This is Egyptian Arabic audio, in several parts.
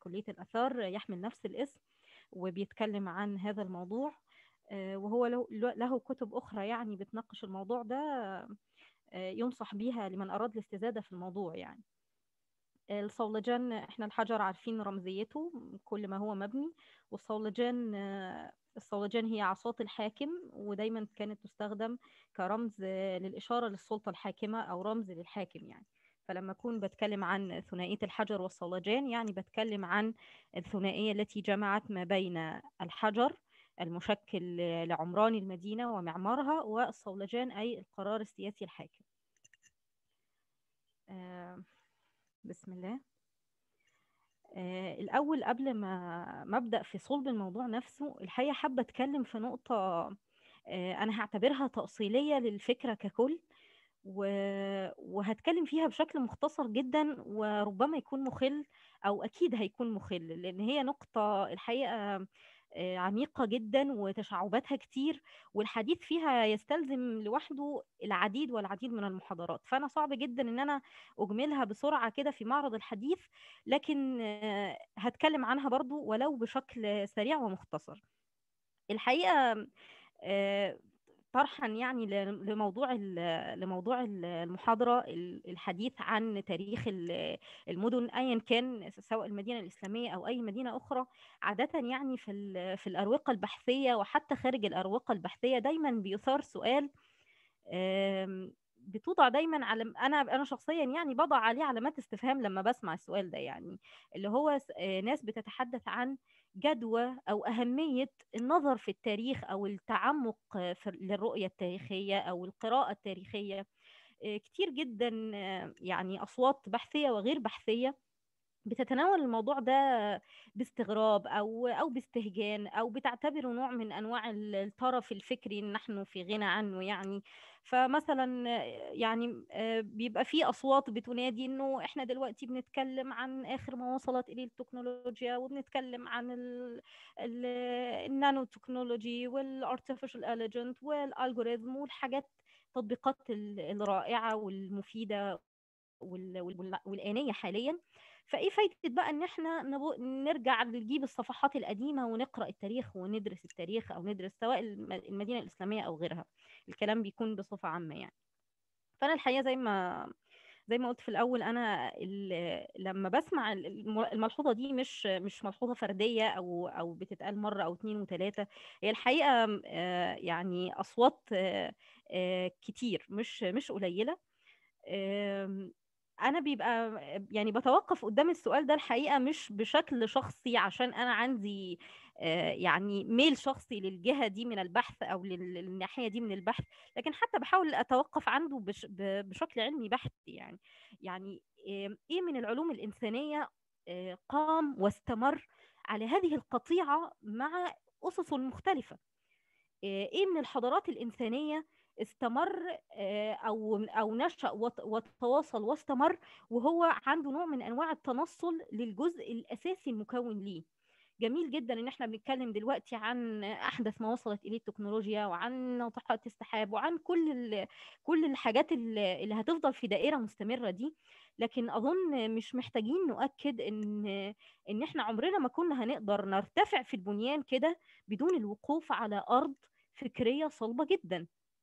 كلية الآثار يحمل نفس الاسم وبيتكلم عن هذا الموضوع وهو له كتب أخرى يعني بتناقش الموضوع ده ينصح بيها لمن أراد الاستزادة في الموضوع يعني الصولجان احنا الحجر عارفين رمزيته كل ما هو مبني والصولجان الصولجان هي عصات الحاكم ودايما كانت تستخدم كرمز للإشارة للسلطة الحاكمة أو رمز للحاكم يعني فلما أكون بتكلم عن ثنائية الحجر والصولجان يعني بتكلم عن الثنائية التي جمعت ما بين الحجر المشكل لعمران المدينة ومعمارها والصولجان أي القرار السياسي الحاكم بسم الله الأول قبل ما مبدأ في صلب الموضوع نفسه الحقيقة حابة أتكلم في نقطة أنا هعتبرها تأصيلية للفكرة ككل وهتكلم فيها بشكل مختصر جدا وربما يكون مخل أو أكيد هيكون مخل لأن هي نقطة الحقيقة عميقة جدا وتشعباتها كتير والحديث فيها يستلزم لوحده العديد والعديد من المحاضرات فأنا صعب جدا إن أنا أجملها بسرعة كده في معرض الحديث لكن هتكلم عنها برضو ولو بشكل سريع ومختصر الحقيقة طرحا يعني لموضوع لموضوع المحاضره الحديث عن تاريخ المدن ايا كان سواء المدينه الاسلاميه او اي مدينه اخرى عاده يعني في في الاروقه البحثيه وحتى خارج الاروقه البحثيه دايما بيثار سؤال بتوضع دايما على انا انا شخصيا يعني بضع عليه علامات استفهام لما بسمع السؤال ده يعني اللي هو ناس بتتحدث عن جدوى او اهميه النظر في التاريخ او التعمق في للرؤيه التاريخيه او القراءه التاريخيه كتير جدا يعني اصوات بحثيه وغير بحثيه بتتناول الموضوع ده باستغراب او او باستهجان او بتعتبره نوع من انواع الطرف الفكري نحن في غنى عنه يعني فمثلا يعني بيبقى في اصوات بتنادي انه احنا دلوقتي بنتكلم عن اخر ما وصلت اليه التكنولوجيا وبنتكلم عن النانو تكنولوجي والارتفيشال اليجنت والالجوريزم والحاجات التطبيقات الرائعه والمفيده والآنية حاليا فايه فايده بقى ان احنا نرجع نجيب الصفحات القديمه ونقرا التاريخ وندرس التاريخ او ندرس سواء المدينه الاسلاميه او غيرها الكلام بيكون بصفه عامه يعني فانا الحقيقه زي ما زي ما قلت في الاول انا لما بسمع الملحوظه دي مش مش ملحوظه فرديه او او بتتقال مره او اتنين وتلاته هي الحقيقه يعني اصوات كتير مش مش قليله انا بيبقى يعني بتوقف قدام السؤال ده الحقيقه مش بشكل شخصي عشان انا عندي يعني ميل شخصي للجهه دي من البحث او للناحيه دي من البحث لكن حتى بحاول اتوقف عنده بشكل علمي بحثي يعني يعني ايه من العلوم الانسانيه قام واستمر على هذه القطيعه مع اسسه المختلفه ايه من الحضارات الانسانيه استمر او او نشا وتواصل واستمر وهو عنده نوع من انواع التنصل للجزء الاساسي المكون ليه جميل جدا ان احنا بنتكلم دلوقتي عن احدث ما وصلت اليه التكنولوجيا وعن ناطحات السحاب وعن كل كل الحاجات اللي هتفضل في دائره مستمره دي لكن اظن مش محتاجين نؤكد ان ان احنا عمرنا ما كنا هنقدر نرتفع في البنيان كده بدون الوقوف على ارض فكريه صلبه جدا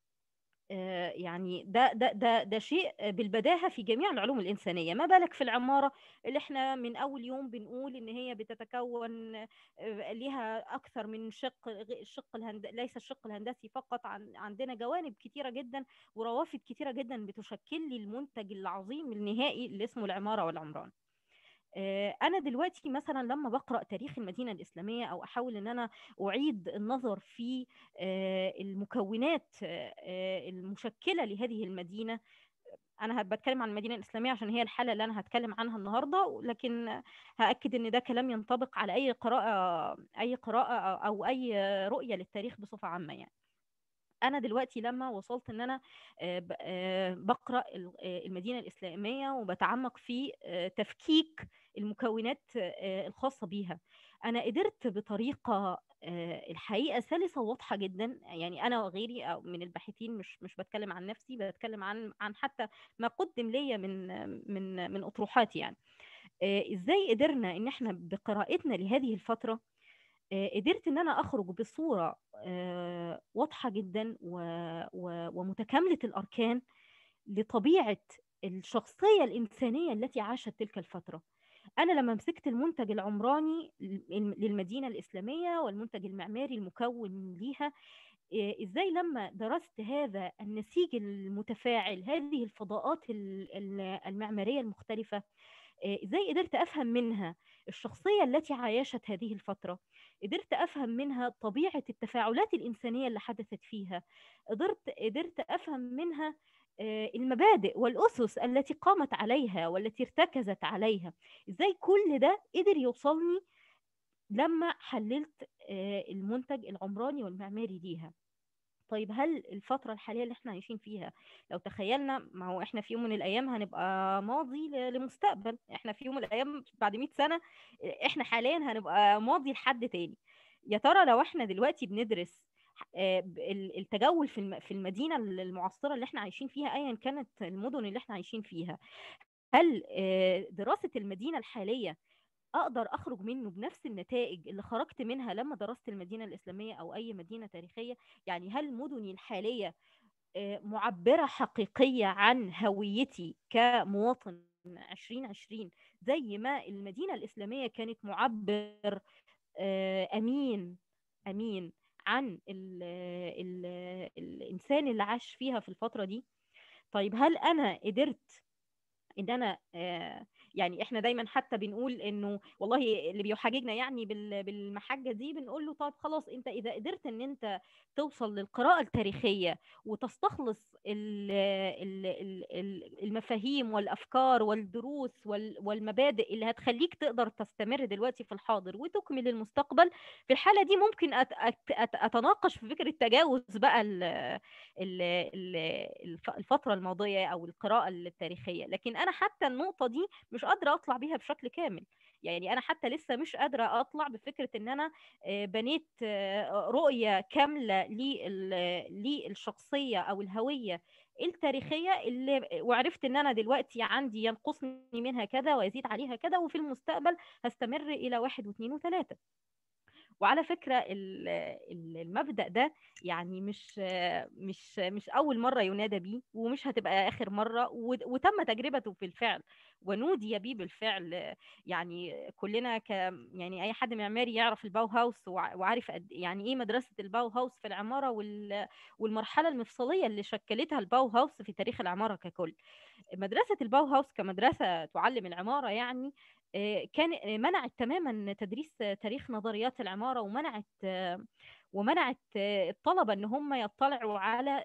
يعني ده ده ده ده شيء بالبداهه في جميع العلوم الانسانيه ما بالك في العماره اللي احنا من اول يوم بنقول ان هي بتتكون ليها اكثر من شق الشق الهند... ليس الشق الهندسي فقط عن... عندنا جوانب كثيره جدا وروافد كثيره جدا بتشكل لي المنتج العظيم النهائي اللي اسمه العماره والعمران انا دلوقتي مثلا لما بقرا تاريخ المدينه الاسلاميه او احاول ان انا اعيد النظر في المكونات المشكله لهذه المدينه انا بتكلم عن المدينه الاسلاميه عشان هي الحاله اللي انا هتكلم عنها النهارده لكن هاكد ان ده كلام ينطبق على اي قراءه اي قراءه او اي رؤيه للتاريخ بصفه عامه يعني انا دلوقتي لما وصلت ان انا بقرا المدينه الاسلاميه وبتعمق في تفكيك المكونات الخاصه بيها انا قدرت بطريقه الحقيقه سلسه وواضحه جدا يعني انا وغيري أو من الباحثين مش مش بتكلم عن نفسي بتكلم عن عن حتى ما قدم ليا من من من اطروحات يعني ازاي قدرنا ان احنا بقراءتنا لهذه الفتره قدرت ان انا اخرج بصوره واضحه جدا ومتكامله الاركان لطبيعه الشخصيه الانسانيه التي عاشت تلك الفتره انا لما مسكت المنتج العمراني للمدينه الاسلاميه والمنتج المعماري المكون ليها ازاي لما درست هذا النسيج المتفاعل هذه الفضاءات المعماريه المختلفه ازاي قدرت افهم منها الشخصيه التي عايشت هذه الفتره قدرت افهم منها طبيعه التفاعلات الانسانيه اللي حدثت فيها قدرت قدرت افهم منها المبادئ والاسس التي قامت عليها والتي ارتكزت عليها ازاي كل ده قدر يوصلني لما حللت المنتج العمراني والمعماري ليها طيب هل الفترة الحالية اللي احنا عايشين فيها لو تخيلنا ما هو احنا في يوم من الايام هنبقى ماضي لمستقبل احنا في يوم من الايام بعد 100 سنة احنا حاليا هنبقى ماضي لحد تاني يا ترى لو احنا دلوقتي بندرس التجول في المدينة المعاصرة اللي احنا عايشين فيها ايا كانت المدن اللي احنا عايشين فيها هل دراسة المدينة الحالية اقدر اخرج منه بنفس النتائج اللي خرجت منها لما درست المدينه الاسلاميه او اي مدينه تاريخيه يعني هل مدني الحاليه معبره حقيقيه عن هويتي كمواطن 2020 زي ما المدينه الاسلاميه كانت معبر امين امين عن ال ال الانسان اللي عاش فيها في الفتره دي طيب هل انا قدرت ان انا يعني احنا دايما حتى بنقول انه والله اللي بيحاججنا يعني بالمحجه دي بنقول له طب خلاص انت اذا قدرت ان انت توصل للقراءه التاريخيه وتستخلص المفاهيم والافكار والدروس والمبادئ اللي هتخليك تقدر تستمر دلوقتي في الحاضر وتكمل المستقبل في الحاله دي ممكن اتناقش في فكره تجاوز بقى الفتره الماضيه او القراءه التاريخيه لكن انا حتى النقطه دي مش قادره اطلع بيها بشكل كامل يعني انا حتى لسه مش قادره اطلع بفكره ان انا بنيت رؤيه كامله للشخصيه او الهويه التاريخيه اللي وعرفت ان انا دلوقتي عندي ينقصني منها كذا ويزيد عليها كذا وفي المستقبل هستمر الى واحد واثنين وثلاثه وعلى فكره المبدا ده يعني مش مش مش اول مره ينادى بيه ومش هتبقى اخر مره وتم تجربته في الفعل ونودي بيه بالفعل يعني كلنا ك يعني اي حد معماري يعرف الباو هاوس وعارف يعني ايه مدرسه الباو هاوس في العماره والمرحله المفصليه اللي شكلتها الباو هاوس في تاريخ العماره ككل مدرسه الباو هاوس كمدرسه تعلم العماره يعني كان منعت تماما تدريس تاريخ نظريات العماره ومنعت ومنعت الطلبه ان هم يطلعوا على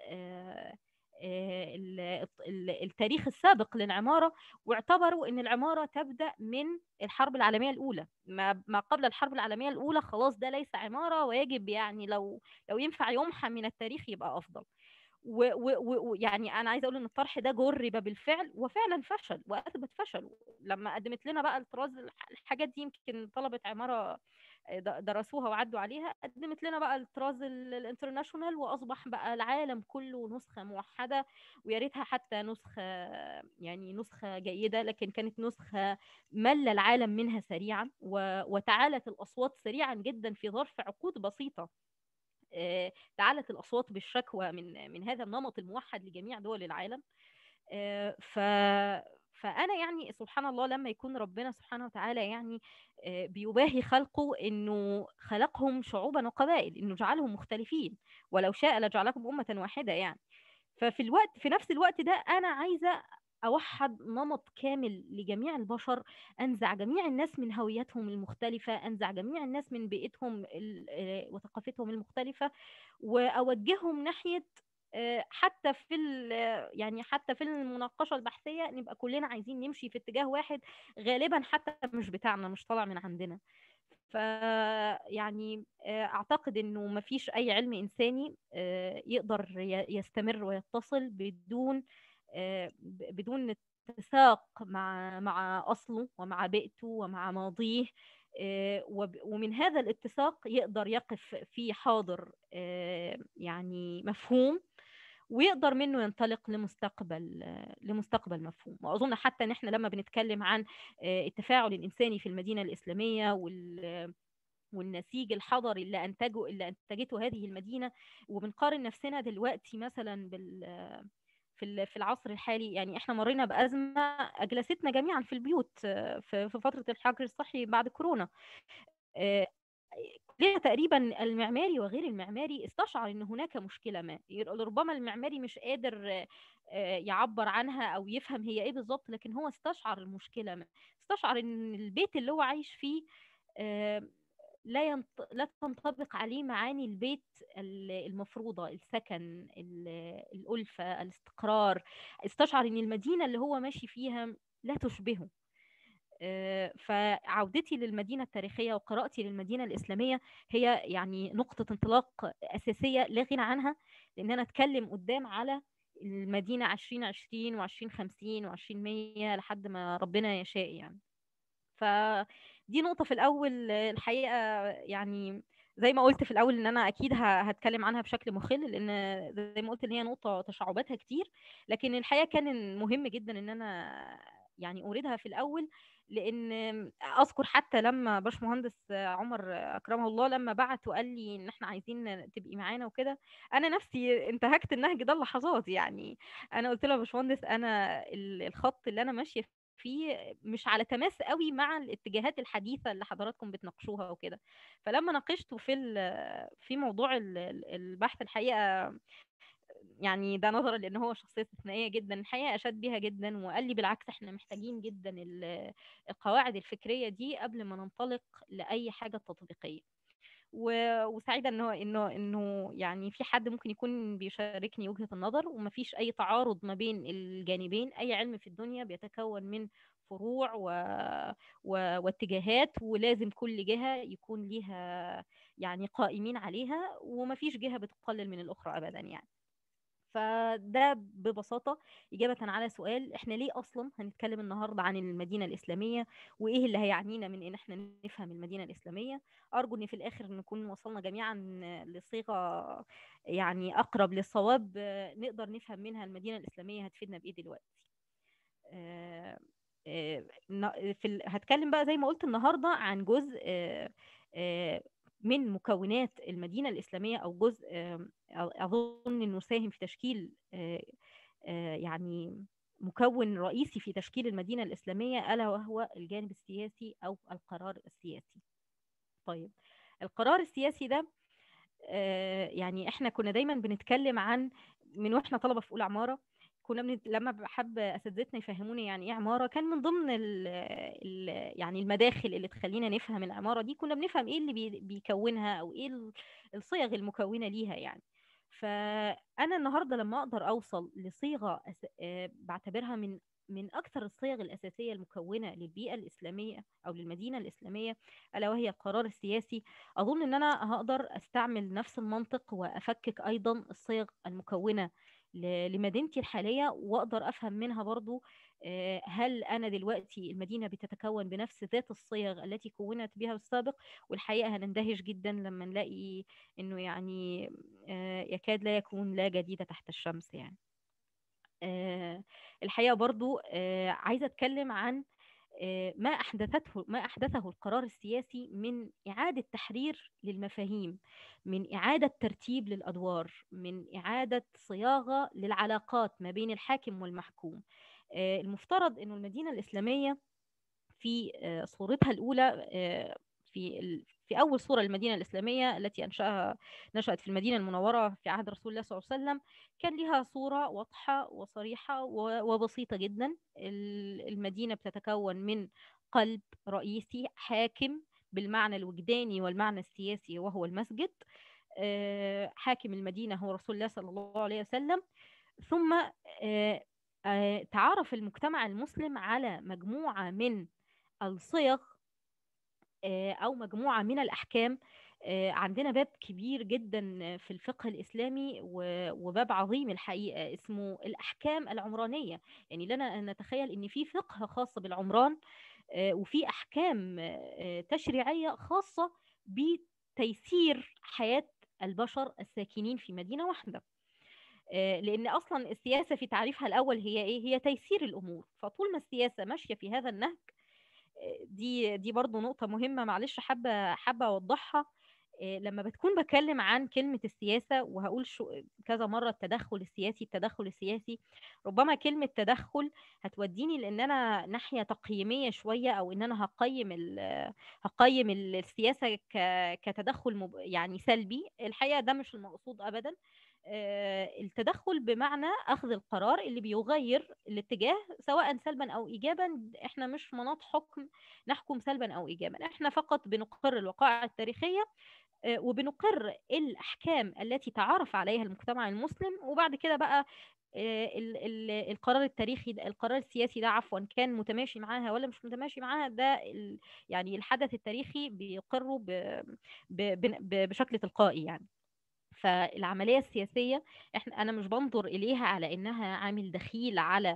التاريخ السابق للعماره واعتبروا ان العماره تبدا من الحرب العالميه الاولى ما قبل الحرب العالميه الاولى خلاص ده ليس عماره ويجب يعني لو لو ينفع يمحى من التاريخ يبقى افضل ويعني انا عايزه اقول ان الطرح ده جرب بالفعل وفعلا فشل واثبت فشل لما قدمت لنا بقى الطراز الحاجات دي يمكن طلبه عماره درسوها وعدوا عليها قدمت لنا بقى الطراز الانترناشونال واصبح بقى العالم كله نسخه موحده ويا ريتها حتى نسخه يعني نسخه جيده لكن كانت نسخه مل العالم منها سريعا وتعالت الاصوات سريعا جدا في ظرف عقود بسيطه تعالت الاصوات بالشكوى من من هذا النمط الموحد لجميع دول العالم ف فانا يعني سبحان الله لما يكون ربنا سبحانه وتعالى يعني بيباهي خلقه انه خلقهم شعوبا وقبائل انه جعلهم مختلفين ولو شاء لجعلكم امه واحده يعني ففي الوقت في نفس الوقت ده انا عايزه اوحد نمط كامل لجميع البشر انزع جميع الناس من هويتهم المختلفه انزع جميع الناس من بيئتهم وثقافتهم المختلفه واوجههم ناحيه حتى في يعني حتى في المناقشه البحثيه نبقى كلنا عايزين نمشي في اتجاه واحد غالبا حتى مش بتاعنا مش طالع من عندنا ف يعني اعتقد انه ما فيش اي علم انساني يقدر يستمر ويتصل بدون بدون اتساق مع مع اصله ومع بيئته ومع ماضيه ومن هذا الاتساق يقدر يقف في حاضر يعني مفهوم ويقدر منه ينطلق لمستقبل لمستقبل مفهوم واظن حتى ان احنا لما بنتكلم عن التفاعل الانساني في المدينه الاسلاميه وال والنسيج الحضري اللي انتجه اللي انتجته هذه المدينه وبنقارن نفسنا دلوقتي مثلا بال في في العصر الحالي يعني احنا مرينا بازمه اجلستنا جميعا في البيوت في فتره الحجر الصحي بعد كورونا ليه تقريبا المعماري وغير المعماري استشعر ان هناك مشكله ما ربما المعماري مش قادر يعبر عنها او يفهم هي ايه بالظبط لكن هو استشعر المشكله ما استشعر ان البيت اللي هو عايش فيه لا ينط... لا تنطبق عليه معاني البيت المفروضة السكن الألفة الاستقرار استشعر ان المدينة اللي هو ماشي فيها لا تشبهه فعودتي للمدينة التاريخية وقراءتي للمدينة الإسلامية هي يعني نقطة انطلاق أساسية لا غنى عنها لأن أنا أتكلم قدام على المدينة 2020 و2050 و2100 لحد ما ربنا يشاء يعني فدي نقطة في الأول الحقيقة يعني زي ما قلت في الأول إن أنا أكيد هتكلم عنها بشكل مخل لأن زي ما قلت إن هي نقطة تشعباتها كتير لكن الحقيقة كان مهم جدا إن أنا يعني أوردها في الأول لان اذكر حتى لما باشمهندس عمر اكرمه الله لما بعت وقال لي ان احنا عايزين تبقي معانا وكده انا نفسي انتهكت النهج ده لحظات يعني انا قلت له يا باشمهندس انا الخط اللي انا ماشيه فيه مش على تماس قوي مع الاتجاهات الحديثه اللي حضراتكم بتناقشوها وكده فلما ناقشته في في موضوع البحث الحقيقه يعني ده نظرا لان هو شخصيه استثنائيه جدا الحقيقه اشاد بيها جدا وقال لي بالعكس احنا محتاجين جدا القواعد الفكريه دي قبل ما ننطلق لاي حاجه تطبيقيه وسعيده انه انه انه يعني في حد ممكن يكون بيشاركني وجهه النظر ومفيش اي تعارض ما بين الجانبين اي علم في الدنيا بيتكون من فروع و... و... واتجاهات ولازم كل جهه يكون ليها يعني قائمين عليها ومفيش جهه بتقلل من الاخرى ابدا يعني فده ببساطة إجابة على سؤال إحنا ليه أصلا هنتكلم النهاردة عن المدينة الإسلامية وإيه اللي هيعنينا من إن إحنا نفهم المدينة الإسلامية أرجو إن في الآخر نكون وصلنا جميعا لصيغة يعني أقرب للصواب نقدر نفهم منها المدينة الإسلامية هتفيدنا بإيه دلوقتي في هتكلم بقى زي ما قلت النهاردة عن جزء من مكونات المدينة الإسلامية أو جزء أظن أنه ساهم في تشكيل يعني مكون رئيسي في تشكيل المدينة الإسلامية ألا وهو الجانب السياسي أو القرار السياسي طيب القرار السياسي ده يعني احنا كنا دايما بنتكلم عن من واحنا طلبة في أولى عمارة كنا من لما بحب اساتذتنا يفهموني يعني ايه عماره كان من ضمن ال ال يعني المداخل اللي تخلينا نفهم العماره دي كنا بنفهم ايه اللي بي بيكونها او ايه الصيغ المكونه ليها يعني فانا النهارده لما اقدر اوصل لصيغه أس... بعتبرها من من اكثر الصيغ الاساسيه المكونه للبيئه الاسلاميه او للمدينه الاسلاميه الا وهي القرار السياسي اظن ان انا هقدر استعمل نفس المنطق وافكك ايضا الصيغ المكونه لمدينتي الحالية وأقدر أفهم منها برضو هل أنا دلوقتي المدينة بتتكون بنفس ذات الصيغ التي كونت بها السابق والحقيقة هنندهش جدا لما نلاقي أنه يعني يكاد لا يكون لا جديد تحت الشمس يعني الحقيقة برضو عايزة أتكلم عن ما أحدثته ما أحدثه القرار السياسي من إعادة تحرير للمفاهيم من إعادة ترتيب للأدوار من إعادة صياغة للعلاقات ما بين الحاكم والمحكوم المفترض أن المدينة الإسلامية في صورتها الأولى في في أول صورة للمدينة الإسلامية التي أنشأها نشأت في المدينة المنورة في عهد رسول الله صلى الله عليه وسلم كان لها صورة واضحة وصريحة وبسيطة جدا المدينة بتتكون من قلب رئيسي حاكم بالمعنى الوجداني والمعنى السياسي وهو المسجد حاكم المدينة هو رسول الله صلى الله عليه وسلم ثم تعرف المجتمع المسلم على مجموعة من الصيغ أو مجموعة من الأحكام عندنا باب كبير جدا في الفقه الإسلامي وباب عظيم الحقيقة اسمه الأحكام العمرانية يعني لنا أن نتخيل أن في فقه خاص بالعمران وفي أحكام تشريعية خاصة بتيسير حياة البشر الساكنين في مدينة واحدة لان اصلا السياسه في تعريفها الاول هي ايه هي تيسير الامور فطول ما السياسه ماشيه في هذا النهج دي دي برضو نقطه مهمه معلش حابه حابه اوضحها لما بتكون بكلم عن كلمة السياسة وهقول شو كذا مرة التدخل السياسي التدخل السياسي ربما كلمة تدخل هتوديني لأن أنا ناحية تقييمية شوية أو إن أنا هقيم هقيم السياسة كتدخل يعني سلبي الحقيقة ده مش المقصود أبدا التدخل بمعنى أخذ القرار اللي بيغير الاتجاه سواء سلبا أو إيجابا إحنا مش مناط حكم نحكم سلبا أو إيجابا إحنا فقط بنقر الوقائع التاريخية وبنقر الأحكام التي تعارف عليها المجتمع المسلم وبعد كده بقى القرار التاريخي ده القرار السياسي ده عفوا كان متماشي معاها ولا مش متماشي معاها ده يعني الحدث التاريخي بيقره بشكل تلقائي يعني فالعملية السياسية احنا انا مش بنظر اليها على انها عامل دخيل على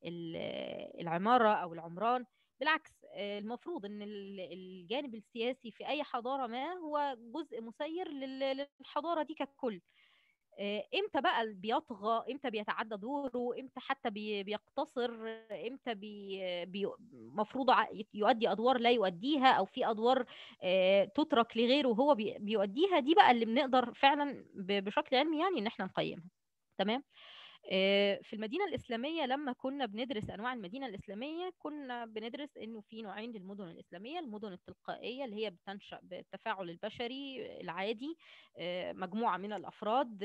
العمارة او العمران بالعكس المفروض ان الجانب السياسي في اي حضارة ما هو جزء مسير للحضارة دي ككل امتى بقى بيطغى امتى بيتعدى دوره امتى حتى بيقتصر امتى بي مفروض يؤدي ادوار لا يؤديها او في ادوار تترك لغيره وهو بيؤديها دي بقى اللي بنقدر فعلا بشكل علمي يعني ان احنا نقيمها تمام في المدينة الإسلامية لما كنا بندرس أنواع المدينة الإسلامية كنا بندرس إنه في نوعين للمدن الإسلامية المدن التلقائية اللي هي بتنشأ بالتفاعل البشري العادي مجموعة من الأفراد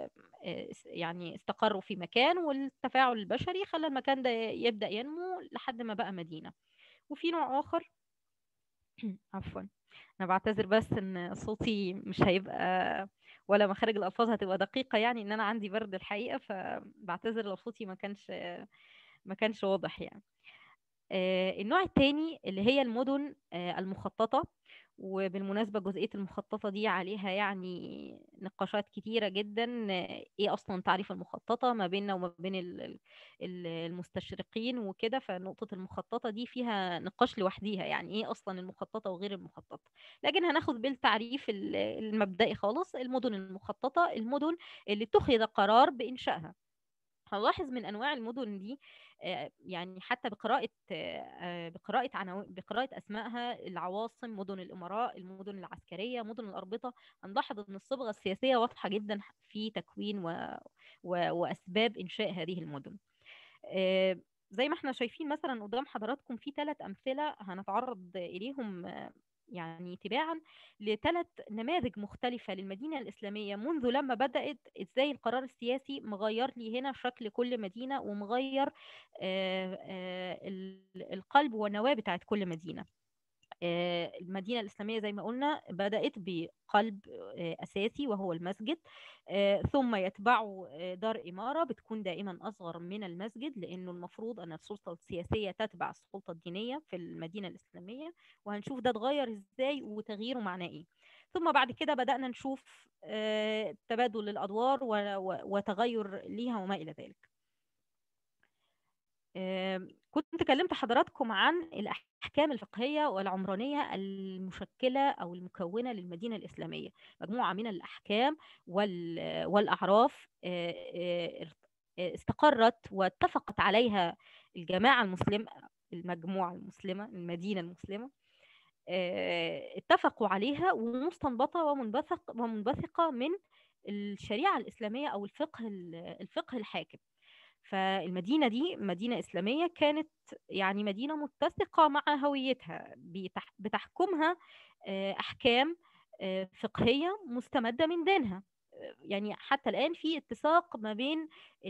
يعني استقروا في مكان والتفاعل البشري خلى المكان ده يبدأ ينمو لحد ما بقى مدينة وفي نوع آخر عفوا أنا بعتذر بس إن صوتي مش هيبقى ولا مخارج الالفاظ هتبقى دقيقه يعني ان انا عندي برد الحقيقه فبعتذر لو صوتي ما كانش ما كانش واضح يعني النوع الثاني اللي هي المدن المخططه وبالمناسبه جزئيه المخططه دي عليها يعني نقاشات كتيره جدا ايه اصلا تعريف المخططه ما بيننا وما بين المستشرقين وكده فنقطه المخططه دي فيها نقاش لوحديها يعني ايه اصلا المخططه وغير المخططه لكن هناخد بالتعريف المبدئي خالص المدن المخططه المدن اللي اتخذ قرار بانشائها هنلاحظ من انواع المدن دي يعني حتى بقراءة بقراءة عناوين بقراءة أسمائها العواصم مدن الإمراء المدن العسكرية مدن الأربطة هنلاحظ أن الصبغة السياسية واضحة جدا في تكوين و... و... وأسباب إنشاء هذه المدن زي ما احنا شايفين مثلا قدام حضراتكم في ثلاث أمثلة هنتعرض إليهم يعني تباعا لثلاث نماذج مختلفة للمدينة الإسلامية منذ لما بدأت إزاي القرار السياسي مغير لي هنا شكل كل مدينة ومغير القلب والنواة بتاعت كل مدينة المدينة الإسلامية زي ما قلنا بدأت بقلب أساسي وهو المسجد ثم يتبعه دار إمارة بتكون دائما أصغر من المسجد لأنه المفروض أن السلطة السياسية تتبع السلطة الدينية في المدينة الإسلامية وهنشوف ده اتغير إزاي وتغييره معناه إيه ثم بعد كده بدأنا نشوف تبادل الأدوار وتغير ليها وما إلى ذلك كنت كلمت حضراتكم عن الأحكام الفقهية والعمرانية المشكلة أو المكونة للمدينة الإسلامية مجموعة من الأحكام والأعراف استقرت واتفقت عليها الجماعة المسلمة المجموعة المسلمة المدينة المسلمة اتفقوا عليها ومستنبطة ومنبثق ومنبثقة من الشريعة الإسلامية أو الفقه الفقه الحاكم فالمدينة دي مدينة إسلامية كانت يعني مدينة متسقة مع هويتها بتحكمها أحكام فقهية مستمدة من دينها يعني حتى الآن في اتساق ما بين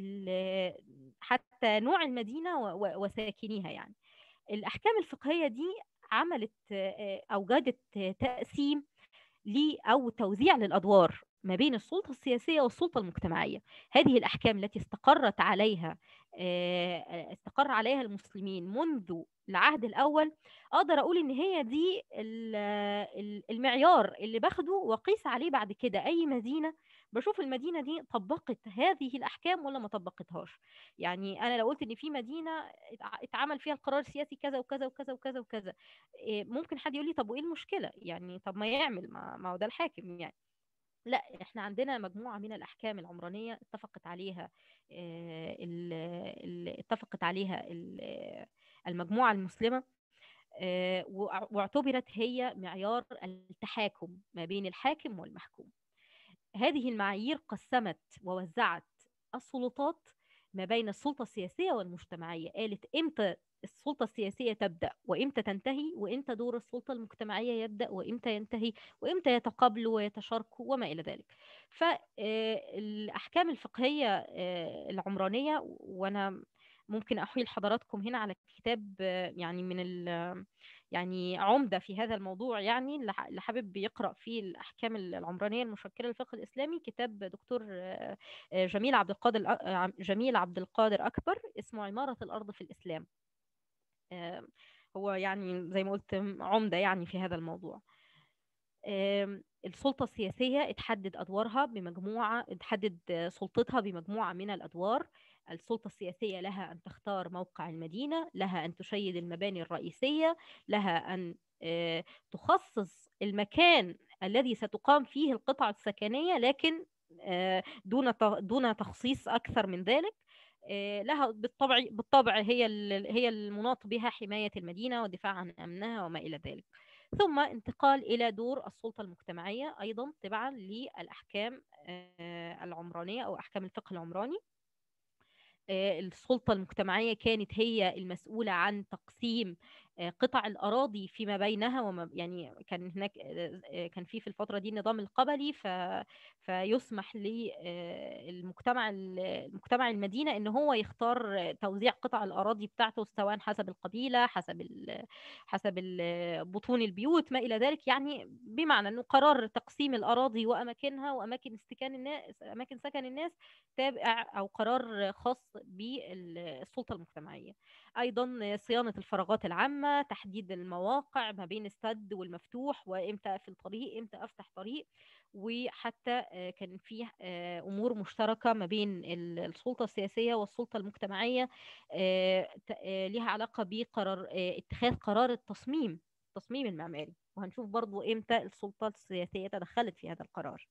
حتى نوع المدينة وساكنيها يعني الأحكام الفقهية دي عملت أوجدت تقسيم لي أو توزيع للأدوار ما بين السلطة السياسية والسلطة المجتمعية هذه الأحكام التي استقرت عليها استقر عليها المسلمين منذ العهد الأول أقدر أقول إن هي دي المعيار اللي باخده وقيس عليه بعد كده أي مدينة بشوف المدينة دي طبقت هذه الأحكام ولا ما طبقتهاش يعني أنا لو قلت إن في مدينة اتعمل فيها القرار السياسي كذا وكذا وكذا وكذا وكذا ممكن حد يقول لي طب وإيه المشكلة يعني طب ما يعمل ما هو ده الحاكم يعني لا احنا عندنا مجموعة من الأحكام العمرانية اتفقت عليها آه، ال- ال- اتفقت عليها ال- المجموعة المسلمة آه، وع- واعتبرت هي معيار التحاكم ما بين الحاكم والمحكوم هذه المعايير قسمت ووزعت السلطات ما بين السلطة السياسية والمجتمعية قالت إمتى السلطة السياسية تبدأ وإمتى تنتهي وإمتى دور السلطة المجتمعية يبدأ وإمتى ينتهي وإمتى يتقابلوا ويتشاركوا وما إلى ذلك فالأحكام الفقهية آه، العمرانية وأنا ممكن أحيل حضراتكم هنا على كتاب آه، يعني من ال يعني عمدة في هذا الموضوع يعني اللي ح- اللي حابب يقرأ فيه الأحكام العمرانية المشكلة للفقه الإسلامي كتاب دكتور آه، آه، جميل عبد القادر الأ- آه، جميل عبد القادر أكبر اسمه عمارة الأرض في الإسلام آه، هو يعني زي ما قلت عمدة يعني في هذا الموضوع آم، السلطة السياسية اتحدد أدوارها بمجموعة اتحدد آه، سلطتها بمجموعة من الأدوار السلطة السياسية لها أن تختار موقع المدينة لها أن تشيد المباني الرئيسية لها أن آه، تخصص المكان الذي ستقام فيه القطع السكنية لكن آه، دون ت- دون تخصيص أكثر من ذلك آه، لها بالطبع بالطبع هي ال- هي المناط بها حماية المدينة والدفاع عن أمنها وما إلى ذلك ثم انتقال إلى دور السلطة المجتمعية أيضا تبعا للأحكام آه، العمرانية أو أحكام الفقه العمراني آه، السلطة المجتمعية كانت هي المسؤولة عن تقسيم آه، قطع الأراضي فيما بينها وما يعني كان هناك آه، آه، كان في في الفترة دي النظام القبلي ف فيسمح للمجتمع المجتمع المدينة إن هو يختار آه، توزيع قطع الأراضي بتاعته سواء حسب القبيلة حسب ال حسب ال- بطون البيوت ما إلى ذلك يعني بمعنى إنه قرار تقسيم الأراضي وأماكنها وأماكن استكان الناس أماكن سكن الناس تابع أو قرار خاص بالسلطة المجتمعية أيضا صيانة الفراغات العامة تحديد المواقع ما بين السد والمفتوح وإمتى أقفل طريق إمتى أفتح طريق وحتى آه، كان في آه، أمور مشتركة ما بين ال- السلطة السياسية والسلطة المجتمعية آه، ت- آه، لها علاقة بقرار آه، اتخاذ قرار التصميم التصميم المعماري وهنشوف برضو إمتى السلطة السياسية تدخلت في هذا القرار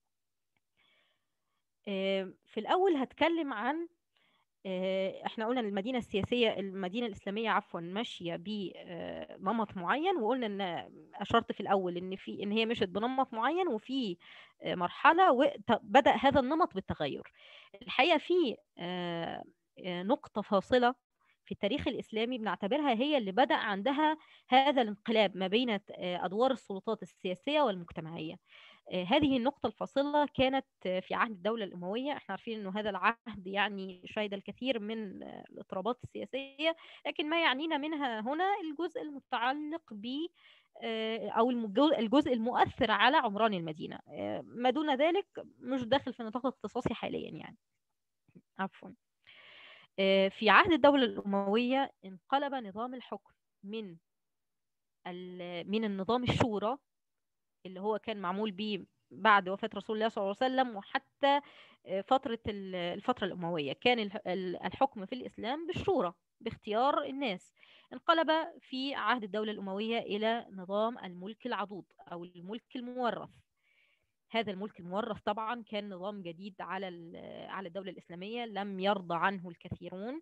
آه، في الأول هتكلم عن آه، احنا قلنا إن المدينة السياسية المدينة الإسلامية عفوا ماشية بنمط معين وقلنا ان أشرت في الأول ان في ان هي مشت بنمط معين وفي آه، مرحلة وبدأ هذا النمط بالتغير الحقيقة في آه، آه، نقطة فاصلة في التاريخ الإسلامي بنعتبرها هي اللي بدأ عندها هذا الانقلاب ما بين آه، أدوار السلطات السياسية والمجتمعية آه، هذه النقطة الفاصلة كانت آه، في عهد الدولة الأموية احنا عارفين أنه هذا العهد يعني شهد الكثير من آه، الاضطرابات السياسية لكن ما يعنينا منها هنا الجزء المتعلق ب آه، أو المجو- الجزء المؤثر على عمران المدينة آه، ما دون ذلك مش داخل في نطاق اختصاصي حاليا يعني عفوا آه، في عهد الدولة الأموية انقلب نظام الحكم من ال- من النظام الشورى اللي هو كان معمول بيه بعد وفاة رسول الله صلى الله عليه وسلم وحتى آه، فترة ال- الفترة الأموية كان الح- ال- الحكم في الإسلام بالشورى باختيار الناس انقلب في عهد الدولة الأموية إلى نظام الملك العضوض أو الملك المورث هذا الملك المورث طبعا كان نظام جديد على ال- على الدولة الإسلامية لم يرضى عنه الكثيرون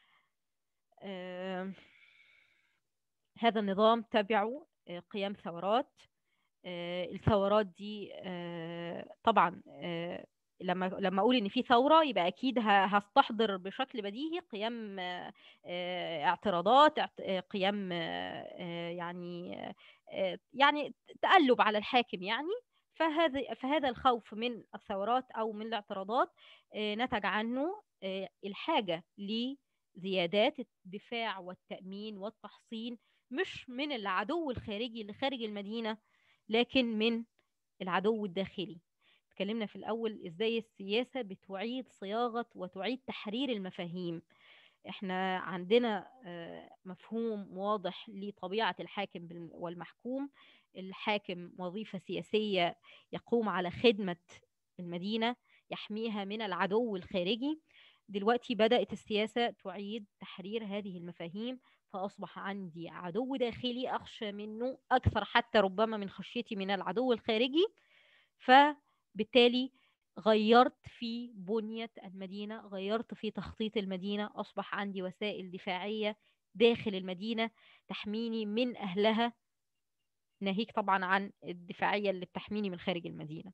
آه، هذا النظام تبعه آه، قيام ثورات آه، الثورات دي آه، طبعا آه، لما لما اقول ان في ثوره يبقى اكيد ه- هستحضر بشكل بديهي قيام آه، آه، اعتراضات اعت- آه، قيام آه، آه، يعني آه، يعني تقلب على الحاكم يعني فهذا فهذا الخوف من الثورات او من الاعتراضات آه، نتج عنه آه، الحاجه لزيادات الدفاع والتامين والتحصين مش من العدو الخارجي اللي خارج المدينه لكن من العدو الداخلي اتكلمنا في الأول إزاي السياسة بتعيد صياغة وتعيد تحرير المفاهيم احنا عندنا آه، مفهوم واضح لطبيعة الحاكم بال- والمحكوم الحاكم وظيفة سياسية يقوم على خدمة المدينة يحميها من العدو الخارجي دلوقتي بدأت السياسة تعيد تحرير هذه المفاهيم فأصبح عندي عدو داخلي أخشى منه أكثر حتى ربما من خشيتي من العدو الخارجي بالتالي غيرت في بنية المدينة غيرت في تخطيط المدينة أصبح عندي وسائل دفاعية داخل المدينة تحميني من أهلها ناهيك طبعا عن الدفاعية اللي بتحميني من خارج المدينة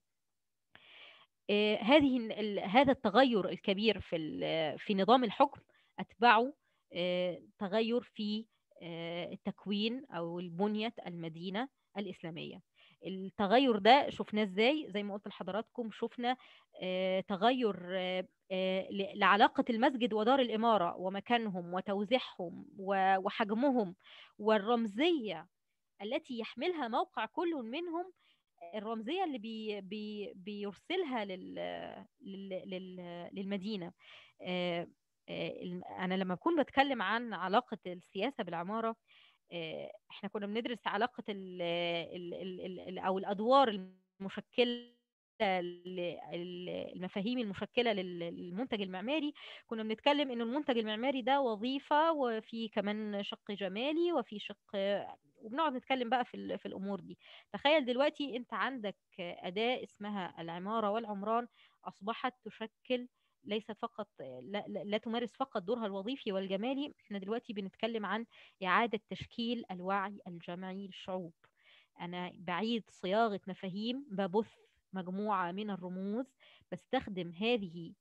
آه، هذه ال- هذا التغير الكبير في ال- في نظام الحكم أتبعه آه، تغير في آه، التكوين أو البنية المدينة الإسلامية التغير ده شفناه ازاي زي ما قلت لحضراتكم شفنا آه، تغير آه، آه، ل- لعلاقة المسجد ودار الإمارة ومكانهم وتوزيعهم و- وحجمهم والرمزية التي يحملها موقع كل منهم الرمزية اللي بي بي بيرسلها لل لل لل للمدينة آه، آه، الم- أنا لما بكون بتكلم عن علاقة السياسة بالعمارة آه، احنا كنا بندرس علاقة ال ال ال ال ال- أو الأدوار المشكلة ل- ال- المفاهيم المشكلة لل- للمنتج المعماري كنا بنتكلم إن المنتج المعماري ده وظيفة وفي كمان شق جمالي وفي شق وبنقعد نتكلم بقى في ال- في الأمور دي تخيل دلوقتي أنت عندك أداة اسمها العمارة والعمران أصبحت تشكل ليست فقط لا, لا, لا تمارس فقط دورها الوظيفي والجمالي احنا دلوقتي بنتكلم عن إعادة تشكيل الوعي الجمعي للشعوب أنا بعيد صياغة مفاهيم ببث مجموعة من الرموز بستخدم هذه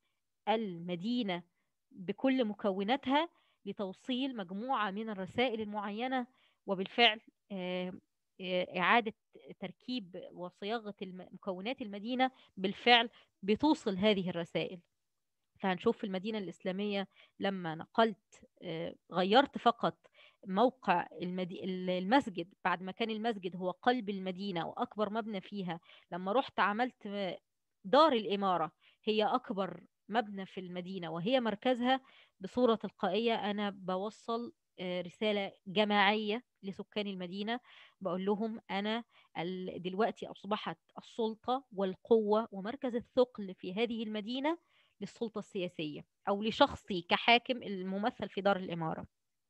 المدينة بكل مكوناتها لتوصيل مجموعة من الرسائل المعينة وبالفعل آه، آه، إعادة تركيب وصياغة الم- مكونات المدينة بالفعل بتوصل هذه الرسائل فهنشوف في المدينة الإسلامية لما نقلت آه، غيرت فقط موقع المدي... المسجد بعد ما كان المسجد هو قلب المدينة وأكبر مبنى فيها لما رحت عملت آه، دار الإمارة هي أكبر مبنى في المدينة وهي مركزها بصورة تلقائية أنا بوصل آه، رسالة جماعية لسكان المدينة بقول لهم أنا ال- دلوقتي أصبحت السلطة والقوة ومركز الثقل في هذه المدينة للسلطة السياسية أو لشخصي كحاكم الممثل في دار الإمارة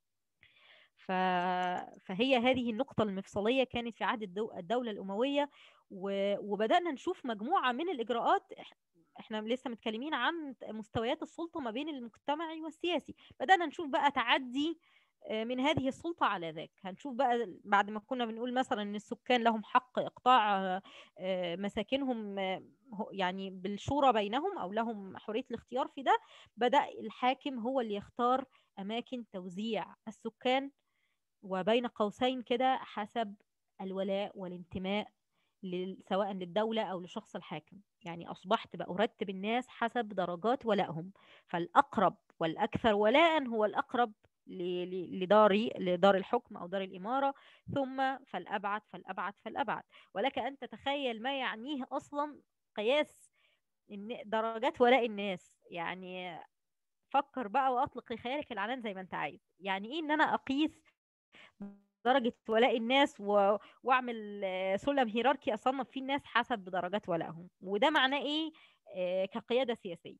ف... فهي هذه النقطة المفصلية كانت في عهد الدو... الدولة الأموية و... وبدأنا نشوف مجموعة من الإجراءات إح- احنا لسه متكلمين عن مستويات السلطة ما بين المجتمعي والسياسي بدأنا نشوف بقى تعدي آه، من هذه السلطة على ذاك هنشوف بقى بعد ما كنا بنقول مثلا ان السكان لهم حق اقطاع آه، آه، مساكنهم آه، هو- يعني بالشورى بينهم او لهم حرية الاختيار في ده بدأ الحاكم هو اللي يختار اماكن توزيع السكان وبين قوسين كده حسب الولاء والانتماء لل- سواء للدولة أو لشخص الحاكم يعني أصبحت بأرتب الناس حسب درجات ولائهم فالأقرب والأكثر ولاء هو الأقرب ل- ل- لداري لدار الحكم أو دار الإمارة ثم فالأبعد فالأبعد فالأبعد ولك أن تتخيل ما يعنيه أصلا قياس إن- درجات ولاء الناس يعني فكر بقى وأطلق لخيالك العنان زي ما أنت عايز يعني إيه إن أنا أقيس درجة ولاء الناس و... واعمل آه، سلم هيراركي اصنف فيه الناس حسب درجات ولائهم وده معناه ايه آه، كقيادة سياسية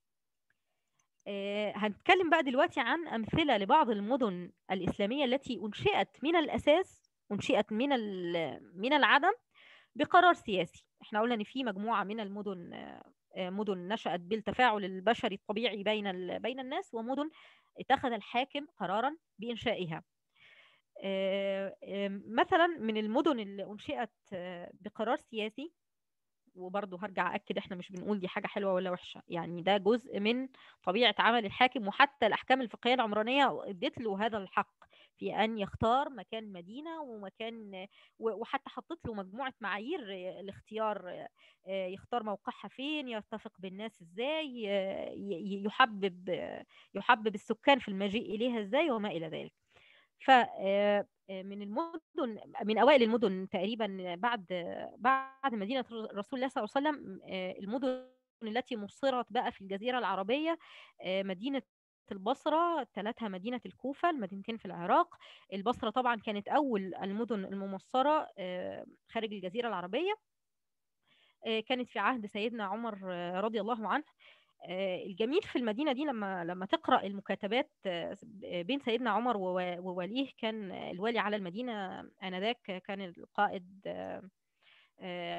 آه، هنتكلم بقى دلوقتي عن أمثلة لبعض المدن الإسلامية التي أنشئت من الأساس أنشئت من ال- من العدم بقرار سياسي احنا قلنا ان في مجموعة من المدن آه، آه، مدن نشأت بالتفاعل البشري الطبيعي بين ال- بين الناس ومدن اتخذ الحاكم قرارا بإنشائها آه، آه، مثلا من المدن اللي أنشئت آه، بقرار سياسي وبرضه هرجع أكد احنا مش بنقول دي حاجة حلوة ولا وحشة يعني ده جزء من طبيعة عمل الحاكم وحتى الأحكام الفقهية العمرانية ادت له هذا الحق في أن يختار مكان مدينة ومكان و- وحتى حطت له مجموعة معايير آه، لاختيار آه، آه، يختار موقعها فين يرتفق بالناس ازاي آه، ي- ي- يحبب آه، يحبب السكان في المجيء إليها ازاي وما إلى ذلك ف آه، آه، من المدن من اوائل المدن تقريبا بعد بعد مدينه رسول الله صلى الله عليه وسلم آه، المدن التي نصرت بقى في الجزيره العربيه آه، مدينه البصرة تلتها مدينة الكوفة المدينتين في العراق البصرة طبعا كانت أول المدن الممصرة آه، خارج الجزيرة العربية آه، كانت في عهد سيدنا عمر آه، رضي الله عنه آه، الجميل في المدينة دي لما لما تقرأ المكاتبات آه، بين سيدنا عمر وو- ووليه كان الوالي على المدينة آنذاك كان القائد آه، آه،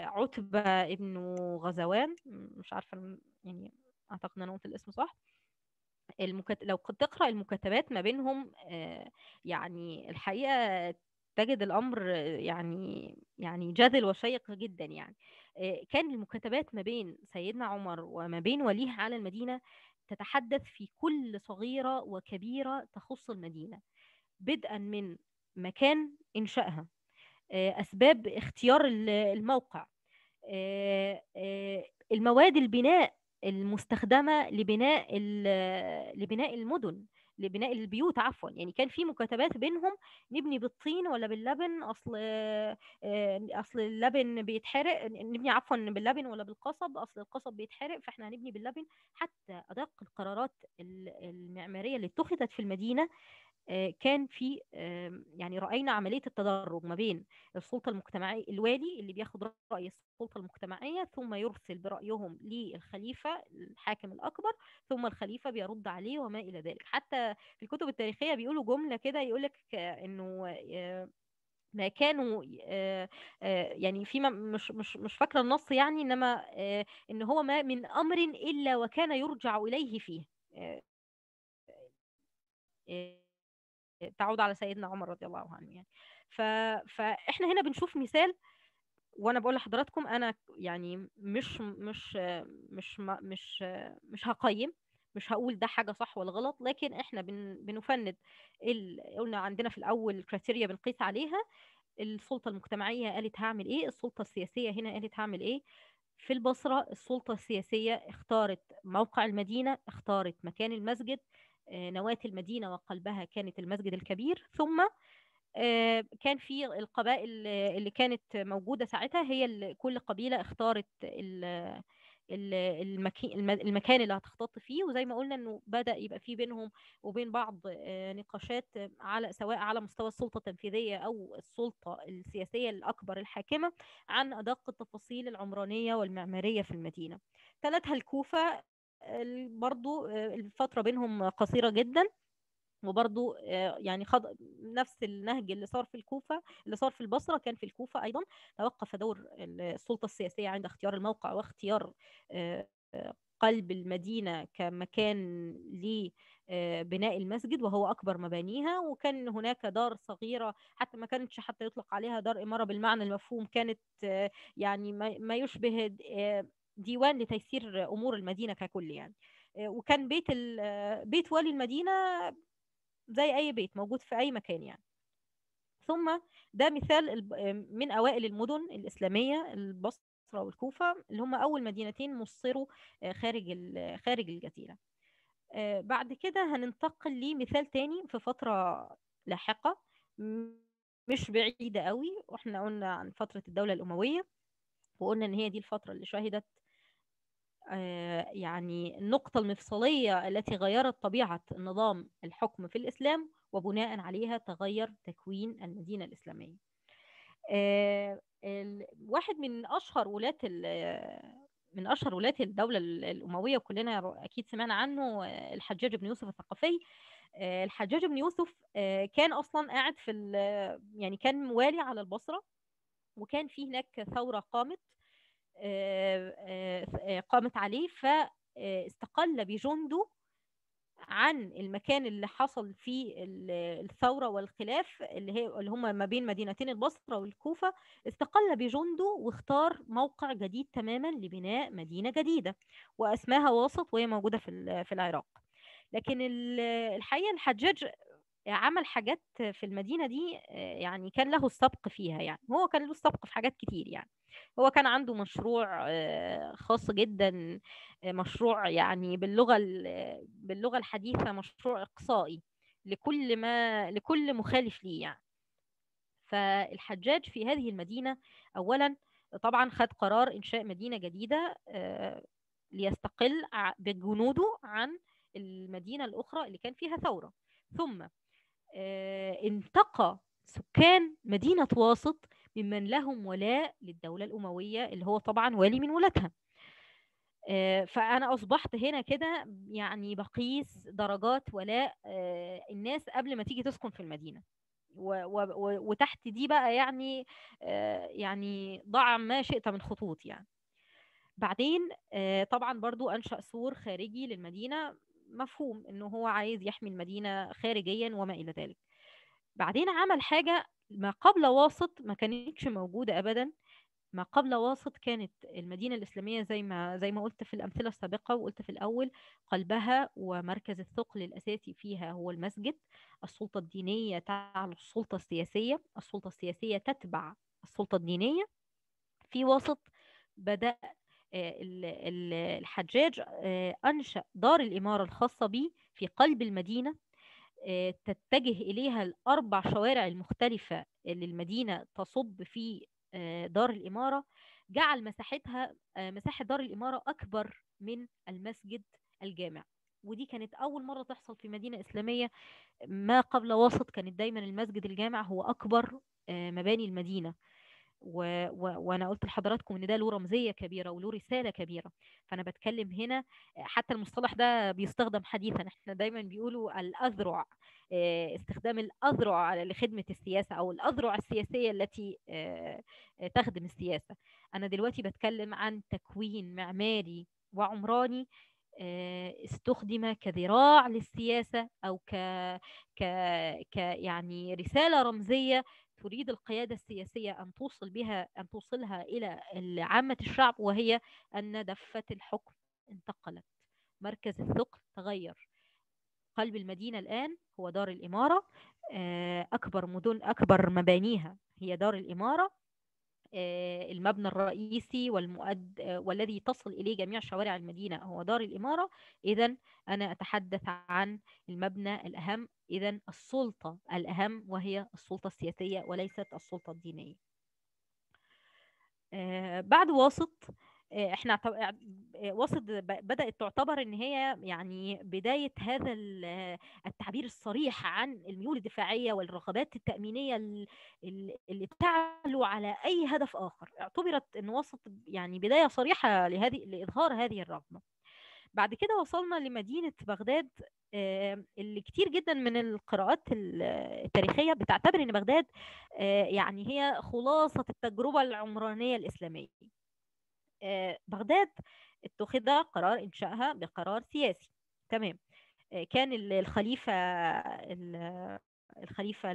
عتبة ابن غزوان مش عارفة يعني أعتقد أن أنا قلت الاسم صح المكت... لو كنت تقرأ المكتبات ما بينهم آه، يعني الحقيقة تجد الأمر يعني يعني جذل وشيق جدا يعني آه، كان المكاتبات ما بين سيدنا عمر وما بين وليه على المدينة تتحدث في كل صغيرة وكبيرة تخص المدينة بدءا من مكان إنشائها آه، أسباب اختيار الموقع آه، المواد البناء المستخدمة لبناء لبناء المدن لبناء البيوت عفوا يعني كان في مكاتبات بينهم نبني بالطين ولا باللبن اصل آه، اصل اللبن بيتحرق نبني عفوا باللبن ولا بالقصب اصل القصب بيتحرق فاحنا هنبني باللبن حتى ادق القرارات المعماريه اللي اتخذت في المدينه آه، كان في يعني رأينا عملية التدرج ما بين السلطة المجتمعية الوالي اللي بياخد رأي السلطة المجتمعية ثم يرسل برأيهم للخليفة الحاكم الأكبر ثم الخليفة بيرد عليه وما إلى ذلك حتى في الكتب التاريخية بيقولوا جملة كده يقولك إنه آه، ما كانوا آه، يعني في مش مش مش فاكره النص يعني انما ان هو ما من امر الا وكان يرجع اليه فيه تعود على سيدنا عمر رضي الله عنه يعني ف... فاحنا هنا بنشوف مثال وانا بقول لحضراتكم انا يعني مش مش مش مش مش هقيم مش هقول ده حاجه صح ولا غلط لكن احنا بن... بنفند ال... قلنا عندنا في الاول كريتيريا بنقيس عليها السلطه المجتمعيه قالت هعمل ايه السلطه السياسيه هنا قالت هعمل ايه في البصره السلطه السياسيه اختارت موقع المدينه اختارت مكان المسجد آه، نواة المدينة وقلبها كانت المسجد الكبير ثم آه، كان في القبائل اللي كانت موجودة ساعتها هي كل قبيلة اختارت المكان اللي هتختط فيه وزي ما قلنا انه بدأ يبقى في بينهم وبين بعض آه، نقاشات على سواء على مستوى السلطة التنفيذية او السلطة السياسية الأكبر الحاكمة عن أدق التفاصيل العمرانية والمعمارية في المدينة ثلاثها الكوفة برضو آه، الفترة بينهم قصيرة جدا وبرضو آه، يعني خض... نفس النهج اللي صار في الكوفة اللي صار في البصرة كان في الكوفة أيضا توقف دور السلطة السياسية عند اختيار الموقع واختيار آه، قلب المدينة كمكان لبناء المسجد وهو أكبر مبانيها وكان هناك دار صغيرة حتى ما كانتش حتى يطلق عليها دار إمارة بالمعنى المفهوم كانت يعني ما يشبه ديوان لتيسير امور المدينه ككل يعني آه، وكان بيت بيت والي المدينه زي اي بيت موجود في اي مكان يعني ثم ده مثال من اوائل المدن الاسلاميه البصره والكوفه اللي هم اول مدينتين مصروا آه، خارج خارج الجزيره آه، بعد كده هننتقل لمثال تاني في فتره لاحقه مش بعيده قوي واحنا قلنا عن فتره الدوله الامويه وقلنا ان هي دي الفتره اللي شهدت آه، يعني النقطة المفصلية التي غيرت طبيعة نظام الحكم في الإسلام وبناء عليها تغير تكوين المدينة الإسلامية آه، واحد من أشهر ولاة من أشهر ولاة الدولة الأموية وكلنا أكيد سمعنا عنه الحجاج بن يوسف الثقفي آه، الحجاج بن يوسف كان أصلا قاعد في يعني كان والي على البصرة وكان في هناك ثورة قامت آه، آه، آه، قامت عليه فاستقل بجنده عن المكان اللي حصل فيه الثورة والخلاف اللي هي اللي هم ما بين مدينتين البصرة والكوفة استقل بجنده واختار موقع جديد تماما لبناء مدينة جديدة واسماها واسط وهي موجودة في في العراق لكن الحقيقة الحجاج عمل حاجات في المدينة دي يعني كان له السبق فيها يعني هو كان له السبق في حاجات كتير يعني هو كان عنده مشروع خاص جدا مشروع يعني باللغة باللغة الحديثة مشروع إقصائي لكل ما لكل مخالف ليه يعني فالحجاج في هذه المدينة أولا طبعا خد قرار إنشاء مدينة جديدة ليستقل بجنوده عن المدينة الأخرى اللي كان فيها ثورة ثم انتقى سكان مدينة واسط ممن لهم ولاء للدولة الأموية اللي هو طبعا والي من ولادها آه، فأنا أصبحت هنا كده يعني بقيس درجات ولاء آه، الناس قبل ما تيجي تسكن في المدينة وتحت دي بقى يعني يعني ضع ما شئت من خطوط يعني بعدين طبعا برضو أنشأ سور خارجي للمدينة مفهوم انه هو عايز يحمي المدينة خارجيا وما إلى ذلك بعدين عمل حاجة ما قبل واسط ما كانتش موجودة أبدا ما قبل واسط كانت المدينة الإسلامية زي ما زي ما قلت في الأمثلة السابقة وقلت في الأول قلبها ومركز الثقل الأساسي فيها هو المسجد السلطة الدينية تعلو السلطة السياسية السلطة السياسية تتبع السلطة الدينية في وسط بدأ الحجاج أنشأ دار الإمارة الخاصة به في قلب المدينة تتجه إليها الأربع شوارع المختلفة اللي المدينة تصب في دار الإمارة جعل مساحتها مساحة دار الإمارة أكبر من المسجد الجامع ودي كانت أول مرة تحصل في مدينة إسلامية ما قبل وسط كانت دايما المسجد الجامع هو أكبر مباني المدينة و... و... وانا قلت لحضراتكم ان ده له رمزيه كبيره وله رساله كبيره فانا بتكلم هنا حتى المصطلح ده بيستخدم حديثا احنا دايما بيقولوا الاذرع استخدام الاذرع لخدمه السياسه او الاذرع السياسيه التي تخدم السياسه انا دلوقتي بتكلم عن تكوين معماري وعمراني استخدم كذراع للسياسة أو ك... ك... ك يعني رسالة رمزية تريد القيادة السياسية أن توصل بها أن توصلها إلى عامة الشعب وهي أن دفة الحكم انتقلت مركز الثقل تغير قلب المدينة الآن هو دار الإمارة أكبر مدن أكبر مبانيها هي دار الإمارة المبنى الرئيسي والمؤد والذي تصل إليه جميع شوارع المدينة هو دار الإمارة إذا أنا أتحدث عن المبنى الأهم إذا السلطة الأهم وهي السلطة السياسية وليست السلطة الدينية بعد واسط احنا وسط بدات تعتبر ان هي يعني بدايه هذا التعبير الصريح عن الميول الدفاعيه والرغبات التامينيه اللي تعلو على اي هدف اخر اعتبرت ان وسط يعني بدايه صريحه لهذه لاظهار هذه الرغبه بعد كده وصلنا لمدينه بغداد اللي كتير جدا من القراءات التاريخيه بتعتبر ان بغداد يعني هي خلاصه التجربه العمرانيه الاسلاميه بغداد اتخذ قرار انشائها بقرار سياسي تمام كان الخليفه الخليفه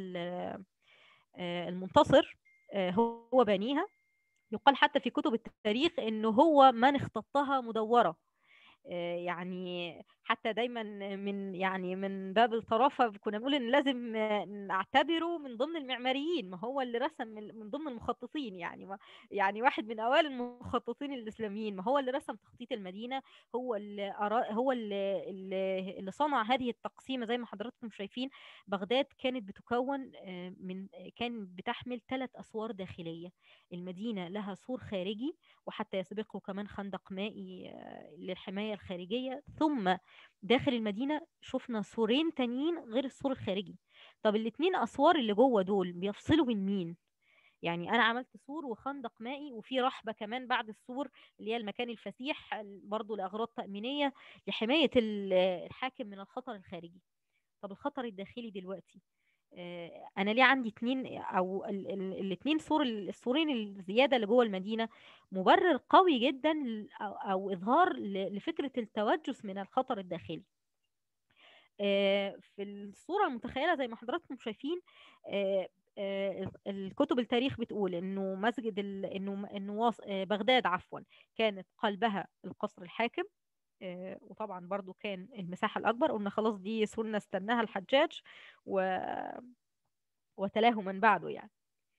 المنتصر هو بانيها يقال حتى في كتب التاريخ انه هو من اختطها مدوره يعني حتى دايما من يعني من باب الطرافه كنا بنقول ان لازم نعتبره من ضمن المعماريين ما هو اللي رسم من ضمن المخططين يعني ما يعني واحد من اوائل المخططين الاسلاميين ما هو اللي رسم تخطيط المدينه هو اللي أرا هو اللي اللي صنع هذه التقسيمه زي ما حضراتكم شايفين بغداد كانت بتكون من كانت بتحمل ثلاث اسوار داخليه المدينه لها سور خارجي وحتى يسبقه كمان خندق مائي للحمايه الخارجيه ثم داخل المدينة شفنا سورين تانيين غير السور الخارجي طب الاتنين أسوار اللي جوه دول بيفصلوا بين مين يعني أنا عملت سور وخندق مائي وفي رحبة كمان بعد السور اللي هي المكان الفسيح برضو لأغراض تأمينية لحماية الحاكم من الخطر الخارجي طب الخطر الداخلي دلوقتي انا ليه عندي اتنين او الاتنين سور السورين الزياده اللي جوه المدينه مبرر قوي جدا او اظهار لفكره التوجس من الخطر الداخلي في الصوره المتخيله زي ما حضراتكم شايفين الكتب التاريخ بتقول انه مسجد انه انه بغداد عفوا كانت قلبها القصر الحاكم وطبعا برضو كان المساحة الأكبر قلنا خلاص دي سنة استناها الحجاج و... وتلاه من بعده يعني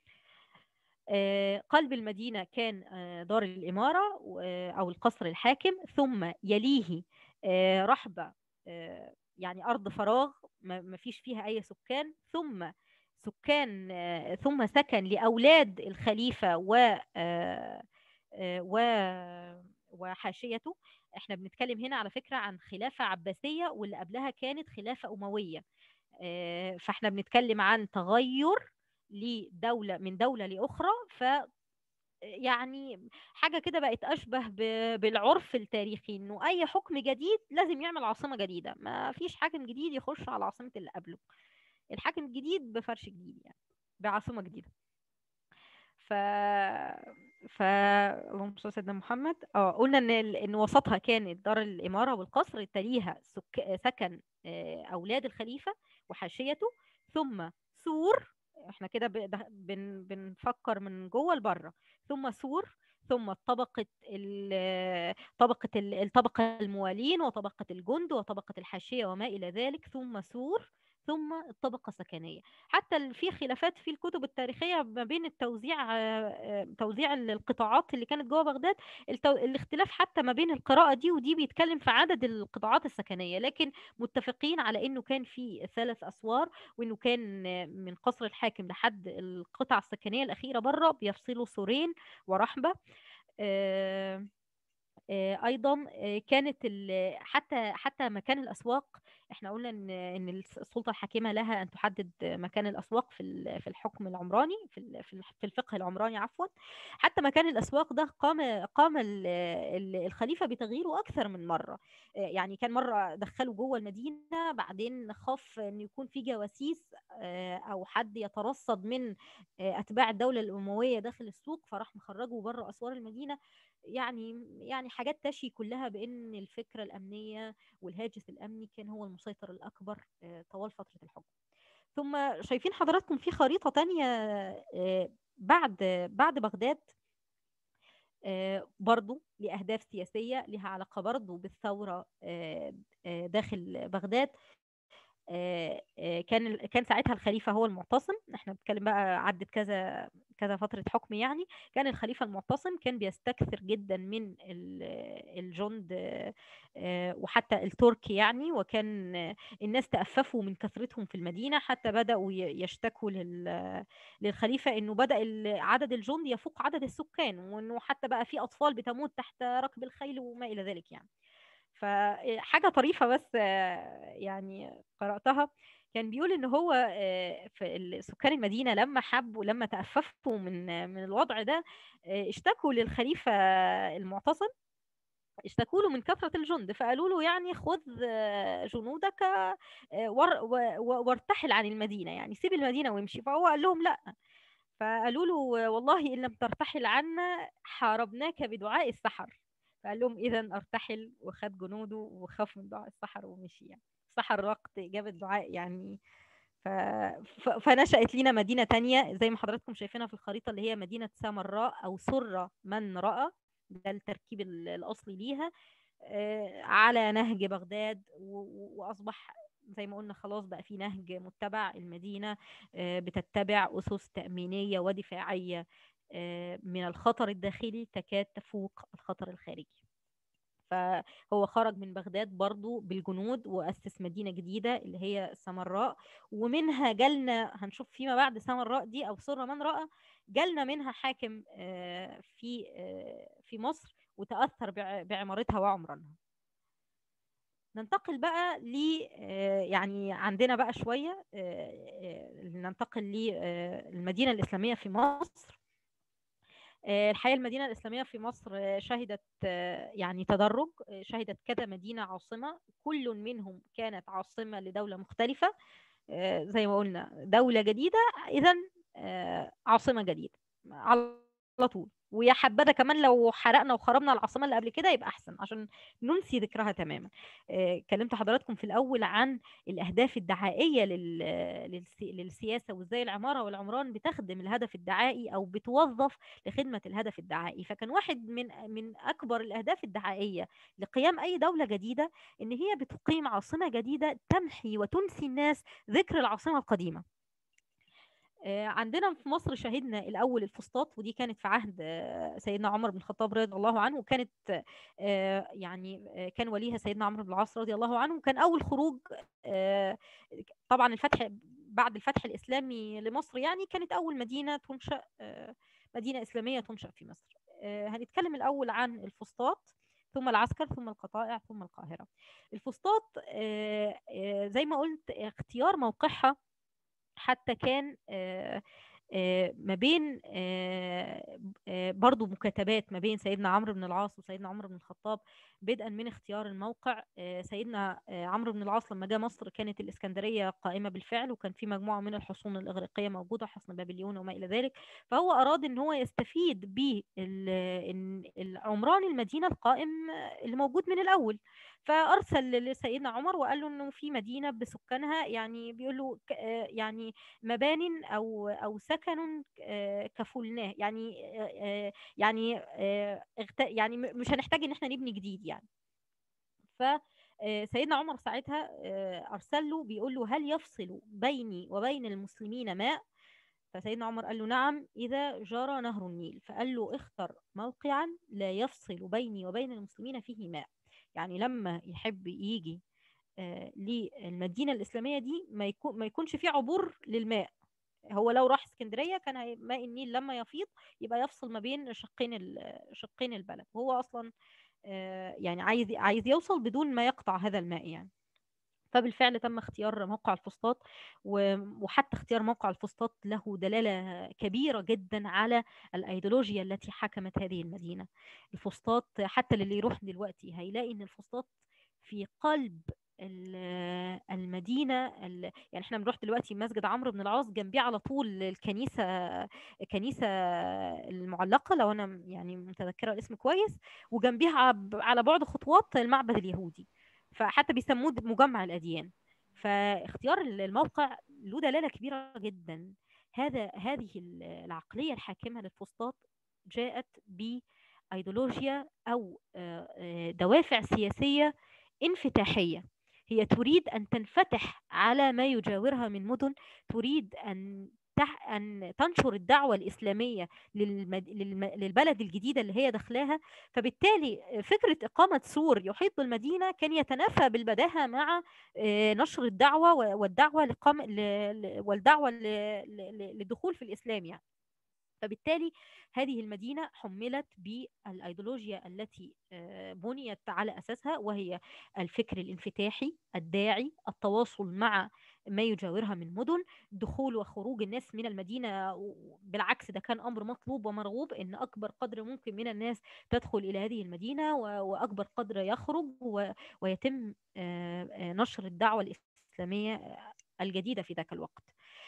قلب المدينة كان دار الإمارة أو القصر الحاكم ثم يليه رحبة يعني أرض فراغ ما فيش فيها أي سكان ثم سكان ثم سكن لأولاد الخليفة و و وحاشيته احنا بنتكلم هنا على فكرة عن خلافة عباسية واللي قبلها كانت خلافة أموية فاحنا بنتكلم عن تغير لدولة من دولة لأخرى ف يعني حاجة كده بقت أشبه بالعرف التاريخي إنه أي حكم جديد لازم يعمل عاصمة جديدة ما فيش حاكم جديد يخش على عاصمة اللي قبله الحاكم الجديد بفرش جديد يعني بعاصمة جديدة ف ف اللهم صل على سيدنا محمد اه قلنا ان ال- ان وسطها كانت دار الاماره والقصر تليها سك... سكن آه، اولاد الخليفه وحاشيته ثم سور احنا كده ب- ده- بن... بنفكر من جوه لبره ثم سور ثم طبقة ال- طبقة ال- الطبقة الموالين وطبقة الجند وطبقة الحاشية وما إلى ذلك ثم سور ثم الطبقة السكنية حتى ال- في خلافات في الكتب التاريخية ما بين التوزيع آه، آه، توزيع ال- القطاعات اللي كانت جوه بغداد التو... الاختلاف حتى ما بين القراءة دي ودي بيتكلم في عدد القطاعات السكنية لكن متفقين على انه كان في ثلاث اسوار وانه كان آه، من قصر الحاكم لحد القطعة السكنية الأخيرة بره بيفصلوا سورين ورحبة آه، آه، ايضا آه، كانت ال- حتى حتى مكان الاسواق احنا قلنا ان ان السلطه الحاكمه لها ان تحدد مكان الاسواق في ال- في الحكم العمراني في ال- في ال- في الفقه العمراني عفوا حتى مكان الاسواق ده قام قام ال- ال- الخليفه بتغييره اكثر من مره آه، يعني كان مره دخله جوه المدينه بعدين خاف ان يكون في جواسيس آه، او حد يترصد من آه، اتباع الدوله الامويه داخل السوق فراح مخرجه بره اسوار المدينه يعني يعني حاجات تشي كلها بان الفكره الامنيه والهاجس الامني كان هو المسيطر الاكبر آه، طوال فتره الحكم ثم شايفين حضراتكم في خريطه تانية آه، بعد بعد بغداد آه، برضو لأهداف سياسية لها علاقة برضو بالثورة آه، آه، داخل بغداد آه، آه، كان ال- كان ساعتها الخليفة هو المعتصم احنا بنتكلم بقى عدت كذا كذا فترة حكم يعني كان الخليفة المعتصم كان بيستكثر جدا من ال- الجند آه، آه، وحتى التركي يعني وكان آه، الناس تأففوا من كثرتهم في المدينة حتى بدأوا ي- يشتكوا لل- للخليفة انه بدأ ال- عدد الجند يفوق عدد السكان وانه حتى بقى في أطفال بتموت تحت ركب الخيل وما إلى ذلك يعني فحاجة طريفة بس آه، يعني قرأتها كان بيقول ان هو آه، في ال- سكان المدينة لما حبوا لما تأففوا من من الوضع ده آه، اشتكوا للخليفة المعتصم اشتكوا له من كثرة الجند فقالوا له يعني خذ آه، جنودك آه، وار- و- و- وارتحل عن المدينة يعني سيب المدينة وامشي فهو قال لهم لا فقالوا له والله إن لم ترتحل عنا حاربناك بدعاء السحر فقال لهم إذا أرتحل وخد جنوده وخاف من دعاء السحر ومشي يعني السحر وقت إجابة دعاء يعني ف... ف... فنشأت لنا مدينة تانية زي ما حضراتكم شايفينها في الخريطة اللي هي مدينة سامراء أو سر من رأى ده التركيب ال- الأصلي ليها آه، على نهج بغداد و- و- وأصبح زي ما قلنا خلاص بقى في نهج متبع المدينة آه، بتتبع أسس تأمينية ودفاعية آه، من الخطر الداخلي تكاد تفوق الخطر الخارجي فهو خرج من بغداد برضو بالجنود وأسس مدينة جديدة اللي هي سامراء ومنها جالنا هنشوف فيما بعد سامراء دي أو سر من رأى جالنا منها حاكم آه، في آه، في مصر وتأثر بع- بعمارتها وعمرانها ننتقل بقى ل آه، يعني عندنا بقى شوية آه، آه، ننتقل للمدينة الإسلامية في مصر آه، الحقيقة المدينة الإسلامية في مصر آه، شهدت آه، يعني تدرج آه، شهدت كذا مدينة عاصمة كل منهم كانت عاصمة لدولة مختلفة آه، زي ما قلنا دولة جديدة إذا عاصمة جديدة على طول ويا حبذا كمان لو حرقنا وخربنا العاصمة اللي قبل كده يبقى أحسن عشان ننسي ذكرها تماما آه، كلمت حضراتكم في الأول عن الأهداف الدعائية لل- للسي- للسياسة وإزاي العمارة والعمران بتخدم الهدف الدعائي أو بتوظف لخدمة الهدف الدعائي فكان واحد من من أكبر الأهداف الدعائية لقيام أي دولة جديدة إن هي بتقيم عاصمة جديدة تمحي وتنسي الناس ذكر العاصمة القديمة آه، عندنا في مصر شهدنا الأول الفسطاط ودي كانت في عهد آه، سيدنا عمر بن الخطاب رضي الله عنه وكانت آه، يعني آه، كان وليها سيدنا عمرو بن العاص رضي الله عنه وكان أول خروج آه، طبعا الفتح بعد الفتح الإسلامي لمصر يعني كانت أول مدينة تنشأ آه، مدينة إسلامية تنشأ في مصر آه، هنتكلم الأول عن الفسطاط ثم العسكر ثم القطائع ثم القاهرة الفسطاط آه، آه، زي ما قلت اختيار موقعها حتى كان آه، ما بين برضو مكاتبات ما بين سيدنا عمرو بن العاص وسيدنا عمر بن الخطاب بدءا من اختيار الموقع سيدنا عمرو بن العاص لما جاء مصر كانت الإسكندرية قائمة بالفعل وكان في مجموعة من الحصون الإغريقية موجودة حصن بابليون وما إلى ذلك فهو أراد أن هو يستفيد بعمران المدينة القائم اللي موجود من الأول فأرسل لسيدنا عمر وقال له أنه في مدينة بسكانها يعني بيقول له يعني مبان أو أو سكن كفلناه يعني يعني يعني مش هنحتاج ان احنا نبني جديد يعني فسيدنا عمر ساعتها ارسل له بيقول له هل يفصل بيني وبين المسلمين ماء فسيدنا عمر قال له نعم إذا جرى نهر النيل فقال له اختر موقعا لا يفصل بيني وبين المسلمين فيه ماء يعني لما يحب يجي للمدينة الإسلامية دي ما, يكون ما يكونش فيه عبور للماء هو لو راح اسكندريه كان ماء النيل لما يفيض يبقى يفصل ما بين شقين شقين البلد وهو اصلا يعني عايز عايز يوصل بدون ما يقطع هذا الماء يعني فبالفعل تم اختيار موقع الفسطاط وحتى اختيار موقع الفسطاط له دلالة كبيرة جدا على الأيديولوجيا التي حكمت هذه المدينة الفسطاط حتى للي يروح دلوقتي هيلاقي ان الفسطاط في قلب المدينه يعني احنا بنروح دلوقتي مسجد عمرو بن العاص جنبيه على طول الكنيسه كنيسه المعلقه لو انا يعني متذكره الاسم كويس وجنبيها على بعد خطوات المعبد اليهودي فحتى بيسموه مجمع الاديان فاختيار الموقع له دلاله كبيره جدا هذا هذه العقليه الحاكمه للفسطاط جاءت بايديولوجيا او دوافع سياسيه انفتاحيه هي تريد أن تنفتح على ما يجاورها من مدن تريد أن تح أن تنشر الدعوة الإسلامية للمد... للم... للبلد الجديدة اللي هي داخلاها فبالتالي فكرة إقامة سور يحيط بالمدينة كان يتنافى بالبداهة مع نشر الدعوة والدعوة لقام... والدعوة للدخول في الإسلام يعني فبالتالي هذه المدينة حملت بالأيديولوجيا التي بنيت على أساسها وهي الفكر الانفتاحي الداعي التواصل مع ما يجاورها من مدن دخول وخروج الناس من المدينة بالعكس ده كان أمر مطلوب ومرغوب إن أكبر قدر ممكن من الناس تدخل إلى هذه المدينة وأكبر قدر يخرج ويتم نشر الدعوة الإسلامية الجديدة في ذاك الوقت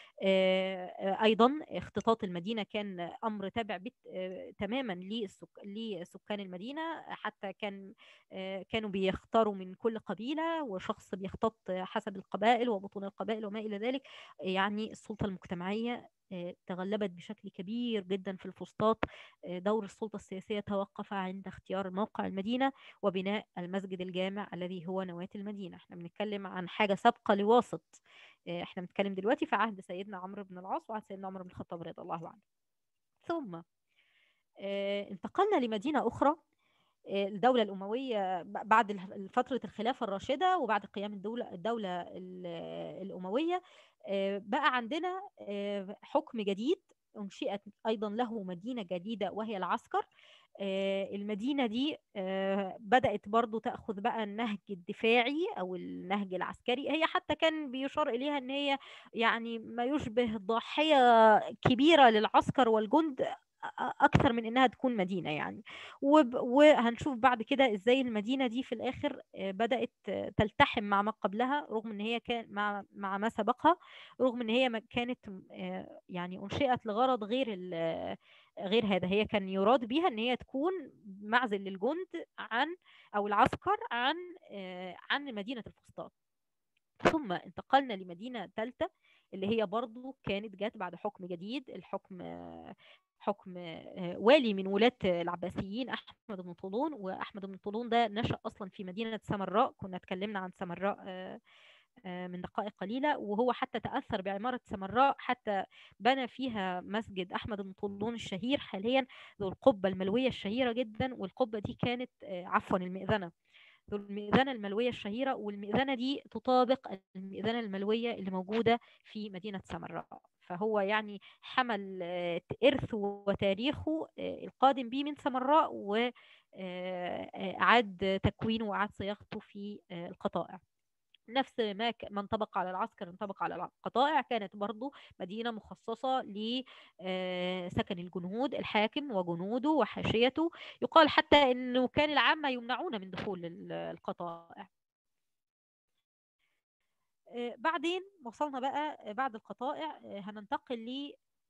ايضا اختطاط المدينه كان امر تابع تماما لسكان المدينه حتى كان كانوا بيختاروا من كل قبيله وشخص بيختط حسب القبائل وبطون القبائل وما الى ذلك يعني السلطه المجتمعيه تغلبت بشكل كبير جدا في الفسطاط دور السلطة السياسية توقف عند اختيار موقع المدينة وبناء المسجد الجامع الذي هو نواة المدينة احنا بنتكلم عن حاجة سابقة لواسط احنا بنتكلم دلوقتي في عهد سيدنا عمرو بن العاص وعهد سيدنا عمر بن الخطاب رضي الله عنه ثم انتقلنا لمدينة أخرى الدولة الأموية بعد فترة الخلافة الراشدة وبعد قيام الدولة الدولة الأموية بقى عندنا حكم جديد أنشئت أيضا له مدينة جديدة وهي العسكر المدينة دي بدأت برضو تأخذ بقى النهج الدفاعي أو النهج العسكري هي حتى كان بيشار إليها أن هي يعني ما يشبه ضاحية كبيرة للعسكر والجند اكثر من انها تكون مدينه يعني وهنشوف بعد كده ازاي المدينه دي في الاخر بدات تلتحم مع ما قبلها رغم ان هي كان مع مع ما سبقها رغم ان هي كانت يعني انشئت لغرض غير غير هذا هي كان يراد بها ان هي تكون معزل للجند عن او العسكر عن عن مدينه الفسطاط ثم انتقلنا لمدينه ثالثه اللي هي برضو كانت جات بعد حكم جديد الحكم حكم والي من ولاة العباسيين أحمد بن طولون وأحمد بن طولون ده نشأ أصلا في مدينة سمراء كنا اتكلمنا عن سمراء من دقائق قليلة وهو حتى تأثر بعمارة سمراء حتى بنى فيها مسجد أحمد بن طولون الشهير حاليا ذو القبة الملوية الشهيرة جدا والقبة دي كانت عفوا المئذنة ذو المئذنة الملوية الشهيرة والمئذنة دي تطابق المئذنة الملوية اللي موجودة في مدينة سمراء فهو يعني حمل إرثه وتاريخه القادم به من سمراء وأعاد تكوينه وأعاد صياغته في القطائع نفس ما ما انطبق على العسكر انطبق على القطائع كانت برضو مدينة مخصصة لسكن الجنود الحاكم وجنوده وحاشيته يقال حتى أنه كان العامة يمنعون من دخول القطائع بعدين وصلنا بقى بعد القطائع هننتقل ل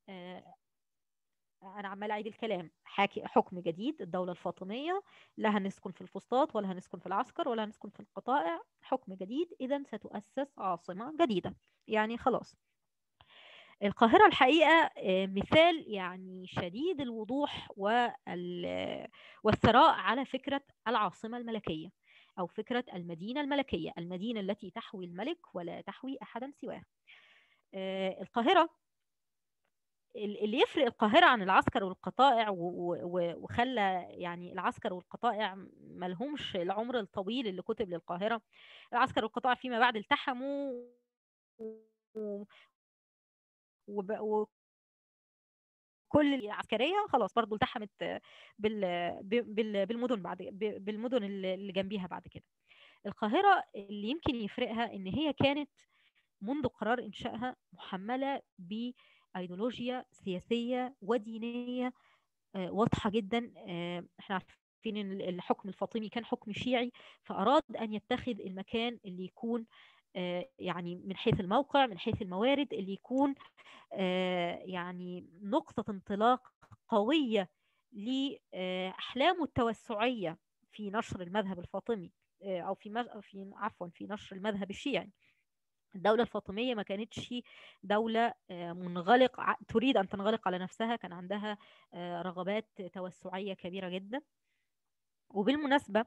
انا عمال اعيد الكلام حاكي حكم جديد الدوله الفاطميه لا هنسكن في الفسطاط ولا هنسكن في العسكر ولا هنسكن في القطائع حكم جديد اذا ستؤسس عاصمه جديده يعني خلاص القاهرة الحقيقة مثال يعني شديد الوضوح والثراء على فكرة العاصمة الملكية أو فكرة المدينة الملكية المدينة التي تحوي الملك ولا تحوي أحدا سواه القاهرة اللي يفرق القاهرة عن العسكر والقطائع وخلى يعني العسكر والقطائع ملهمش العمر الطويل اللي كتب للقاهرة العسكر والقطائع فيما بعد التحموا و... كل العسكريه خلاص برضو التحمت بال... بال... بالمدن بعد بالمدن اللي جنبيها بعد كده القاهره اللي يمكن يفرقها ان هي كانت منذ قرار انشائها محمله بايديولوجيا سياسيه ودينيه واضحه جدا احنا عارفين ان الحكم الفاطمي كان حكم شيعي فاراد ان يتخذ المكان اللي يكون يعني من حيث الموقع من حيث الموارد اللي يكون يعني نقطة انطلاق قوية لأحلامه التوسعية في نشر المذهب الفاطمي أو في في عفوا في نشر المذهب الشيعي الدولة الفاطمية ما كانتش دولة منغلق تريد أن تنغلق على نفسها كان عندها رغبات توسعية كبيرة جدا وبالمناسبة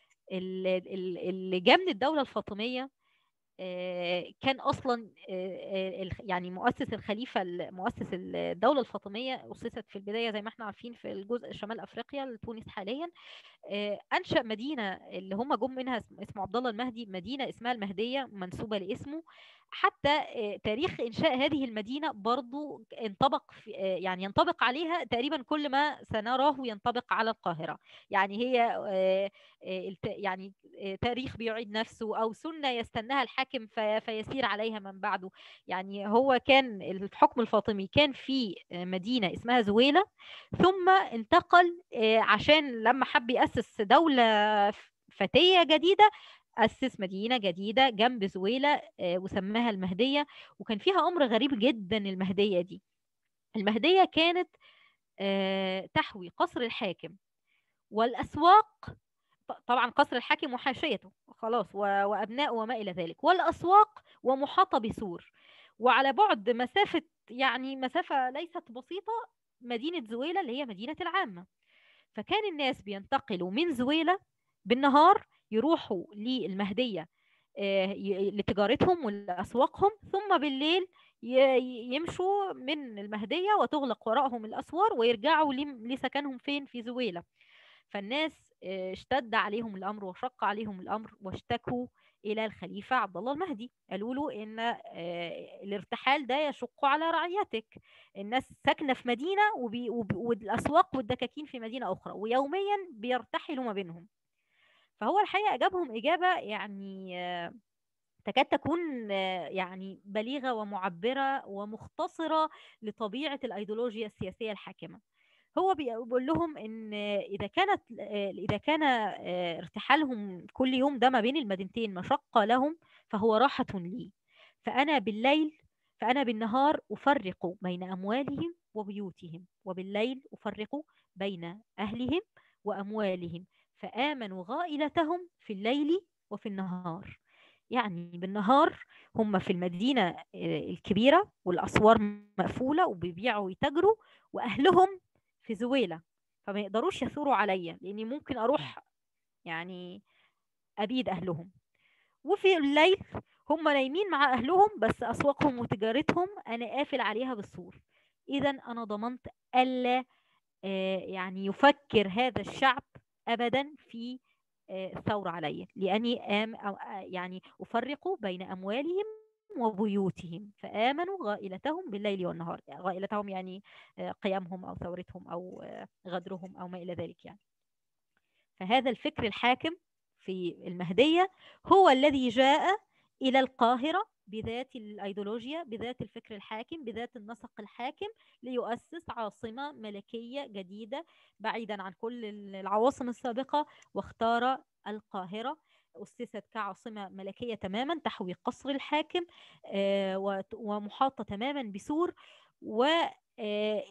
اللي جاء من الدولة الفاطمية كان اصلا يعني مؤسس الخليفه مؤسس الدوله الفاطميه اسست في البدايه زي ما احنا عارفين في الجزء شمال افريقيا تونس حاليا انشا مدينه اللي هم جم منها اسمه عبد الله المهدي مدينه اسمها المهديه منسوبه لاسمه حتى تاريخ انشاء هذه المدينه برضو انطبق في يعني ينطبق عليها تقريبا كل ما سنراه ينطبق على القاهره يعني هي يعني تاريخ بيعيد نفسه او سنه يستناها الحاكم فيسير عليها من بعده يعني هو كان الحكم الفاطمي كان في مدينه اسمها زويله ثم انتقل عشان لما حب ياسس دوله فتيه جديده أسس مدينة جديدة جنب زويلة وسماها المهدية وكان فيها أمر غريب جدا المهدية دي المهدية كانت تحوي قصر الحاكم والأسواق طبعا قصر الحاكم وحاشيته خلاص وأبناء وما إلى ذلك والأسواق ومحاطة بسور وعلى بعد مسافة يعني مسافة ليست بسيطة مدينة زويلة اللي هي مدينة العامة فكان الناس بينتقلوا من زويلة بالنهار يروحوا للمهدية لتجارتهم ولأسواقهم ثم بالليل يمشوا من المهدية وتغلق وراءهم الأسوار ويرجعوا لسكنهم فين في زويلة فالناس اشتد عليهم الأمر وشق عليهم الأمر واشتكوا إلى الخليفة عبد الله المهدي قالوا له إن الارتحال ده يشق على رعيتك الناس ساكنة في مدينة والأسواق والدكاكين في مدينة أخرى ويوميا بيرتحلوا ما بينهم فهو الحقيقه اجابهم اجابه يعني تكاد تكون يعني بليغه ومعبره ومختصره لطبيعه الايديولوجيا السياسيه الحاكمه هو بيقول لهم ان اذا كانت اذا كان ارتحالهم كل يوم ده ما بين المدينتين مشقه لهم فهو راحه لي فانا بالليل فانا بالنهار افرق بين اموالهم وبيوتهم وبالليل افرق بين اهلهم واموالهم فآمنوا غائلتهم في الليل وفي النهار يعني بالنهار هم في المدينة الكبيرة والأسوار مقفولة وبيبيعوا ويتاجروا وأهلهم في زويلة فما يقدروش يثوروا عليا لأني ممكن أروح يعني أبيد أهلهم وفي الليل هم نايمين مع أهلهم بس أسواقهم وتجارتهم أنا قافل عليها بالسور إذا أنا ضمنت ألا يعني يفكر هذا الشعب ابدا في الثورة علي لاني آم أو يعني افرق بين اموالهم وبيوتهم فامنوا غائلتهم بالليل والنهار يعني غائلتهم يعني قيامهم او ثورتهم او غدرهم او ما الى ذلك يعني فهذا الفكر الحاكم في المهديه هو الذي جاء إلى القاهرة بذات الأيديولوجيا بذات الفكر الحاكم بذات النسق الحاكم ليؤسس عاصمة ملكية جديدة بعيدا عن كل العواصم السابقة واختار القاهرة أسست كعاصمة ملكية تماما تحوي قصر الحاكم آه، ومحاطة تماما بسور و آه،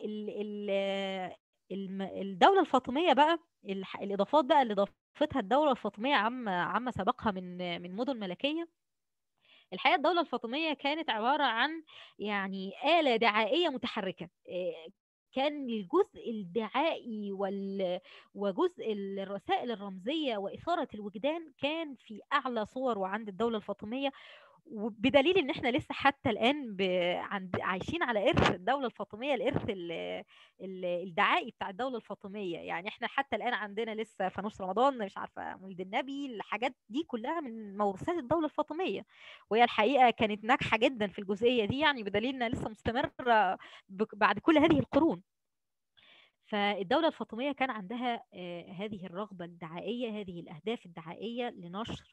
الدولة الفاطمية بقى الإضافات بقى اللي ضافتها الدولة الفاطمية عما عما سبقها من من مدن ملكية الحقيقة الدولة الفاطمية كانت عبارة عن يعني آلة دعائية متحركة كان الجزء الدعائي وال... وجزء الرسائل الرمزية وإثارة الوجدان كان في أعلى صور وعند الدولة الفاطمية وبدليل ان احنا لسه حتى الان ب... عند... عايشين على ارث الدوله الفاطميه الارث ال... ال... الدعائي بتاع الدوله الفاطميه يعني احنا حتى الان عندنا لسه فانوس رمضان مش عارفه مولد النبي الحاجات دي كلها من موروثات الدوله الفاطميه وهي الحقيقه كانت ناجحه جدا في الجزئيه دي يعني بدليل انها لسه مستمره ب... بعد كل هذه القرون فالدولة الفاطمية كان عندها هذه الرغبة الدعائية هذه الأهداف الدعائية لنشر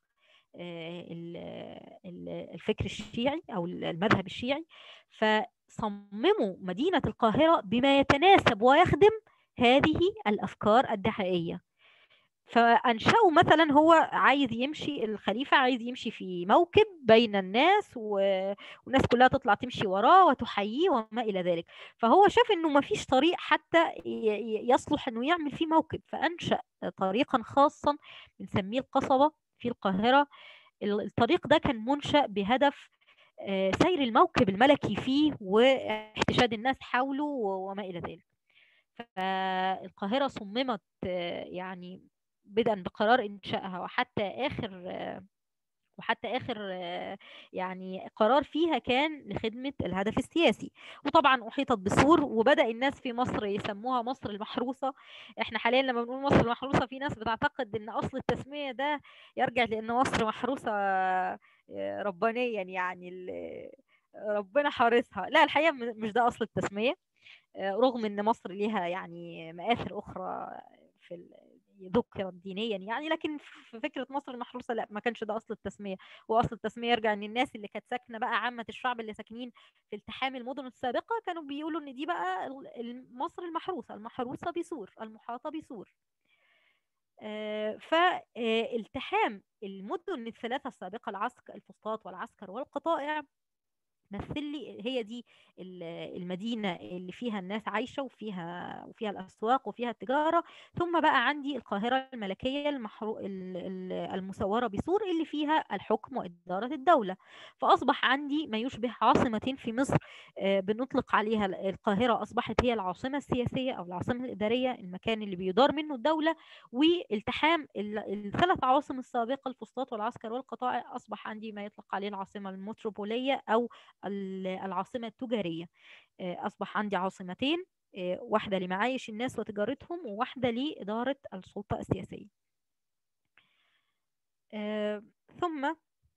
الفكر الشيعي او المذهب الشيعي فصمموا مدينه القاهره بما يتناسب ويخدم هذه الافكار الدعائيه فانشأوا مثلا هو عايز يمشي الخليفه عايز يمشي في موكب بين الناس والناس كلها تطلع تمشي وراه وتحييه وما الى ذلك فهو شاف انه ما فيش طريق حتى يصلح انه يعمل فيه موكب فانشأ طريقا خاصا بنسميه القصبه في القاهرة الطريق ده كان منشأ بهدف آه، سير الموكب الملكي فيه واحتشاد الناس حوله وما إلى ذلك فالقاهرة صممت آه، يعني بدءا بقرار إنشائها وحتى آخر آه، وحتى اخر يعني قرار فيها كان لخدمه الهدف السياسي وطبعا احيطت بسور وبدا الناس في مصر يسموها مصر المحروسه احنا حاليا لما بنقول مصر المحروسه في ناس بتعتقد ان اصل التسميه ده يرجع لان مصر محروسه ربانيا يعني ربنا حارسها لا الحقيقه مش ده اصل التسميه رغم ان مصر ليها يعني مآثر اخرى في ذكرت دينيا يعني لكن في فكره مصر المحروسه لا ما كانش ده اصل التسميه واصل التسميه يرجع ان الناس اللي كانت ساكنه بقى عامه الشعب اللي ساكنين في التحام المدن السابقه كانوا بيقولوا ان دي بقى مصر المحروسه المحروسه بسور المحاطه بسور آه، فالتحام المدن الثلاثه السابقه العسكر الفسطاط والعسكر والقطائع مثل لي هي دي المدينة اللي فيها الناس عايشة وفيها وفيها الأسواق وفيها التجارة ثم بقى عندي القاهرة الملكية المحرو المسورة بسور اللي فيها الحكم وإدارة الدولة فأصبح عندي ما يشبه عاصمة في مصر آه، بنطلق عليها القاهرة أصبحت هي العاصمة السياسية أو العاصمة الإدارية المكان اللي بيدار منه الدولة والتحام الثلاث عواصم السابقة الفسطاط والعسكر والقطائع أصبح عندي ما يطلق عليه العاصمة المتروبولية أو العاصمة التجارية آه، أصبح عندي عاصمتين آه، واحدة لمعايش الناس وتجارتهم وواحدة لإدارة السلطة السياسية آه، ثم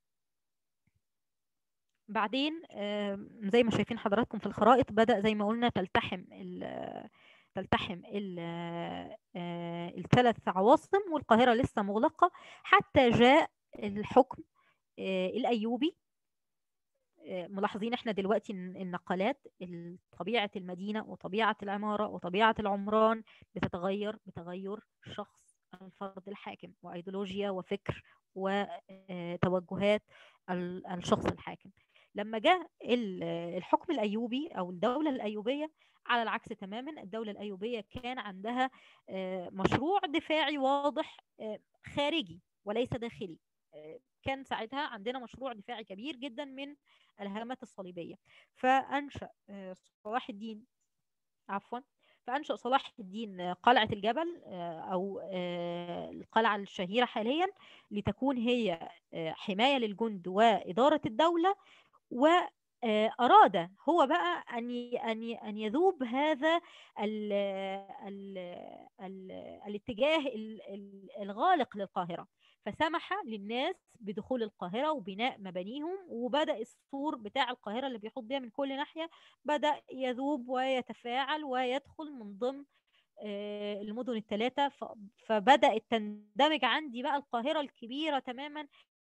بعدين زي ما شايفين حضراتكم في الخرائط بدأ زي ما قلنا تلتحم ال تلتحم ال الثلاث عواصم والقاهرة لسه مغلقة حتى جاء الحكم الأيوبي ملاحظين احنا دلوقتي النقلات طبيعة المدينة وطبيعة العمارة وطبيعة العمران بتتغير بتغير شخص الفرد الحاكم وأيديولوجيا وفكر وتوجهات الشخص الحاكم لما جاء الحكم الأيوبي أو الدولة الأيوبية على العكس تماما الدولة الأيوبية كان عندها مشروع دفاعي واضح خارجي وليس داخلي كان ساعتها عندنا مشروع دفاعي كبير جدا من الهجمات الصليبية فأنشأ آه، صلاح الدين عفوا فأنشأ صلاح الدين قلعة الجبل آه، أو آه، القلعة الشهيرة حاليا لتكون هي حماية للجند وإدارة الدولة وأراد هو بقى أن أن أن يذوب هذا ال ال ال الاتجاه الغالق للقاهرة فسمح للناس بدخول القاهرة وبناء مبانيهم وبدأ السور بتاع القاهرة اللي بيحط بيها من كل ناحية بدأ يذوب ويتفاعل ويدخل من ضمن آه، المدن الثلاثة فبدأت تندمج عندي بقى القاهرة الكبيرة تماما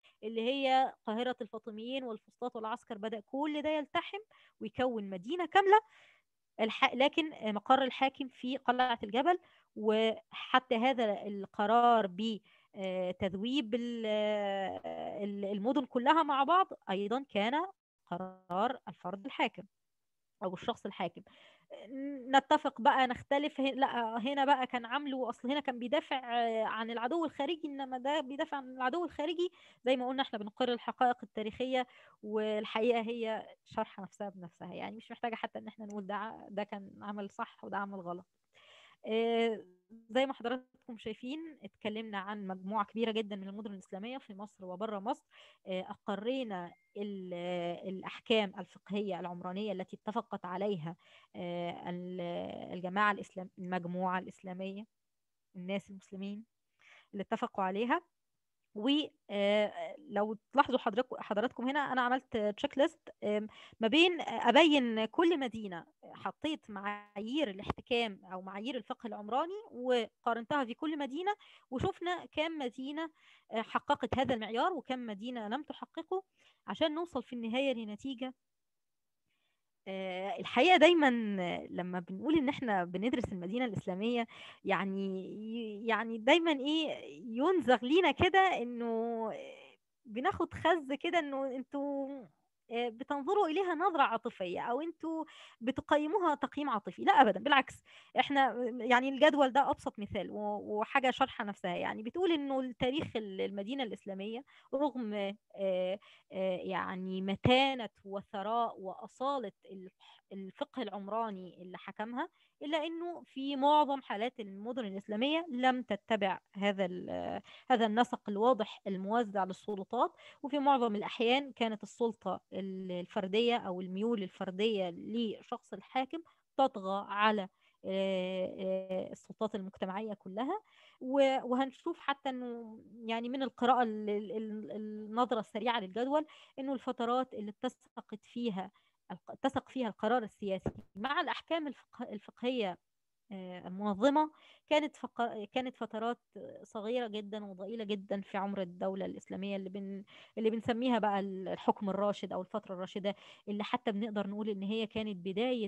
اللي هي قاهرة الفاطميين والفسطاط والعسكر بدأ كل ده يلتحم ويكون مدينة كاملة الح... لكن مقر الحاكم في قلعة الجبل وحتى هذا القرار بتذويب المدن كلها مع بعض أيضا كان قرار الفرد الحاكم أو الشخص الحاكم نتفق بقى نختلف لا هنا بقى كان عامله اصل هنا كان بيدافع عن العدو الخارجي انما ده بيدافع عن العدو الخارجي زي ما قلنا احنا بنقر الحقائق التاريخيه والحقيقه هي شرح نفسها بنفسها يعني مش محتاجه حتى ان احنا نقول ده ده كان عمل صح وده عمل غلط زي ما حضراتكم شايفين اتكلمنا عن مجموعة كبيرة جدا من المدن الإسلامية في مصر وبره مصر أقرينا الأحكام الفقهية العمرانية التي اتفقت عليها الجماعة الإسلام المجموعة الإسلامية الناس المسلمين اللي اتفقوا عليها ولو تلاحظوا حضراتكم هنا انا عملت تشيك ليست ما بين ابين كل مدينه حطيت معايير الاحتكام او معايير الفقه العمراني وقارنتها في كل مدينه وشفنا كم مدينه حققت هذا المعيار وكم مدينه لم تحققه عشان نوصل في النهايه لنتيجه الحقيقه دايما لما بنقول ان احنا بندرس المدينه الاسلاميه يعني يعني دايما ايه ينزغ لينا كده انه بناخد خز كده انه انتوا بتنظروا اليها نظره عاطفيه او انتوا بتقيموها تقييم عاطفي لا ابدا بالعكس احنا يعني الجدول ده ابسط مثال وحاجه شرحه نفسها يعني بتقول انه التاريخ المدينه الاسلاميه رغم يعني متانه وثراء واصاله الفقه العمراني اللي حكمها الا انه في معظم حالات المدن الاسلاميه لم تتبع هذا هذا النسق الواضح الموزع للسلطات وفي معظم الاحيان كانت السلطه الفرديه او الميول الفرديه لشخص الحاكم تطغى على السلطات المجتمعيه كلها وهنشوف حتى انه يعني من القراءه النظره السريعه للجدول انه الفترات اللي اتسقت فيها اتسق فيها القرار السياسي مع الأحكام الفقهية المنظمة كانت فق... كانت فترات صغيرة جدا وضئيلة جدا في عمر الدولة الإسلامية اللي بن... اللي بنسميها بقى الحكم الراشد أو الفترة الراشدة اللي حتى بنقدر نقول إن هي كانت بداية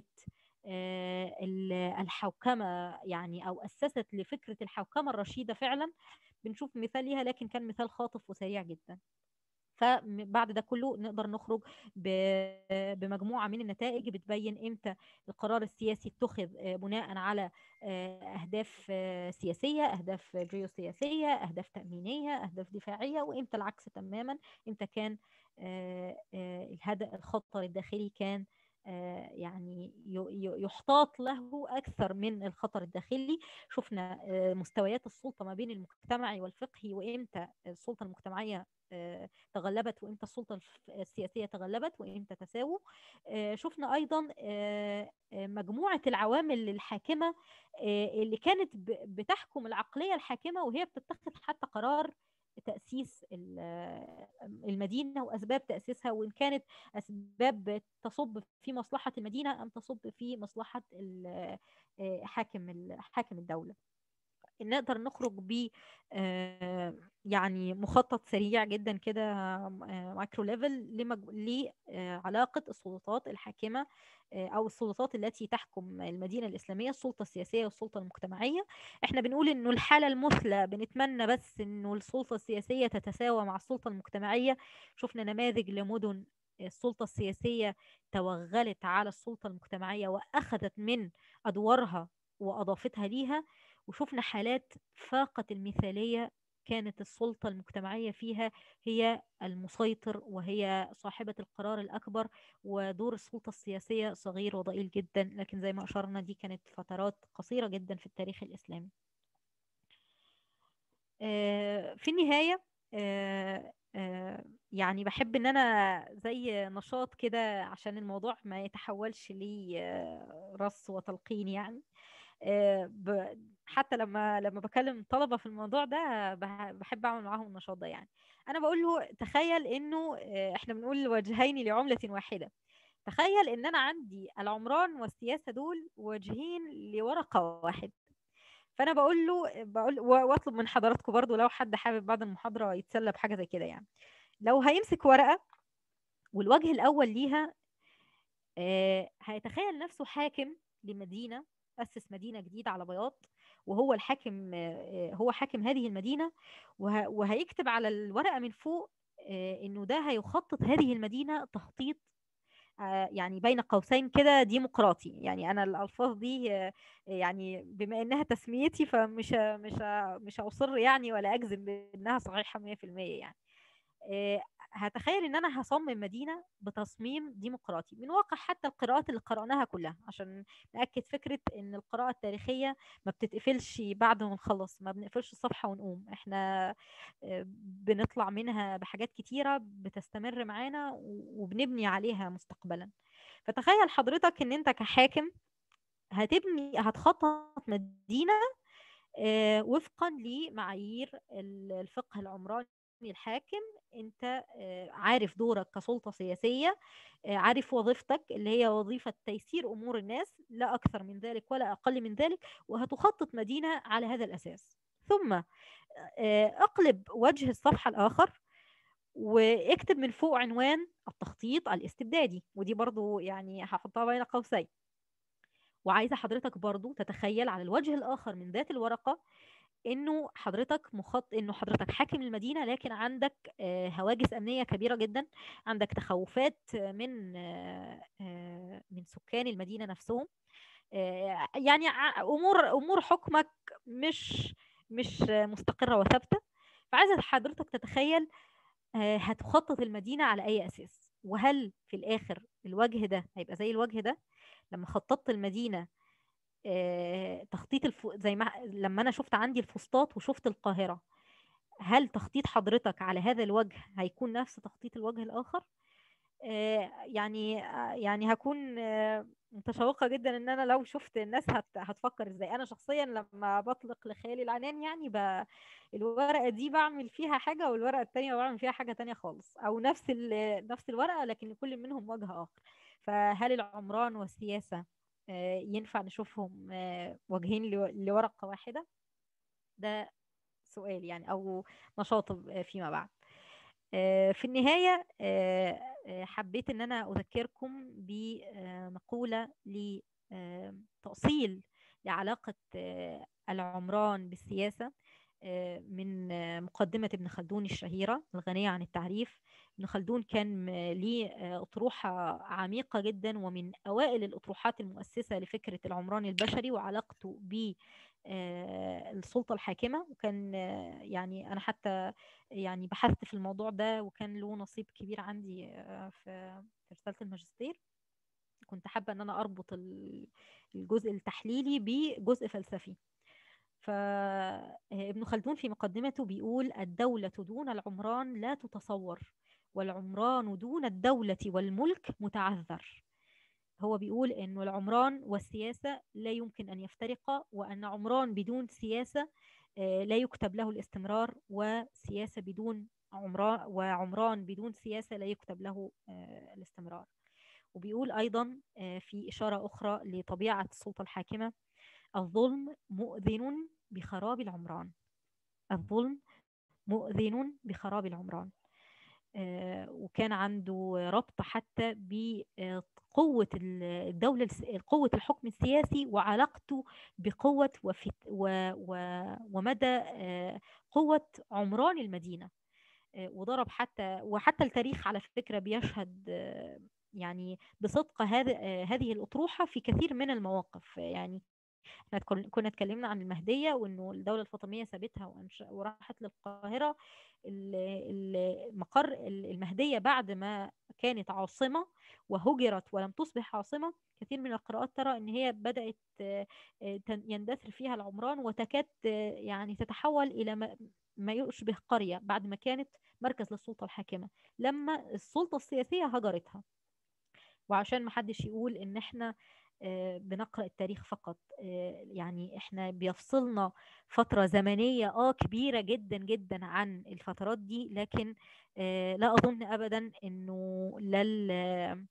الحوكمة يعني أو أسست لفكرة الحوكمة الرشيدة فعلا بنشوف مثال ليها لكن كان مثال خاطف وسريع جدا فبعد ده كله نقدر نخرج بمجموعة من النتائج بتبين امتى القرار السياسي اتخذ بناء على أهداف سياسية أهداف جيوسياسية أهداف تأمينية أهداف دفاعية وامتى العكس تماما امتى كان الهدف الخطر الداخلي كان يعني يحتاط له أكثر من الخطر الداخلي شفنا مستويات السلطة ما بين المجتمعي والفقهي وإمتى السلطة المجتمعية تغلبت وإمتى السلطة السياسية تغلبت وإمتى تساووا شفنا أيضا مجموعة العوامل الحاكمة اللي كانت بتحكم العقلية الحاكمة وهي بتتخذ حتى قرار تأسيس المدينة وأسباب تأسيسها وإن كانت أسباب تصب في مصلحة المدينة أم تصب في مصلحة حاكم حاكم الدولة نقدر نخرج ب يعني مخطط سريع جدا كده مايكرو ليفل لعلاقه السلطات الحاكمه او السلطات التي تحكم المدينه الاسلاميه السلطه السياسيه والسلطه المجتمعيه احنا بنقول انه الحاله المثلى بنتمنى بس انه السلطه السياسيه تتساوى مع السلطه المجتمعيه شفنا نماذج لمدن السلطة السياسية توغلت على السلطة المجتمعية وأخذت من أدوارها وأضافتها ليها وشفنا حالات فاقت المثالية كانت السلطة المجتمعية فيها هي المسيطر وهي صاحبة القرار الأكبر ودور السلطة السياسية صغير وضئيل جدا لكن زي ما أشرنا دي كانت فترات قصيرة جدا في التاريخ الإسلامي في النهاية يعني بحب ان انا زي نشاط كده عشان الموضوع ما يتحولش لي رص وتلقين يعني حتى لما لما بكلم طلبه في الموضوع ده بحب اعمل معاهم النشاط ده يعني انا بقول له تخيل انه احنا بنقول وجهين لعمله واحده تخيل ان انا عندي العمران والسياسه دول وجهين لورقه واحده فانا بقول له بقول واطلب من حضراتكم برضو لو حد حابب بعد المحاضره يتسلى بحاجه زي كده يعني لو هيمسك ورقة والوجه الأول ليها آه، هيتخيل نفسه حاكم لمدينة أسس مدينة جديدة على بياض وهو الحاكم آه، هو حاكم هذه المدينة وه- وهيكتب على الورقة من فوق آه، إنه ده هيخطط هذه المدينة تخطيط آه، يعني بين قوسين كده ديمقراطي يعني انا الالفاظ دي آه، يعني بما انها تسميتي فمش ه- مش ه- مش هاصر يعني ولا اجزم بانها صحيحه 100% يعني آه، هتخيل ان انا هصمم مدينه بتصميم ديمقراطي من واقع حتى القراءات اللي قرأناها كلها عشان نأكد فكره ان القراءه التاريخيه ما بتتقفلش بعد ما نخلص ما بنقفلش الصفحه ونقوم احنا آه، بنطلع منها بحاجات كتيره بتستمر معانا و- وبنبني عليها مستقبلا فتخيل حضرتك ان انت كحاكم هتبني هتخطط مدينه آه، وفقا لمعايير ال- الفقه العمراني الحاكم انت آه، عارف دورك كسلطة سياسية آه، عارف وظيفتك اللي هي وظيفة تيسير أمور الناس لا أكثر من ذلك ولا أقل من ذلك وهتخطط مدينة على هذا الأساس ثم آه، اقلب وجه الصفحة الآخر واكتب من فوق عنوان التخطيط الاستبدادي ودي برضو يعني هحطها بين قوسين وعايزة حضرتك برضو تتخيل على الوجه الآخر من ذات الورقة انه حضرتك مخط انه حضرتك حاكم المدينه لكن عندك آه، هواجس امنيه كبيره جدا عندك تخوفات آه، من آه، آه، من سكان المدينه نفسهم آه، يعني ع- امور امور حكمك مش مش آه، مستقره وثابته فعايزه حضرتك تتخيل آه، هتخطط المدينه على اي اساس وهل في الاخر الوجه ده هيبقى زي الوجه ده لما خططت المدينه آه، تخطيط الف... زي ما لما انا شفت عندي الفسطاط وشفت القاهرة هل تخطيط حضرتك على هذا الوجه هيكون نفس تخطيط الوجه الآخر آه، يعني آه، يعني هكون آه، متشوقة جدا ان انا لو شفت الناس هت... هتفكر ازاي انا شخصيا لما بطلق لخيالي العنان يعني ب... الورقة دي بعمل فيها حاجة والورقة التانية بعمل فيها حاجة تانية خالص او نفس ال... نفس الورقة لكن لكل منهم وجه آخر فهل العمران والسياسة آه، ينفع نشوفهم آه، وجهين لو- لورقة واحدة ده سؤال يعني أو نشاط ب- فيما بعد آه، في النهاية آه، آه، حبيت إن أنا أذكركم بمقولة لتأصيل لعلاقة آه، العمران بالسياسة آه، من آه، مقدمة ابن خلدون الشهيرة الغنية عن التعريف ابن خلدون كان م- ليه آه، أطروحة عميقة جدا ومن أوائل الأطروحات المؤسسة لفكرة العمران البشري وعلاقته ب آه، السلطة الحاكمة وكان آه، يعني أنا حتى يعني بحثت في الموضوع ده وكان له نصيب كبير عندي آه، في في رسالة الماجستير كنت حابة ان انا اربط ال- الجزء التحليلي بجزء فلسفي فابن خلدون في مقدمته بيقول الدولة دون العمران لا تتصور والعمران دون الدولة والملك متعذر هو بيقول انه العمران والسياسة لا يمكن ان يفترقا وان عمران بدون سياسة آه، لا يكتب له الاستمرار وسياسة بدون عمران وعمران بدون سياسة لا يكتب له آه، الاستمرار وبيقول أيضا آه، في إشارة أخرى لطبيعة السلطة الحاكمة الظلم مؤذن بخراب العمران الظلم مؤذن بخراب العمران آه، وكان عنده ربط حتى بقوة الدولة الس- قوة الحكم السياسي وعلاقته بقوة وفت و و ومدى آه، قوة عمران المدينة آه، وضرب حتى وحتى التاريخ على فكرة بيشهد آه، يعني بصدق هذا آه، هذه الأطروحة في كثير من المواقف يعني احنا كن- كنا اتكلمنا عن المهدية وانه الدولة الفاطمية سابتها وأنش- وراحت للقاهرة ال- ال- مقر ال- المهدية بعد ما كانت عاصمة وهجرت ولم تصبح عاصمة كثير من القراءات ترى ان هي بدأت آه، آه، تن- يندثر فيها العمران وتكاد آه، يعني تتحول الى ما ما يشبه قرية بعد ما كانت مركز للسلطة الحاكمة لما السلطة السياسية هجرتها وعشان ما حدش يقول ان احنا آه، بنقرأ التاريخ فقط آه، يعني احنا بيفصلنا فترة زمنية اه كبيرة جدا جدا عن الفترات دي لكن آه، لا اظن ابدا انه لا ال-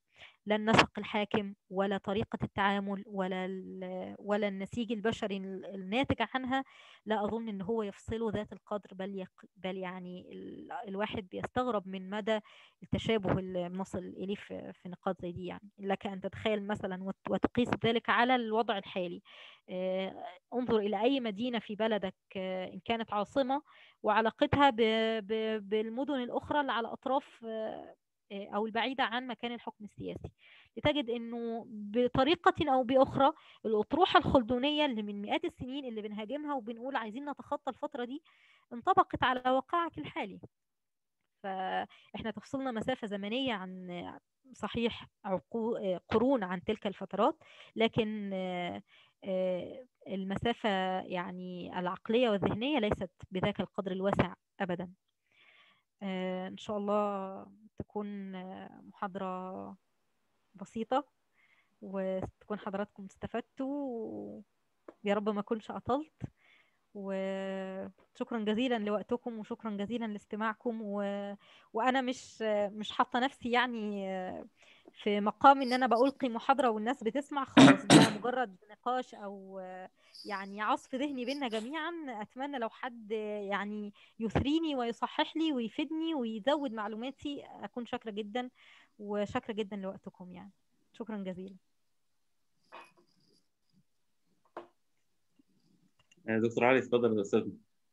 لا النسق الحاكم ولا طريقة التعامل ولا ولا النسيج البشري الناتج عنها لا أظن إن هو يفصله ذات القدر بل يق بل يعني الواحد بيستغرب من مدى التشابه اللي بنصل إليه في, في نقاط زي دي يعني لك أن تتخيل مثلا وتقيس ذلك على الوضع الحالي انظر إلى أي مدينة في بلدك إن كانت عاصمة وعلاقتها بالمدن الأخرى اللي على أطراف أو البعيدة عن مكان الحكم السياسي لتجد أنه بطريقة أو بأخرى الأطروحة الخلدونية اللي من مئات السنين اللي بنهاجمها وبنقول عايزين نتخطى الفترة دي انطبقت على واقعك الحالي فإحنا تفصلنا مسافة زمنية عن صحيح قرون عن تلك الفترات لكن المسافة يعني العقلية والذهنية ليست بذاك القدر الواسع أبدا إن شاء الله تكون محاضرة بسيطة وتكون حضراتكم استفدتوا ويا رب ما أكونش أطلت وشكرا جزيلا لوقتكم وشكرا جزيلا لاستماعكم و... وانا مش مش حاطه نفسي يعني في مقام ان انا بلقي محاضره والناس بتسمع خالص ده مجرد نقاش او يعني عصف ذهني بينا جميعا اتمنى لو حد يعني يثريني ويصحح لي ويفيدني ويزود معلوماتي اكون شاكره جدا وشاكره جدا لوقتكم يعني شكرا جزيلا دكتور علي اتفضل يا استاذ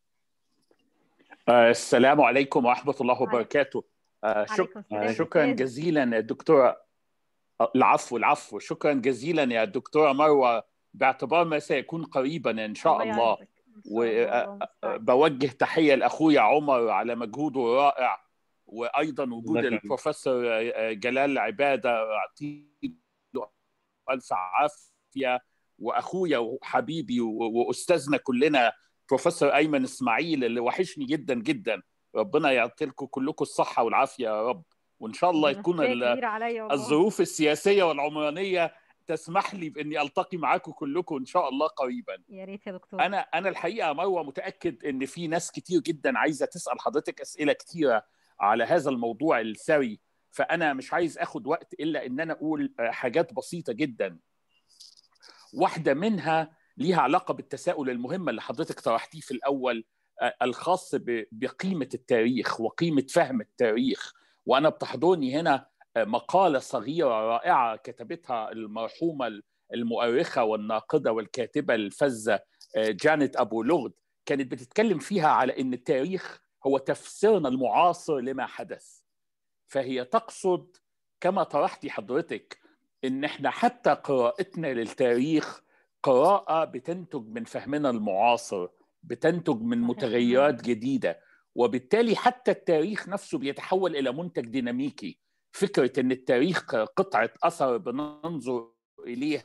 السلام عليكم ورحمه الله وبركاته شك... شكرا جزيلا دكتوره العفو العفو شكرا جزيلا يا دكتوره مروه باعتبار ما سيكون قريبا ان شاء الله وبوجه تحيه لاخويا عمر على مجهوده الرائع وايضا وجود البروفيسور جلال عباده اعطيه الف عافيه واخويا وحبيبي واستاذنا كلنا بروفيسور ايمن اسماعيل اللي وحشني جدا جدا ربنا يعطي لكم كلكم الصحه والعافيه يا رب وان شاء الله يكون الظروف السياسيه والعمرانيه تسمح لي باني التقي معاكم كلكم ان شاء الله قريبا يا ريت يا دكتور انا انا الحقيقه مروه متاكد ان في ناس كتير جدا عايزه تسال حضرتك اسئله كتيره على هذا الموضوع الثري فانا مش عايز اخد وقت الا ان انا اقول حاجات بسيطه جدا واحده منها ليها علاقه بالتساؤل المهم اللي حضرتك طرحتيه في الاول الخاص بقيمه التاريخ وقيمه فهم التاريخ وانا بتحضرني هنا مقاله صغيره رائعه كتبتها المرحومه المؤرخه والناقده والكاتبه الفذه جانيت ابو لغد كانت بتتكلم فيها على ان التاريخ هو تفسيرنا المعاصر لما حدث فهي تقصد كما طرحتي حضرتك ان احنا حتى قراءتنا للتاريخ قراءه بتنتج من فهمنا المعاصر بتنتج من متغيرات جديده وبالتالي حتى التاريخ نفسه بيتحول الى منتج ديناميكي فكره ان التاريخ قطعه اثر بننظر اليها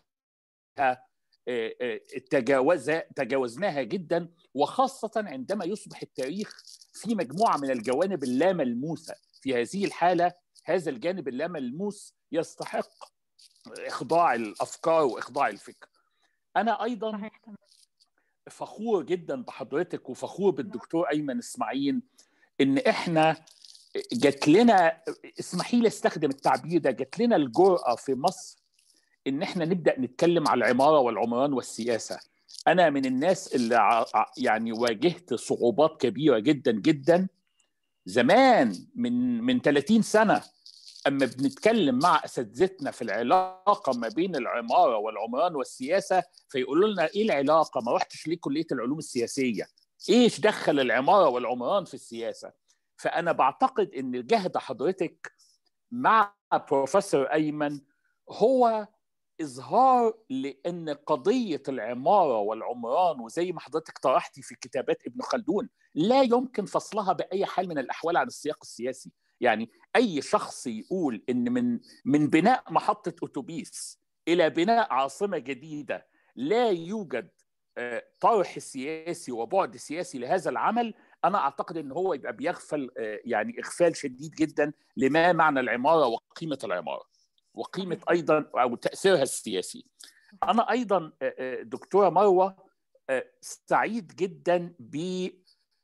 تجاوز تجاوزناها جدا وخاصه عندما يصبح التاريخ في مجموعه من الجوانب اللاملموسه في هذه الحاله هذا الجانب اللاملموس يستحق اخضاع الافكار واخضاع الفكر انا ايضا فخور جدا بحضرتك وفخور بالدكتور ايمن اسماعيل ان احنا جات لنا اسمحي لي استخدم التعبير ده جات لنا الجرأه في مصر ان احنا نبدا نتكلم على العماره والعمران والسياسه انا من الناس اللي يعني واجهت صعوبات كبيره جدا جدا زمان من من 30 سنه اما بنتكلم مع اساتذتنا في العلاقه ما بين العماره والعمران والسياسه فيقولوا لنا ايه العلاقه ما رحتش ليه كليه العلوم السياسيه ايش دخل العماره والعمران في السياسه فانا بعتقد ان جهد حضرتك مع بروفيسور ايمن هو اظهار لان قضيه العماره والعمران وزي ما حضرتك طرحتي في كتابات ابن خلدون لا يمكن فصلها باي حال من الاحوال عن السياق السياسي يعني اي شخص يقول ان من من بناء محطه اتوبيس الى بناء عاصمه جديده لا يوجد طرح سياسي وبعد سياسي لهذا العمل انا اعتقد ان هو يبقى بيغفل يعني اغفال شديد جدا لما معنى العماره وقيمه العماره وقيمه ايضا او تاثيرها السياسي انا ايضا دكتوره مروه سعيد جدا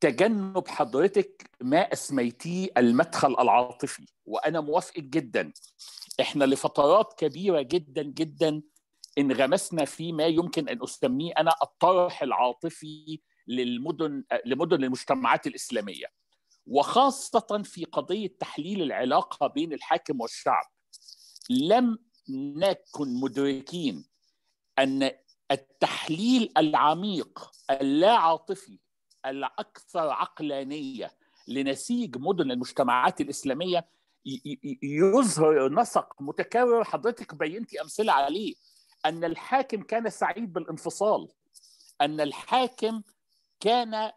تجنب حضرتك ما اسميتيه المدخل العاطفي وانا موافق جدا احنا لفترات كبيره جدا جدا انغمسنا في ما يمكن ان اسميه انا الطرح العاطفي للمدن لمدن المجتمعات الاسلاميه وخاصه في قضيه تحليل العلاقه بين الحاكم والشعب لم نكن مدركين ان التحليل العميق اللا عاطفي الاكثر عقلانيه لنسيج مدن المجتمعات الاسلاميه يظهر نسق متكرر حضرتك بينتي امثله عليه ان الحاكم كان سعيد بالانفصال ان الحاكم كان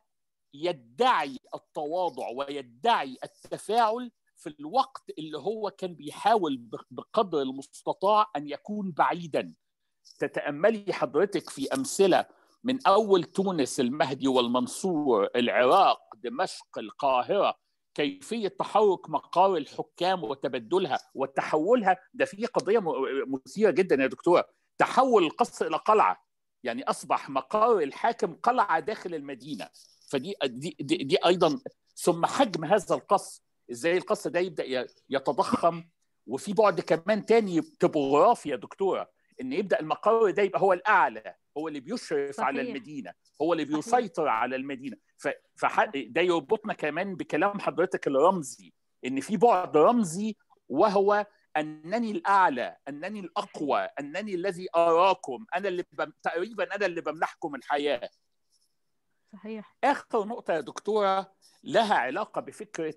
يدعي التواضع ويدعي التفاعل في الوقت اللي هو كان بيحاول بقدر المستطاع ان يكون بعيدا تتاملي حضرتك في امثله من اول تونس المهدي والمنصور العراق دمشق القاهره كيفيه تحرك مقار الحكام وتبدلها وتحولها ده في قضيه مثيره جدا يا دكتوره تحول القصر الى قلعه يعني اصبح مقر الحاكم قلعه داخل المدينه فدي دي, دي, دي ايضا ثم حجم هذا القصر ازاي القصر ده يبدا يتضخم وفي بعد كمان تاني توبوغرافي يا دكتوره ان يبدا المقر ده يبقى هو الاعلى هو اللي بيشرف صحيح. على المدينه هو اللي بيسيطر صحيح. على المدينه فح... ده يربطنا كمان بكلام حضرتك الرمزي ان في بعد رمزي وهو انني الاعلى انني الاقوى انني الذي اراكم انا اللي بم... تقريبا انا اللي بمنحكم الحياه صحيح اخر نقطه يا دكتوره لها علاقه بفكره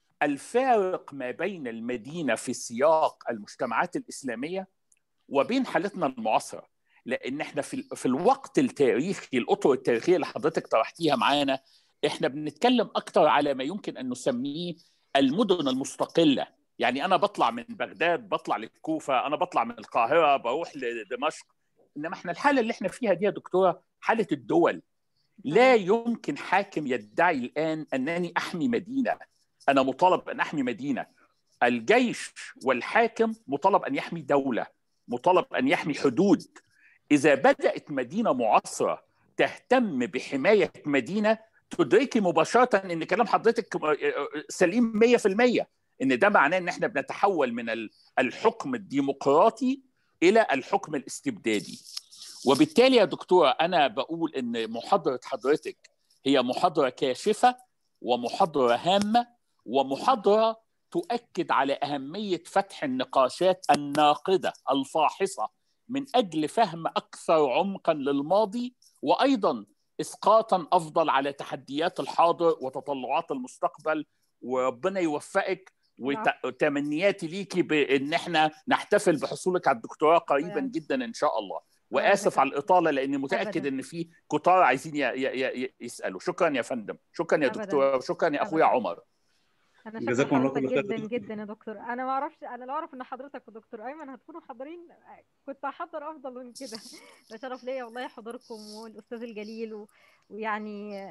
الفارق ما بين المدينه في سياق المجتمعات الاسلاميه وبين حالتنا المعاصره لان احنا في في الوقت التاريخي الاطر التاريخيه اللي حضرتك طرحتيها معانا احنا بنتكلم اكتر على ما يمكن ان نسميه المدن المستقله يعني انا بطلع من بغداد بطلع للكوفه انا بطلع من القاهره بروح لدمشق انما احنا الحاله اللي احنا فيها دي يا دكتوره حاله الدول لا يمكن حاكم يدعي الان انني احمي مدينه انا مطالب ان احمي مدينه الجيش والحاكم مطالب ان يحمي دوله مطالب ان يحمي حدود اذا بدات مدينه معاصره تهتم بحمايه مدينه تدركي مباشره ان كلام حضرتك سليم 100% ان ده معناه ان احنا بنتحول من الحكم الديمقراطي الى الحكم الاستبدادي وبالتالي يا دكتوره انا بقول ان محاضره حضرتك هي محاضره كاشفه ومحاضره هامه ومحاضره تؤكد على اهميه فتح النقاشات الناقده الفاحصه من اجل فهم اكثر عمقا للماضي وايضا اسقاطا افضل على تحديات الحاضر وتطلعات المستقبل وربنا يوفقك وتمنياتي ليكي بان احنا نحتفل بحصولك على الدكتوراه قريبا جدا ان شاء الله واسف على الاطاله لاني متاكد ان في كتار عايزين يسالوا شكرا يا فندم شكرا يا دكتوره وشكرا يا اخويا عمر انا جزاكم الله خير جدا جدا يا دكتور انا ما اعرفش انا لو اعرف ان حضرتك ودكتور ايمن هتكونوا حاضرين كنت هحضر افضل من كده ده شرف ليا والله حضوركم والاستاذ الجليل و... ويعني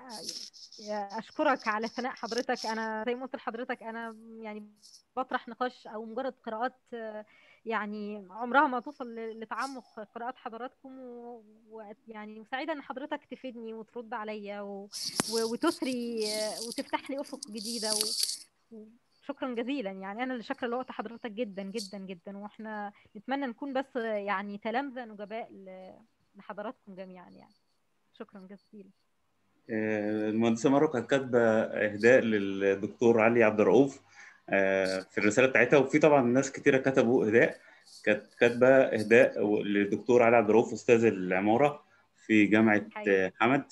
اشكرك على ثناء حضرتك انا زي ما قلت لحضرتك انا يعني بطرح نقاش او مجرد قراءات يعني عمرها ما توصل لتعمق قراءات حضراتكم ويعني وسعيده ان حضرتك تفيدني وترد عليا و... و... وتثري وتفتح لي افق جديده و... شكرا جزيلا يعني انا اللي شاكره لوقت حضرتك جدا جدا جدا واحنا نتمنى نكون بس يعني تلامذه نجباء لحضراتكم جميعا يعني شكرا جزيلا المهندسه مروه كانت كاتبه اهداء للدكتور علي عبد الرؤوف في الرساله بتاعتها وفي طبعا ناس كتيره كتبوا اهداء كانت كاتبه اهداء للدكتور علي عبد الرؤوف استاذ العماره في جامعه حمد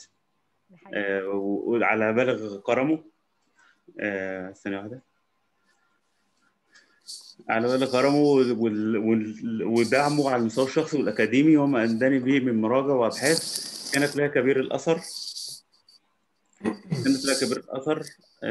وعلى بالغ كرمه ثانيه واحده على بالغ كرمه ودعمه على المستوى الشخصي والاكاديمي وما انداني به من مراجع وابحاث كانت لها كبير الاثر كانت لها كبير الاثر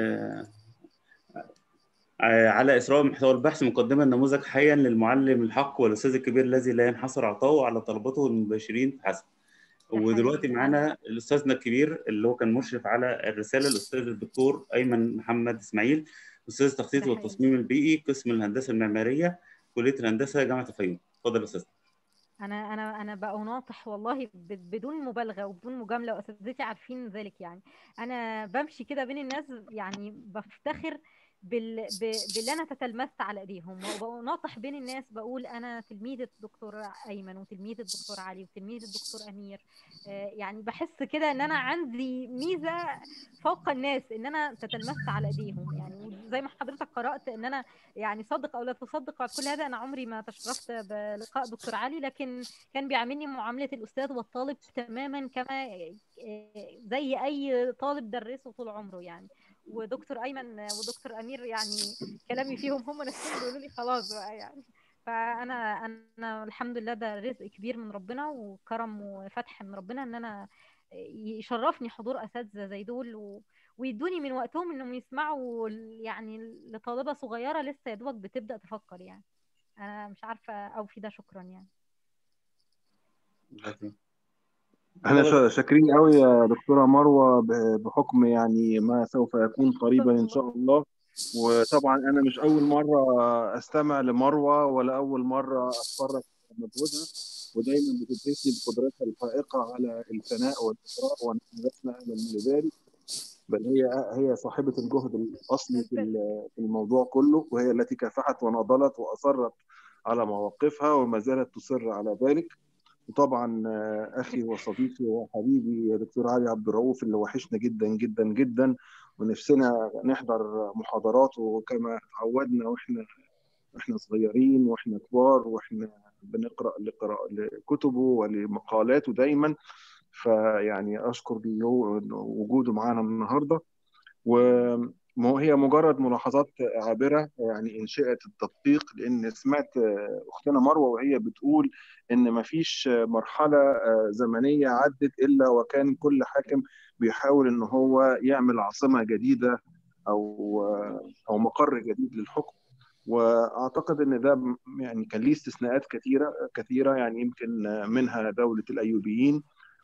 على إسراء محتوى البحث مقدما نموذج حيا للمعلم الحق والأستاذ الكبير الذي لا ينحصر عطاؤه على طلبته المباشرين فحسب. ودلوقتي معانا الأستاذنا الكبير اللي هو كان مشرف على الرسالة الأستاذ الدكتور أيمن محمد إسماعيل أستاذ التخطيط والتصميم البيئي قسم الهندسة المعمارية كلية الهندسة جامعة الفيوم. اتفضل يا أستاذ. انا انا انا بقى ناطح والله ب- بدون مبالغه وبدون مجامله واساتذتي عارفين ذلك يعني انا بمشي كده بين الناس يعني بفتخر بال... ب... باللي انا تتلمذت على ايديهم وبقى ناطح بين الناس بقول انا تلميذه الدكتور ايمن وتلميذه الدكتور علي وتلميذه الدكتور امير آه، يعني بحس كده ان انا عندي ميزه فوق الناس ان انا تتلمذت على ايديهم يعني زي ما حضرتك قرات ان انا يعني صدق او لا تصدق بعد كل هذا انا عمري ما تشرفت بلقاء دكتور علي لكن كان بيعاملني معامله الاستاذ والطالب تماما كما آه، زي اي طالب درسه طول عمره يعني ودكتور ايمن ودكتور امير يعني كلامي فيهم هم نفسهم بيقولوا لي خلاص بقى يعني فانا انا الحمد لله ده رزق كبير من ربنا وكرم وفتح من ربنا ان انا يشرفني حضور اساتذه زي دول و... ويدوني من وقتهم انهم يسمعوا ل- يعني لطالبه صغيره لسه يا دوبك بتبدا تفكر يعني انا مش عارفه اوفي ده شكرا يعني احنا شا- شاكرين قوي يا دكتورة مروة ب- بحكم يعني ما سوف يكون قريبا ان شاء الله وطبعا انا مش اول مرة استمع لمروة ولا اول مرة اتفرج على مجهودها ودايما بتدرسني بقدرتها الفائقة على الثناء والاثراء ونحن لسنا اهلا لذلك بل هي هي صاحبة الجهد الاصلي في ال- في الموضوع كله وهي التي كافحت وناضلت واصرت على مواقفها وما زالت تصر على ذلك وطبعا آه، اخي وصديقي وحبيبي دكتور علي عبد الرؤوف اللي وحشنا جدا جدا جدا ونفسنا نحضر محاضراته كما تعودنا واحنا واحنا صغيرين واحنا كبار واحنا بنقرا لقراء لكتبه ولمقالاته دايما فيعني اشكر له وجوده معانا النهارده وهي مجرد ملاحظات عابرة يعني إن شئت التدقيق لأن سمعت أختنا مروة وهي بتقول إن مفيش مرحلة زمنية عدت إلا وكان كل حاكم بيحاول إن هو يعمل عاصمة جديدة أو أو مقر جديد للحكم واعتقد ان ده يعني كان ليه استثناءات كثيره كثيره يعني يمكن منها دوله الايوبيين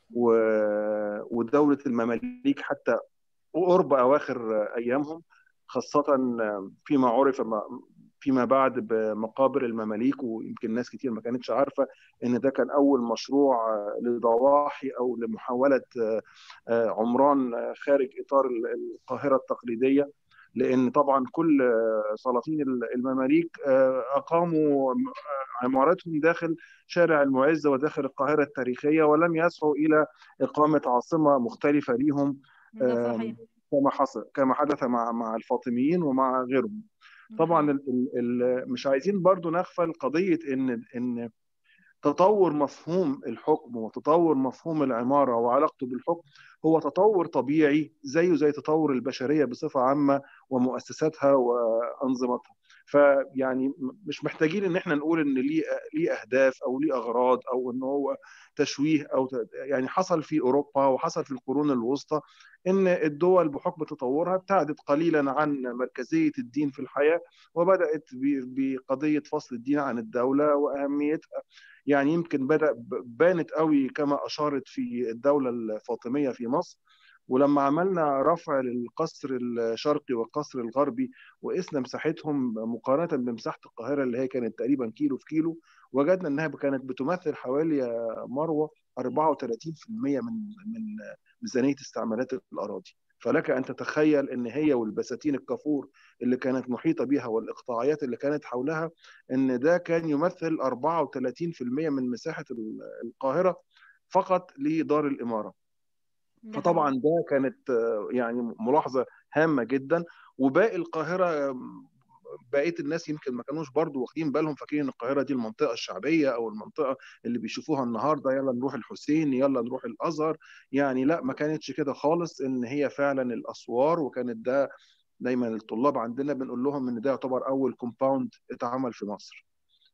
و- ودوله المماليك حتى قرب اواخر ايامهم خاصه فيما عرف فيما بعد بمقابر المماليك ويمكن ناس كتير ما كانتش عارفه ان ده كان اول مشروع لضواحي او لمحاوله عمران خارج اطار القاهره التقليديه لان طبعا كل سلاطين المماليك اقاموا عمارتهم داخل شارع المعز وداخل القاهره التاريخيه ولم يسعوا الى اقامه عاصمه مختلفه ليهم ده صحيح كما حصل كما حدث مع مع الفاطميين ومع غيرهم طبعا ال ال مش عايزين برضو نغفل قضيه ان ان تطور مفهوم الحكم وتطور مفهوم العماره وعلاقته بالحكم هو تطور طبيعي زيه زي تطور البشريه بصفه عامه ومؤسساتها وانظمتها فيعني مش محتاجين ان احنا نقول ان ليه ليه اهداف او ليه اغراض او ان هو تشويه او يعني حصل في اوروبا وحصل في القرون الوسطى ان الدول بحكم تطورها ابتعدت قليلا عن مركزيه الدين في الحياه وبدات بقضيه فصل الدين عن الدوله واهميتها يعني يمكن بدا بانت قوي كما اشارت في الدوله الفاطميه في مصر ولما عملنا رفع للقصر الشرقي والقصر الغربي وقسنا مساحتهم مقارنه بمساحه القاهره اللي هي كانت تقريبا كيلو في كيلو وجدنا انها كانت بتمثل حوالي يا مروه 34% من من ميزانيه استعمالات الاراضي فلك ان تتخيل ان هي والبساتين الكافور اللي كانت محيطه بها والاقطاعيات اللي كانت حولها ان ده كان يمثل 34% من مساحه القاهره فقط لدار الاماره فطبعا ده كانت يعني ملاحظه هامه جدا وباقي القاهره بقيه الناس يمكن ما كانوش برضو واخدين بالهم فاكرين ان القاهره دي المنطقه الشعبيه او المنطقه اللي بيشوفوها النهارده يلا نروح الحسين يلا نروح الازهر يعني لا ما كانتش كده خالص ان هي فعلا الاسوار وكانت ده دايما الطلاب عندنا بنقول لهم ان ده يعتبر اول كومباوند اتعمل في مصر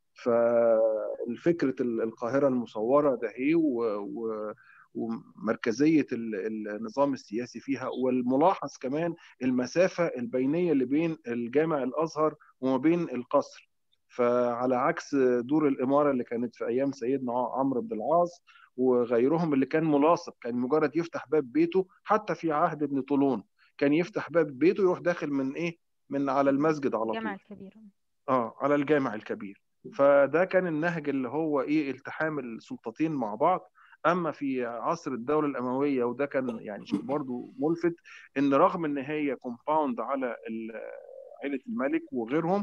فالفكره القاهره المصوره ده هي و... و... ومركزيه النظام السياسي فيها والملاحظ كمان المسافه البينيه اللي بين الجامع الازهر وما بين القصر فعلى عكس دور الاماره اللي كانت في ايام سيدنا عمرو بن العاص وغيرهم اللي كان ملاصق كان مجرد يفتح باب بيته حتى في عهد ابن طولون كان يفتح باب بيته يروح داخل من ايه من على المسجد على طول الجامع الكبير اه على الجامع الكبير فده كان النهج اللي هو ايه التحام السلطتين مع بعض اما في عصر الدوله الامويه وده كان يعني شيء برضه ملفت ان رغم ان هي كومباوند على عائله الملك وغيرهم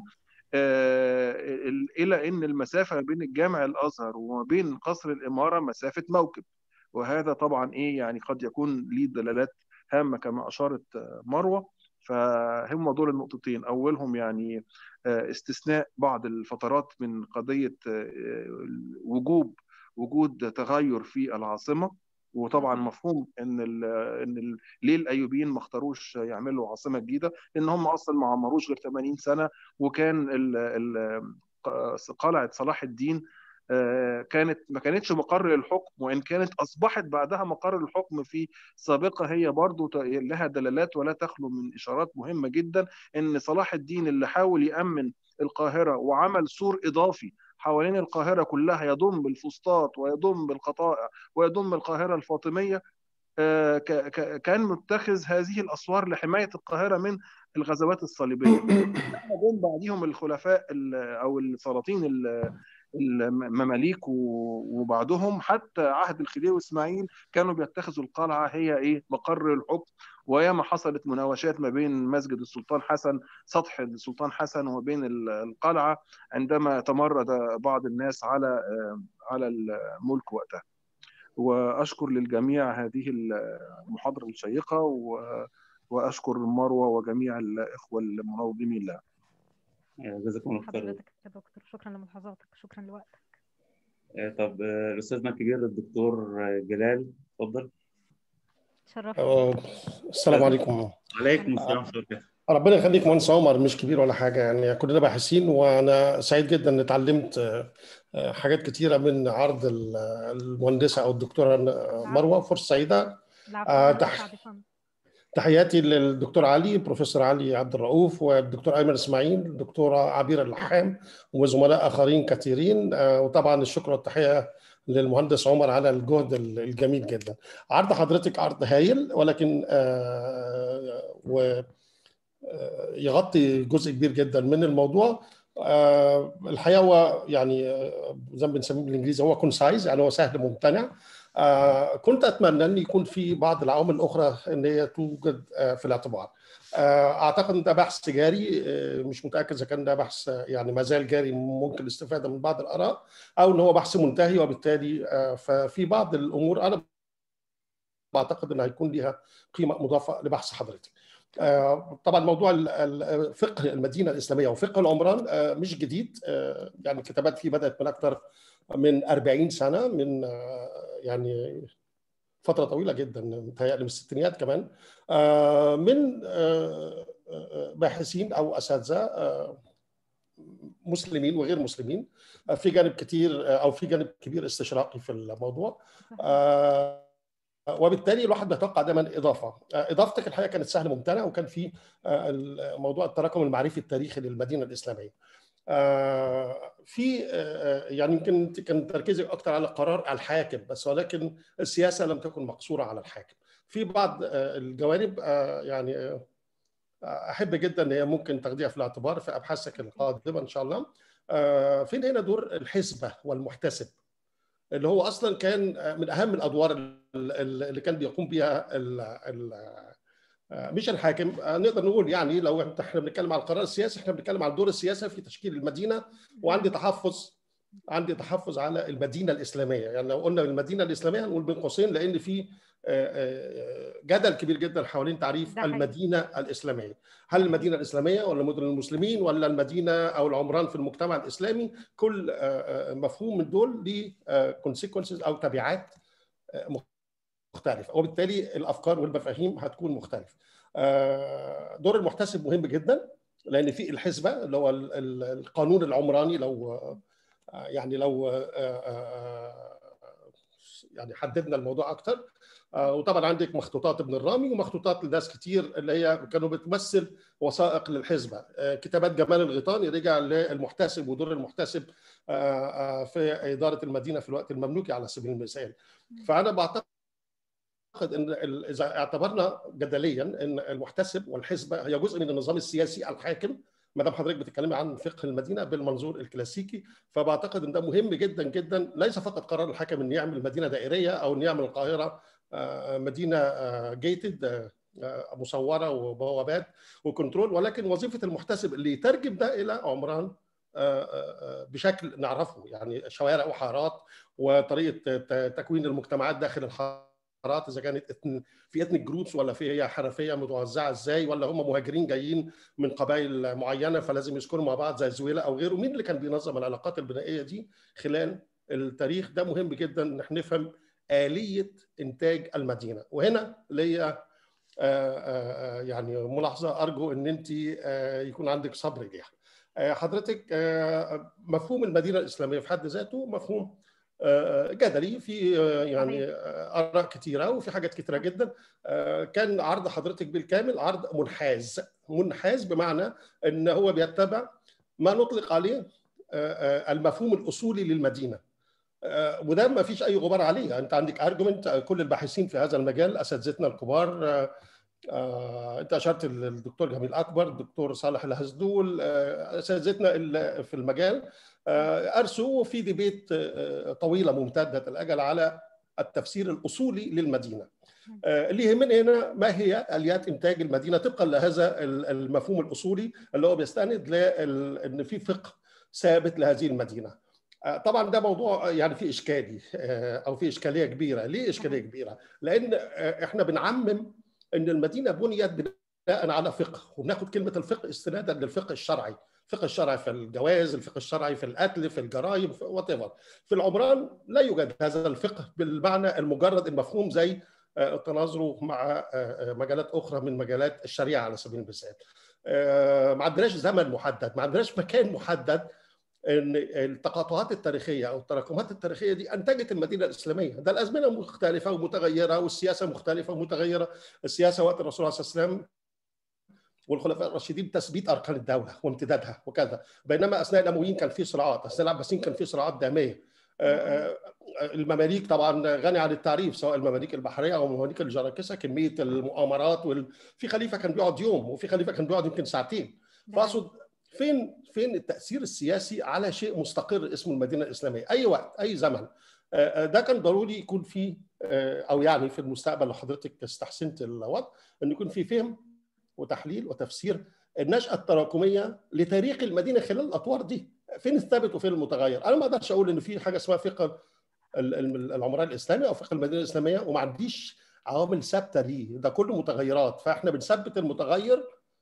الى ان المسافه ما بين الجامع الازهر وما بين قصر الاماره مسافه موكب وهذا طبعا ايه يعني قد يكون ليه دلالات هامه كما اشارت مروه فهم دول النقطتين اولهم يعني استثناء بعض الفترات من قضيه وجوب وجود تغير في العاصمه وطبعا مفهوم ان ال ان ال ليه الايوبيين ما اختاروش يعملوا عاصمه جديده لان هم اصلا ما عمروش غير 80 سنه وكان ال ال قلعه صلاح الدين كانت ما كانتش مقر للحكم وان كانت اصبحت بعدها مقر للحكم في سابقه هي برضو لها دلالات ولا تخلو من اشارات مهمه جدا ان صلاح الدين اللي حاول يامن القاهره وعمل سور اضافي حوالين القاهره كلها يضم بالفسطاط ويضم بالقطائع ويضم القاهره الفاطميه كان متخذ هذه الاسوار لحمايه القاهره من الغزوات الصليبيه. جم بعديهم الخلفاء او السلاطين المماليك وبعدهم حتى عهد الخديوي واسماعيل كانوا بيتخذوا القلعه هي ايه مقر الحكم وياما حصلت مناوشات ما بين مسجد السلطان حسن سطح السلطان حسن وما بين القلعه عندما تمرد بعض الناس على على الملك وقتها. واشكر للجميع هذه المحاضره الشيقه واشكر مروه وجميع الاخوه المنظمين لها. جزاكم الله خير حضرتك يا دكتور شكرا لملاحظاتك شكرا لوقتك طب الاستاذنا الكبير الدكتور جلال اتفضل شرفنا السلام عليكم عليكم السلام ورحمه الله ربنا يخليك مهندس عمر مش كبير ولا حاجه يعني كلنا باحثين وانا سعيد جدا ان اتعلمت حاجات كتيره من عرض المهندسه او الدكتوره مروه فرصه سعيده تحياتي للدكتور علي بروفيسور علي عبد الرؤوف والدكتور ايمن اسماعيل الدكتوره عبير اللحام وزملاء اخرين كثيرين وطبعا الشكر والتحيه للمهندس عمر على الجهد الجميل جدا عرض حضرتك عرض هايل ولكن و يغطي جزء كبير جدا من الموضوع الحقيقه هو يعني زي ما بنسميه بالانجليزي هو كونسايز يعني هو سهل ممتنع كنت اتمنى ان يكون في بعض العوامل الاخرى ان هي توجد في الاعتبار اعتقد ان ده بحث جاري مش متاكد اذا كان ده بحث يعني ما زال جاري ممكن الاستفاده من بعض الاراء او ان هو بحث منتهي وبالتالي ففي بعض الامور انا بعتقد ان هيكون ليها قيمه مضافه لبحث حضرتك طبعا موضوع فقه المدينه الاسلاميه وفقه العمران مش جديد يعني الكتابات فيه بدات من اكثر من 40 سنه من يعني فتره طويله جدا متهيألي من الستينيات كمان من باحثين او اساتذه مسلمين وغير مسلمين في جانب كتير او في جانب كبير استشراقي في الموضوع وبالتالي الواحد بيتوقع دايما اضافه اضافتك الحقيقه كانت سهل ممتنع وكان في موضوع التراكم المعرفي التاريخي للمدينه الاسلاميه في يعني يمكن كان تركيزك اكثر على قرار الحاكم بس ولكن السياسه لم تكن مقصوره على الحاكم في بعض الجوانب يعني احب جدا ان هي ممكن تاخديها في الاعتبار في ابحاثك القادمه ان شاء الله فين هنا دور الحسبه والمحتسب اللي هو اصلا كان من اهم الادوار اللي كان بيقوم بها ال ال مش الحاكم نقدر نقول يعني لو احنا بنتكلم على القرار السياسي احنا بنتكلم على دور السياسه في تشكيل المدينه وعندي تحفظ عندي تحفظ على المدينه الاسلاميه يعني لو قلنا المدينه الاسلاميه هنقول بين قوسين لان في جدل كبير جدا حوالين تعريف المدينه الاسلاميه هل المدينه الاسلاميه ولا مدن المسلمين ولا المدينه او العمران في المجتمع الاسلامي كل مفهوم من دول ليه كونسيكونسز او تبعات مختلفه وبالتالي الافكار والمفاهيم هتكون مختلفه دور المحتسب مهم جدا لان في الحسبه اللي هو القانون العمراني لو يعني لو يعني حددنا الموضوع اكتر وطبعا عندك مخطوطات ابن الرامي ومخطوطات لناس كتير اللي هي كانوا بتمثل وثائق للحزبه كتابات جمال الغيطاني رجع للمحتسب ودور المحتسب في اداره المدينه في الوقت المملوكي على سبيل المثال فانا بعتقد ان اذا اعتبرنا جدليا ان المحتسب والحزبه هي جزء من النظام السياسي الحاكم ما دام حضرتك بتتكلمي عن فقه المدينه بالمنظور الكلاسيكي فبعتقد ان ده مهم جدا جدا ليس فقط قرار الحاكم ان يعمل مدينه دائريه او ان يعمل القاهره مدينه جيتد مصوره وبوابات وكنترول ولكن وظيفه المحتسب اللي يترجم ده الى عمران بشكل نعرفه يعني شوارع وحارات وطريقه تكوين المجتمعات داخل الحارات اذا كانت في اثنيك جروبس ولا في هي حرفيه متوزعه ازاي ولا هم مهاجرين جايين من قبائل معينه فلازم يسكنوا مع بعض زي زويله او غيره مين اللي كان بينظم العلاقات البنائيه دي خلال التاريخ ده مهم جدا ان احنا نفهم اليه انتاج المدينه وهنا ليا يعني ملاحظه ارجو ان انت يكون عندك صبر ليها حضرتك مفهوم المدينه الاسلاميه في حد ذاته مفهوم جدلي في يعني اراء كثيره وفي حاجات كثيره جدا كان عرض حضرتك بالكامل عرض منحاز منحاز بمعنى ان هو بيتبع ما نطلق عليه المفهوم الاصولي للمدينه وده ما فيش اي غبار عليه انت عندك ارجيومنت كل الباحثين في هذا المجال اساتذتنا الكبار انت اشرت للدكتور جميل اكبر الدكتور صالح الهزدول اساتذتنا في المجال ارسوا في ديبيت طويله ممتده الاجل على التفسير الاصولي للمدينه اللي يهمنا هنا ما هي اليات انتاج المدينه طبقا لهذا المفهوم الاصولي اللي هو بيستند لان في فقه ثابت لهذه المدينه طبعا ده موضوع يعني فيه اشكالي او فيه اشكاليه كبيره ليه اشكاليه كبيره لان احنا بنعمم ان المدينه بنيت بناء على فقه وبناخد كلمه الفقه استنادا للفقه الشرعي الفقه الشرعي في الجواز الفقه الشرعي في القتل في الجرائم وات في العمران لا يوجد هذا الفقه بالمعنى المجرد المفهوم زي تناظره مع مجالات اخرى من مجالات الشريعه على سبيل المثال ما عندناش زمن محدد ما عندناش مكان محدد ان التقاطعات التاريخيه او التراكمات التاريخيه دي انتجت المدينه الاسلاميه، ده الازمنه مختلفه ومتغيره والسياسه مختلفه ومتغيره، السياسه وقت الرسول عليه الصلاه والسلام والخلفاء الراشدين تثبيت اركان الدوله وامتدادها وكذا، بينما اثناء الامويين كان في صراعات، اثناء العباسيين كان في صراعات داميه. المماليك طبعا غني عن التعريف سواء المماليك البحريه او المماليك الجراكسه كميه المؤامرات وال... في خليفه كان بيقعد يوم وفي خليفه كان بيقعد يمكن ساعتين. فاقصد فين فين التاثير السياسي على شيء مستقر اسمه المدينه الاسلاميه اي وقت اي زمن ده كان ضروري يكون فيه او يعني في المستقبل لو حضرتك استحسنت الوضع ان يكون في فهم وتحليل وتفسير النشاه التراكميه لتاريخ المدينه خلال الاطوار دي فين الثابت وفين المتغير انا ما اقدرش اقول ان في حاجه اسمها فقه العمران الاسلامي او فقه المدينه الاسلاميه وما عنديش عوامل ثابته ليه ده كله متغيرات فاحنا بنثبت المتغير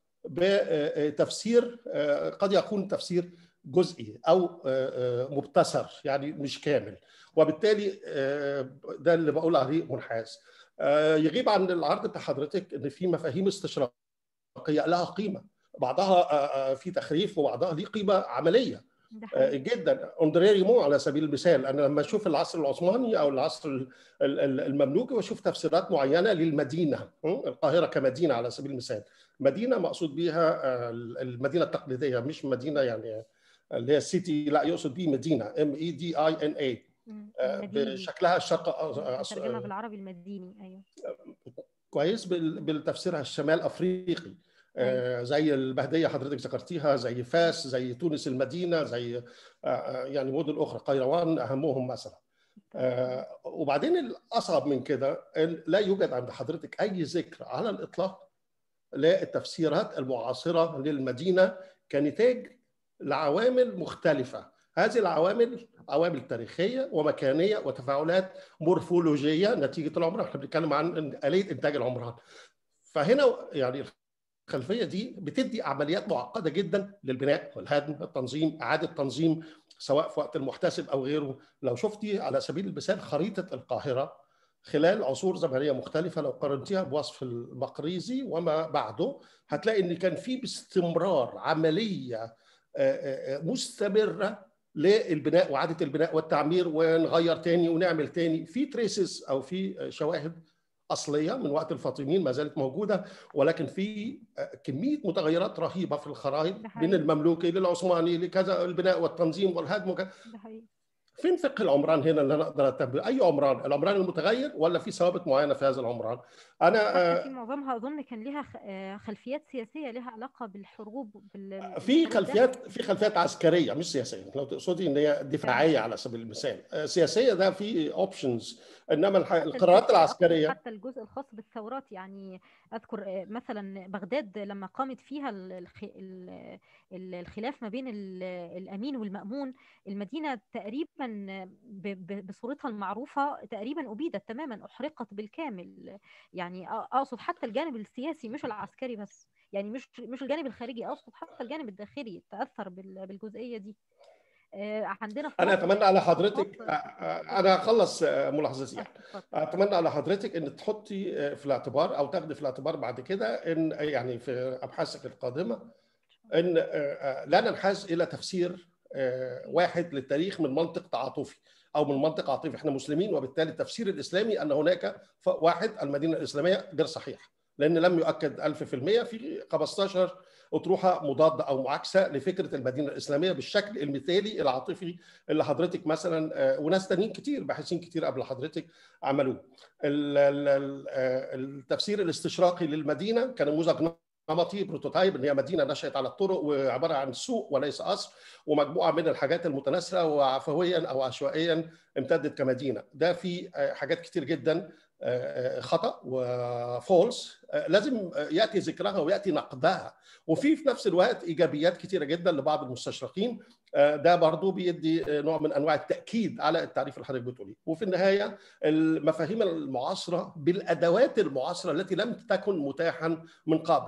بتفسير قد يكون تفسير جزئي او مبتسر يعني مش كامل وبالتالي ده اللي بقول عليه منحاز يغيب عن العرض بتاع حضرتك ان في مفاهيم استشراقيه لها قيمه بعضها في تخريف وبعضها ليه قيمه عمليه جدا اندري مو على سبيل المثال انا لما اشوف العصر العثماني او العصر المملوكي واشوف تفسيرات معينه للمدينه القاهره كمدينه على سبيل المثال مدينه مقصود بها المدينه التقليديه مش مدينه يعني اللي هي السيتي لا يقصد بيه مدينه ام اي دي اي ان اي بشكلها الشرق ترجمه بالعربي المديني ايوه كويس بالتفسيرها الشمال افريقي آه زي البهديه حضرتك ذكرتيها زي فاس زي تونس المدينه زي آه يعني مدن اخرى قيروان اهمهم مثلا آه وبعدين الاصعب من كده لا يوجد عند حضرتك اي ذكر على الاطلاق للتفسيرات المعاصره للمدينه كنتاج لعوامل مختلفه هذه العوامل عوامل تاريخيه ومكانيه وتفاعلات مورفولوجيه نتيجه العمران احنا بنتكلم عن اليه انتاج العمران فهنا يعني الخلفيه دي بتدي عمليات معقده جدا للبناء والهدم التنظيم اعاده تنظيم سواء في وقت المحتسب او غيره لو شفتي على سبيل المثال خريطه القاهره خلال عصور زمنيه مختلفه لو قارنتيها بوصف المقريزي وما بعده هتلاقي ان كان في باستمرار عمليه مستمره للبناء واعاده البناء والتعمير ونغير تاني ونعمل تاني في تريسز او في شواهد اصليه من وقت الفاطميين ما زالت موجوده ولكن في كميه متغيرات رهيبه في الخرائط من المملوكي للعثماني لكذا البناء والتنظيم والهدم وكذا فين فقه العمران هنا اللي انا اقدر اتبع اي عمران العمران المتغير ولا في ثوابت معينه في هذا العمران انا حتى في آه، معظمها اظن كان ليها خ- آه، خلفيات سياسيه لها علاقه بالحروب بال... في بالحروب خلفيات داخل في خلفيات عسكريه مش سياسيه لو تقصدي ان هي دفاعيه على سبيل المثال آه، سياسيه ده في اوبشنز انما الح- حتى القرارات الجزء العسكريه حتى الجزء الخاص بالثورات يعني اذكر آه، مثلا بغداد لما قامت فيها ال- الخ- ال- ال- الخلاف ما بين ال- الامين والمامون المدينه تقريبا ب- ب- بصورتها المعروفه تقريبا ابيدت تماما احرقت بالكامل يعني أ- اقصد حتى الجانب السياسي مش العسكري بس يعني مش مش الجانب الخارجي اقصد حتى الجانب الداخلي تاثر بال- بالجزئيه دي آه، عندنا في انا مصر اتمنى على حضرتك مصر- آه، آه، انا اخلص آه، ملاحظتي يعني اتفضل. اتمنى على حضرتك ان تحطي آه، في الاعتبار او تاخدي في الاعتبار بعد كده ان يعني في ابحاثك القادمه ان آه، آه، لا ننحاز الى تفسير آه، واحد للتاريخ من منطق تعاطفي او من منطق عاطفي احنا مسلمين وبالتالي التفسير الاسلامي ان هناك ف- واحد المدينه الاسلاميه غير صحيح لان لم يؤكد 1000% في 15 اطروحه مضاده او معاكسه لفكره المدينه الاسلاميه بالشكل المثالي العاطفي اللي حضرتك مثلا آه، وناس تانيين كتير باحثين كتير قبل حضرتك عملوه ال- ال- ال- آه، التفسير الاستشراقي للمدينه كان نموذج نمطي بروتوتايب ان هي مدينه نشات على الطرق وعباره عن سوق وليس قصر ومجموعه من الحاجات المتناثره وعفويا او عشوائيا امتدت كمدينه ده في آه، حاجات كتير جدا آه، آه، خطا وفولس لازم آه، ياتي ذكرها وياتي نقدها وفي في نفس الوقت ايجابيات كتيره جدا لبعض المستشرقين آه، ده برضو بيدي آه، نوع من انواع التاكيد على التعريف اللي حضرتك بتقوليه وفي النهايه المفاهيم المعاصره بالادوات المعاصره التي لم تكن متاحا من قبل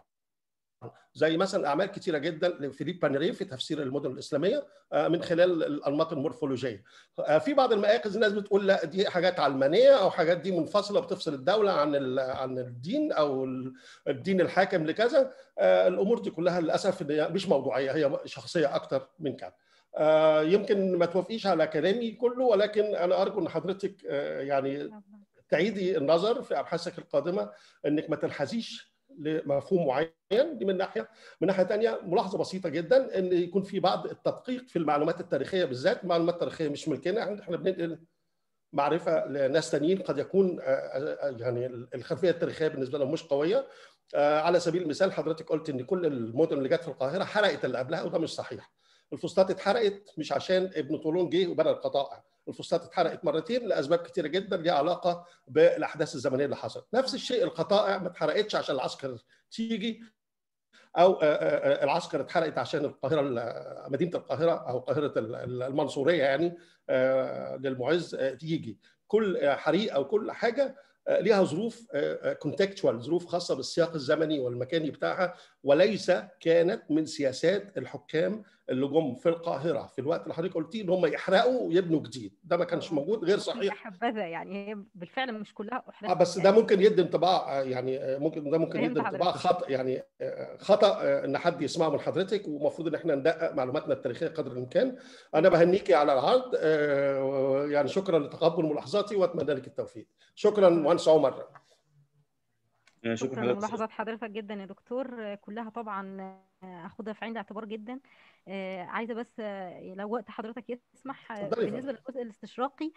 زي مثلا اعمال كثيره جدا لفيليب بانيري في تفسير المدن الاسلاميه آه، من خلال الانماط المورفولوجيه آه، في بعض المآخذ الناس بتقول لا دي حاجات علمانيه او حاجات دي منفصله بتفصل الدوله عن ال- عن الدين او ال- الدين الحاكم لكذا آه، الامور دي كلها للاسف إن هي مش موضوعيه هي شخصيه اكتر من كده آه، يمكن ما توافقيش على كلامي كله ولكن انا ارجو ان حضرتك آه، يعني تعيدي النظر في ابحاثك القادمه انك ما تنحازيش لمفهوم معين دي من ناحيه من ناحيه ثانيه ملاحظه بسيطه جدا ان يكون في بعض التدقيق في المعلومات التاريخيه بالذات المعلومات التاريخيه مش ملكنا احنا بننقل معرفه لناس تانيين قد يكون آه، آه، يعني الخلفيه التاريخيه بالنسبه لهم مش قويه آه، على سبيل المثال حضرتك قلت ان كل المدن اللي جت في القاهره حرقت اللي قبلها وده مش صحيح الفسطاط اتحرقت مش عشان ابن طولون جه وبنى القطائع الفسطاط اتحرقت مرتين لاسباب كتيره جدا ليها علاقه بالاحداث الزمنيه اللي حصلت نفس الشيء القطائع ما اتحرقتش عشان العسكر تيجي او آه، آه، العسكر اتحرقت عشان القاهره ال- مدينه القاهره او قاهره ال- ال- المنصوريه يعني آه، للمعز آه، تيجي كل آه، حريق او كل حاجه آه، ليها ظروف كونتكتشوال ظروف خاصه بالسياق الزمني والمكاني بتاعها وليس كانت من سياسات الحكام اللي جم في القاهره في الوقت اللي حضرتك قلتيه ان هم يحرقوا ويبنوا جديد ده ما كانش موجود غير صحيح حبذا يعني هي بالفعل مش كلها اه احرقت بس ده ممكن يدي انطباع آه، يعني آه، ممكن ده ممكن فهمت يدي انطباع حضرتك. خطا يعني آه، خطا آه، ان حد يسمعه من حضرتك ومفروض ان احنا ندقق معلوماتنا التاريخيه قدر الامكان انا بهنيكي على العرض آه، يعني شكرا لتقبل ملاحظاتي واتمنى لك التوفيق شكرا مهندس عمر آه، شكرا شكرا حضرتك لملاحظات حضرتك جدا يا دكتور آه، كلها طبعا آه، اخدها في عين الاعتبار جدا آه، عايزه بس آه، لو وقت حضرتك يسمح آه، اتفضلي يا بالنسبه للجزء الاستشراقي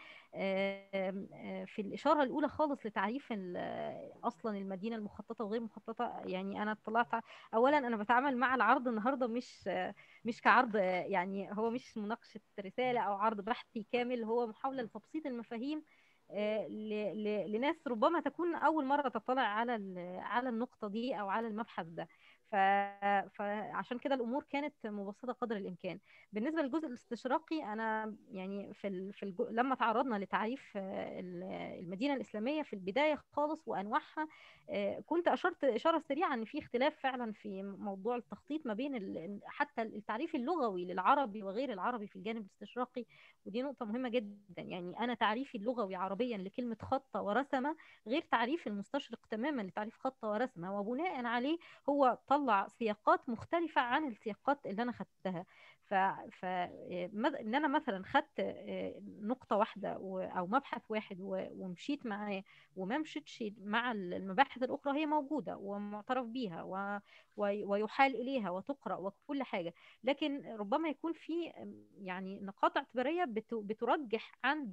آه، آه، في الاشاره الاولى خالص لتعريف ال- آه، اصلا المدينه المخططه وغير مخططه يعني انا اطلعت ع- اولا انا بتعامل مع العرض النهارده مش آه، مش كعرض آه، يعني هو مش مناقشه رساله او عرض بحثي كامل هو محاوله لتبسيط المفاهيم آه، ل- ل- لناس ربما تكون أول مرة تطلع على ال- على النقطة دي أو على المبحث ده ف... فعشان كده الأمور كانت مبسطة قدر الإمكان بالنسبة للجزء الاستشراقي أنا يعني في ال... في الجو... لما تعرضنا لتعريف آه، ال- المدينة الإسلامية في البداية خالص وأنواعها آه، كنت أشرت إشارة سريعة إن في اختلاف فعلا في موضوع التخطيط ما بين ال... حتى التعريف اللغوي للعربي وغير العربي في الجانب الاستشراقي ودي نقطة مهمة جدا يعني أنا تعريفي اللغوي عربيا لكلمة خط ورسمة غير تعريف المستشرق تماما لتعريف خط ورسمة وبناء عليه هو طلع سياقات مختلفة عن السياقات اللي أنا خدتها ف... ف... مد- ان انا مثلا خدت آه، نقطه واحده و- او مبحث واحد و- ومشيت معاه وما مشيتش مع المباحث الاخرى هي موجوده ومعترف بيها و... وي- ويحال إليها وتقرأ وكل حاجة لكن ربما يكون في يعني نقاط اعتبارية بت- بترجح عند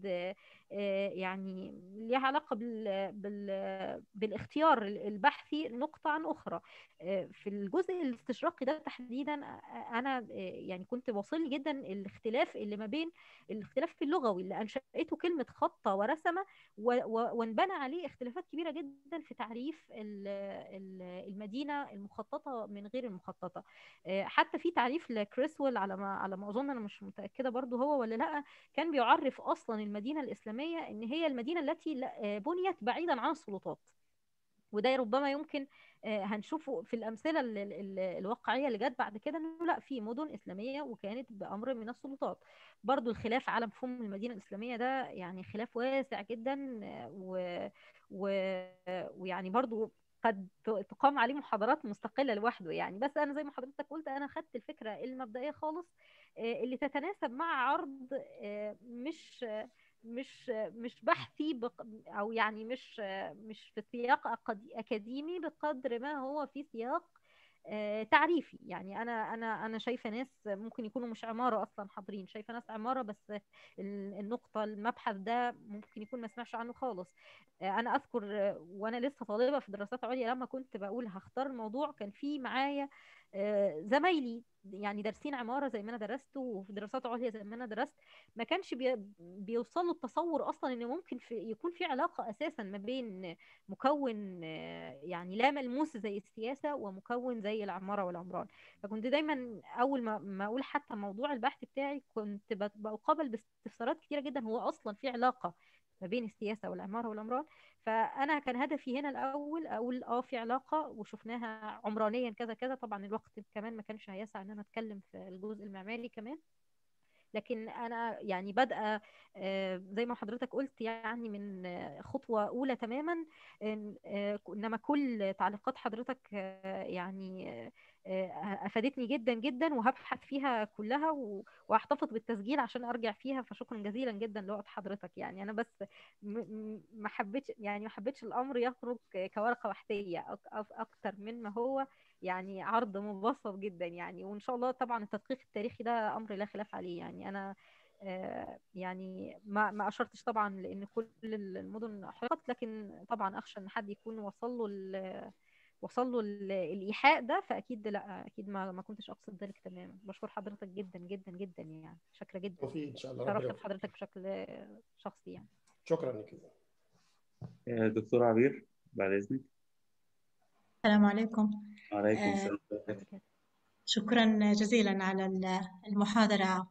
آه، يعني ليها علاقة بال بال بالاختيار البحثي نقطة عن أخرى آه، في الجزء الاستشراقي ده تحديدا آه، أنا آه، يعني كنت واصل جدا الاختلاف اللي ما بين الاختلاف اللغوي اللي أنشأته كلمة خط ورسمة و- و- وانبنى عليه اختلافات كبيرة جدا في تعريف ال- ال- المدينة المخططة من غير المخططة آه، حتى في تعريف لكريسويل على ما على ما أظن أنا مش متأكدة برضو هو ولا لأ كان بيعرف أصلا المدينة الإسلامية إن هي المدينة التي لا- آه، بنيت بعيدا عن السلطات وده ربما يمكن آه، هنشوفه في الأمثلة ال- ال- ال- الواقعية اللي جت بعد كده إنه لا في مدن إسلامية وكانت بأمر من السلطات برضو الخلاف على مفهوم المدينة الإسلامية ده يعني خلاف واسع جدا آه، و... و... ويعني برضو قد ت- تقام عليه محاضرات مستقلة لوحده يعني بس أنا زي ما حضرتك قلت أنا خدت الفكرة المبدئية خالص آه، اللي تتناسب مع عرض آه، مش آه، مش مش بحثي بق... او يعني مش مش في سياق أقد- اكاديمي بقدر ما هو في سياق آه، تعريفي يعني انا انا انا شايفه ناس ممكن يكونوا مش عماره اصلا حاضرين شايفه ناس عماره بس ال- النقطه المبحث ده ممكن يكون ما سمعش عنه خالص آه، انا اذكر آه، وانا لسه طالبه في دراسات عليا لما كنت بقول هختار الموضوع كان في معايا آه، زمايلي يعني دارسين عماره زي ما انا درست وفي دراسات عليا زي ما انا درست ما كانش بي بيوصلوا التصور اصلا ان ممكن في يكون في علاقه اساسا ما بين مكون آه، يعني لا ملموس زي السياسه ومكون زي العماره والعمران فكنت دايما اول ما ما اقول حتى موضوع البحث بتاعي كنت بت- بقابل باستفسارات كتيره جدا هو اصلا في علاقه ما بين السياسه والعماره والعمران فانا كان هدفي هنا الاول اقول اه في علاقه وشفناها عمرانيا كذا كذا طبعا الوقت كمان ما كانش هيسع ان انا اتكلم في الجزء المعماري كمان لكن انا يعني بادئه آه، زي ما حضرتك قلت يعني من آه، خطوه اولى تماما إن- آه، انما كل تعليقات حضرتك آه، يعني آه، آه، افادتني جدا جدا وهبحث فيها كلها و- وهحتفظ بالتسجيل عشان ارجع فيها فشكرا جزيلا جدا لوقت حضرتك يعني انا بس م- م- ما حبيتش يعني ما حبيتش الامر يخرج كورقه بحثيه أك- أك- اكتر من ما هو يعني عرض مبسط جدا يعني وان شاء الله طبعا التدقيق التاريخي ده امر لا خلاف عليه يعني انا آه، يعني ما ما اشرتش طبعا لان كل المدن احرقت لكن طبعا اخشى ان حد يكون وصل له ال- وصل له ال- الايحاء ده فاكيد لا اكيد ما ما كنتش اقصد ذلك تماما بشكر حضرتك جدا جدا جدا يعني شاكره جدا توفيق ان شاء الله ربنا شرفت يوفقك. بحضرتك بشكل شخصي يعني شكرا لك آه، دكتور عبير بعد إذنك السلام عليكم وعليكم آه، السلام ورحمة الله وبركاته. شكرا جزيلا على ال- المحاضرة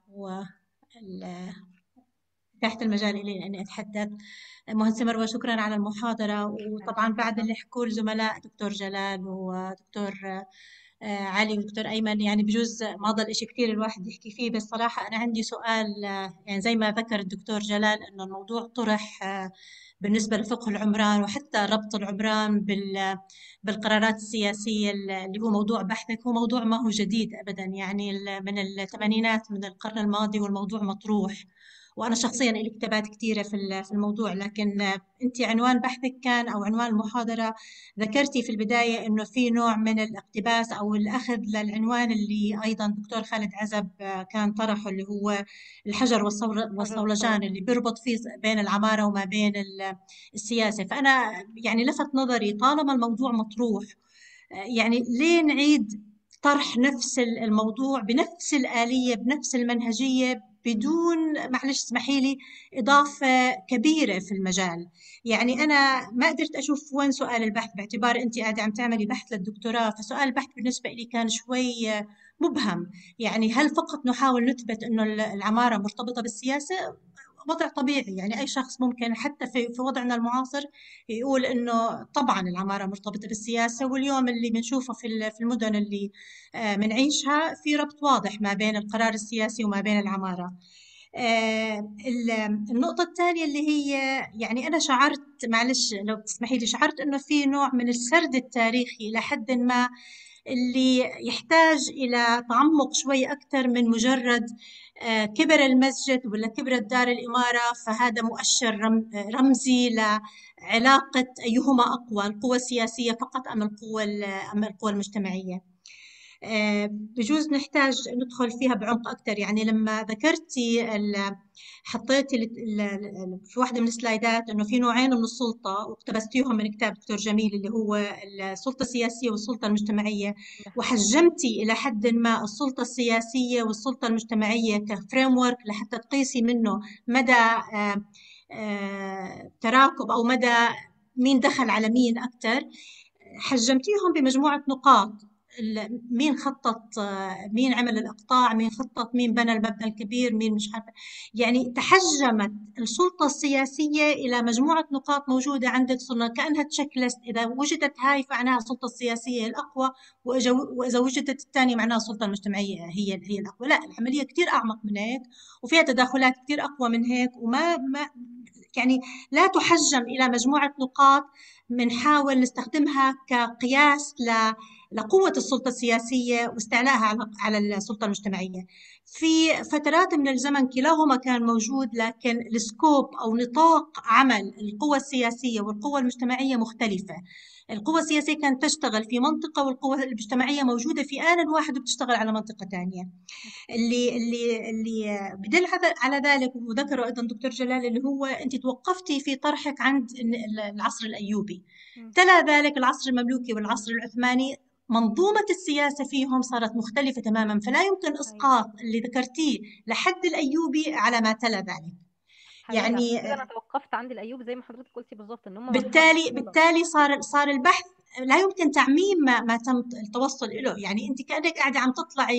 وفتحت المجال لي أني أتحدث مهندسة مروة شكرا على المحاضرة وطبعا بعد اللي حكوا الزملاء دكتور جلال ودكتور آه، علي ودكتور أيمن يعني بجوز ما ضل إشي كثير الواحد يحكي فيه بس صراحة أنا عندي سؤال آه، يعني زي ما ذكر الدكتور جلال إنه الموضوع طرح آه، بالنسبة لفقه العمران وحتى ربط العمران بال بالقرارات السياسية اللي هو موضوع بحثك هو موضوع ما هو جديد أبدا يعني ال- من الثمانينات من القرن الماضي والموضوع مطروح وأنا شخصيا لي كتابات كثيرة في ال- في الموضوع لكن أنت عنوان بحثك كان أو عنوان المحاضرة ذكرتي في البداية إنه في نوع من الاقتباس أو الأخذ للعنوان اللي أيضا دكتور خالد عزب كان طرحه اللي هو الحجر والصول- والصولجان اللي بيربط فيه بين العمارة وما بين ال- السياسة فأنا يعني لفت نظري طالما الموضوع مطروح يعني ليه نعيد طرح نفس الموضوع بنفس الآلية بنفس المنهجية بدون معلش اسمحي لي إضافة كبيرة في المجال يعني أنا ما قدرت أشوف وين سؤال البحث باعتبار أنت قاعدة عم تعملي بحث للدكتوراه فسؤال البحث بالنسبة لي كان شوي مبهم يعني هل فقط نحاول نثبت أنه العمارة مرتبطة بالسياسة وضع طبيعي يعني أي شخص ممكن حتى في في وضعنا المعاصر يقول إنه طبعا العمارة مرتبطة بالسياسة واليوم اللي بنشوفه في ال- في المدن اللي آه، بنعيشها في ربط واضح ما بين القرار السياسي وما بين العمارة آه، ال- النقطة الثانية اللي هي يعني أنا شعرت معلش لو تسمحي لي شعرت إنه في نوع من السرد التاريخي إلى حد ما اللي يحتاج إلى تعمق شوي أكثر من مجرد آه، كبر المسجد ولا كبرت دار الإمارة فهذا مؤشر رم- رمزي لعلاقة أيهما أقوى القوى السياسية فقط أم القوى ال- أم القوى المجتمعية بجوز نحتاج ندخل فيها بعمق أكثر يعني لما ذكرتي حطيتي في واحدة من السلايدات إنه في نوعين من السلطة واقتبستيهم من كتاب دكتور جميل اللي هو السلطة السياسية والسلطة المجتمعية وحجمتي إلى حد ما السلطة السياسية والسلطة المجتمعية كفريم ورك لحتى تقيسي منه مدى تراكب أو مدى مين دخل على مين أكثر حجمتيهم بمجموعة نقاط مين خطط مين عمل الاقطاع مين خطط مين بنى المبنى الكبير مين مش عارفه يعني تحجمت السلطه السياسيه الى مجموعه نقاط موجوده عندك صرنا كانها تشيك ليست اذا وجدت هاي فمعناها السلطه السياسيه الاقوى واذا وجدت الثانيه معناها السلطه المجتمعيه هي هي الاقوى لا العمليه كثير اعمق من هيك وفيها تداخلات كثير اقوى من هيك وما ما يعني لا تحجم الى مجموعه نقاط بنحاول نستخدمها كقياس لقوة السلطة السياسية واستعلاءها على السلطة المجتمعية في فترات من الزمن كلاهما كان موجود لكن السكوب أو نطاق عمل القوى السياسية والقوى المجتمعية مختلفة القوى السياسية كانت تشتغل في منطقة والقوى المجتمعية موجودة في آن واحد وبتشتغل على منطقة ثانية اللي اللي اللي بدل على ذلك وذكره أيضا دكتور جلال اللي هو أنت توقفتي في طرحك عند العصر الأيوبي تلا ذلك العصر المملوكي والعصر العثماني منظومة السياسة فيهم صارت مختلفة تماما فلا يمكن إسقاط اللي ذكرتيه لحد الأيوبي على ما تلا ذلك يعني انا توقفت عند الايوب زي ما حضرتك قلتي بالظبط ان هم بالتالي بالتالي صار صار البحث لا يمكن تعميم ما, ما تم التوصل له يعني انت كانك قاعده عم تطلعي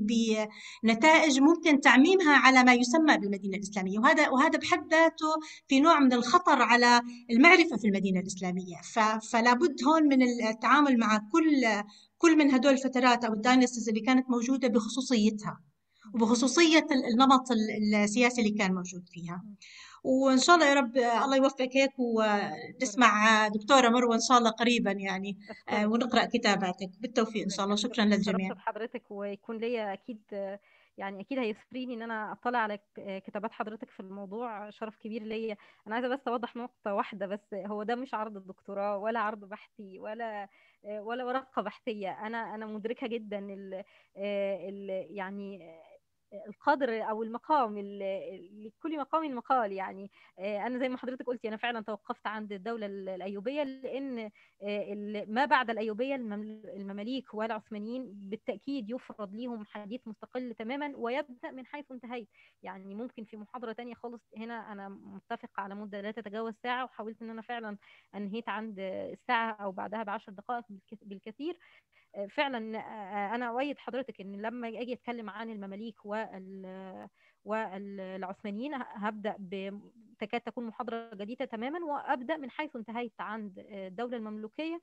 بنتائج ممكن تعميمها على ما يسمى بالمدينه الاسلاميه وهذا وهذا بحد ذاته في نوع من الخطر على المعرفه في المدينه الاسلاميه فلا بد هون من التعامل مع كل كل من هدول الفترات او الداينستيز اللي كانت موجوده بخصوصيتها وبخصوصية النمط السياسي اللي كان موجود فيها وإن شاء الله يا رب الله يوفقك هيك ونسمع دكتورة مروة إن شاء الله قريبا يعني ونقرأ كتاباتك بالتوفيق إن شاء الله شكرا للجميع بحضرتك ويكون لي أكيد يعني اكيد هيسريني ان انا اطلع على كتابات حضرتك في الموضوع شرف كبير ليا انا عايزه بس اوضح نقطه واحده بس هو ده مش عرض الدكتوراه ولا عرض بحثي ولا ولا ورقه بحثيه انا انا مدركه جدا ال ال يعني القدر او المقام لكل مقام مقال يعني انا زي ما حضرتك قلتي انا فعلا توقفت عند الدوله الايوبيه لان ما بعد الايوبيه المماليك والعثمانيين بالتاكيد يفرض ليهم حديث مستقل تماما ويبدا من حيث انتهيت يعني ممكن في محاضره تانية خالص هنا انا متفقه على مده لا تتجاوز ساعه وحاولت ان انا فعلا انهيت عند الساعه او بعدها بعشر دقائق بالكثير فعلا انا اؤيد حضرتك ان لما اجي اتكلم عن المماليك وال والعثمانيين هبدا تكاد تكون محاضره جديده تماما وابدا من حيث انتهيت عند الدوله المملوكيه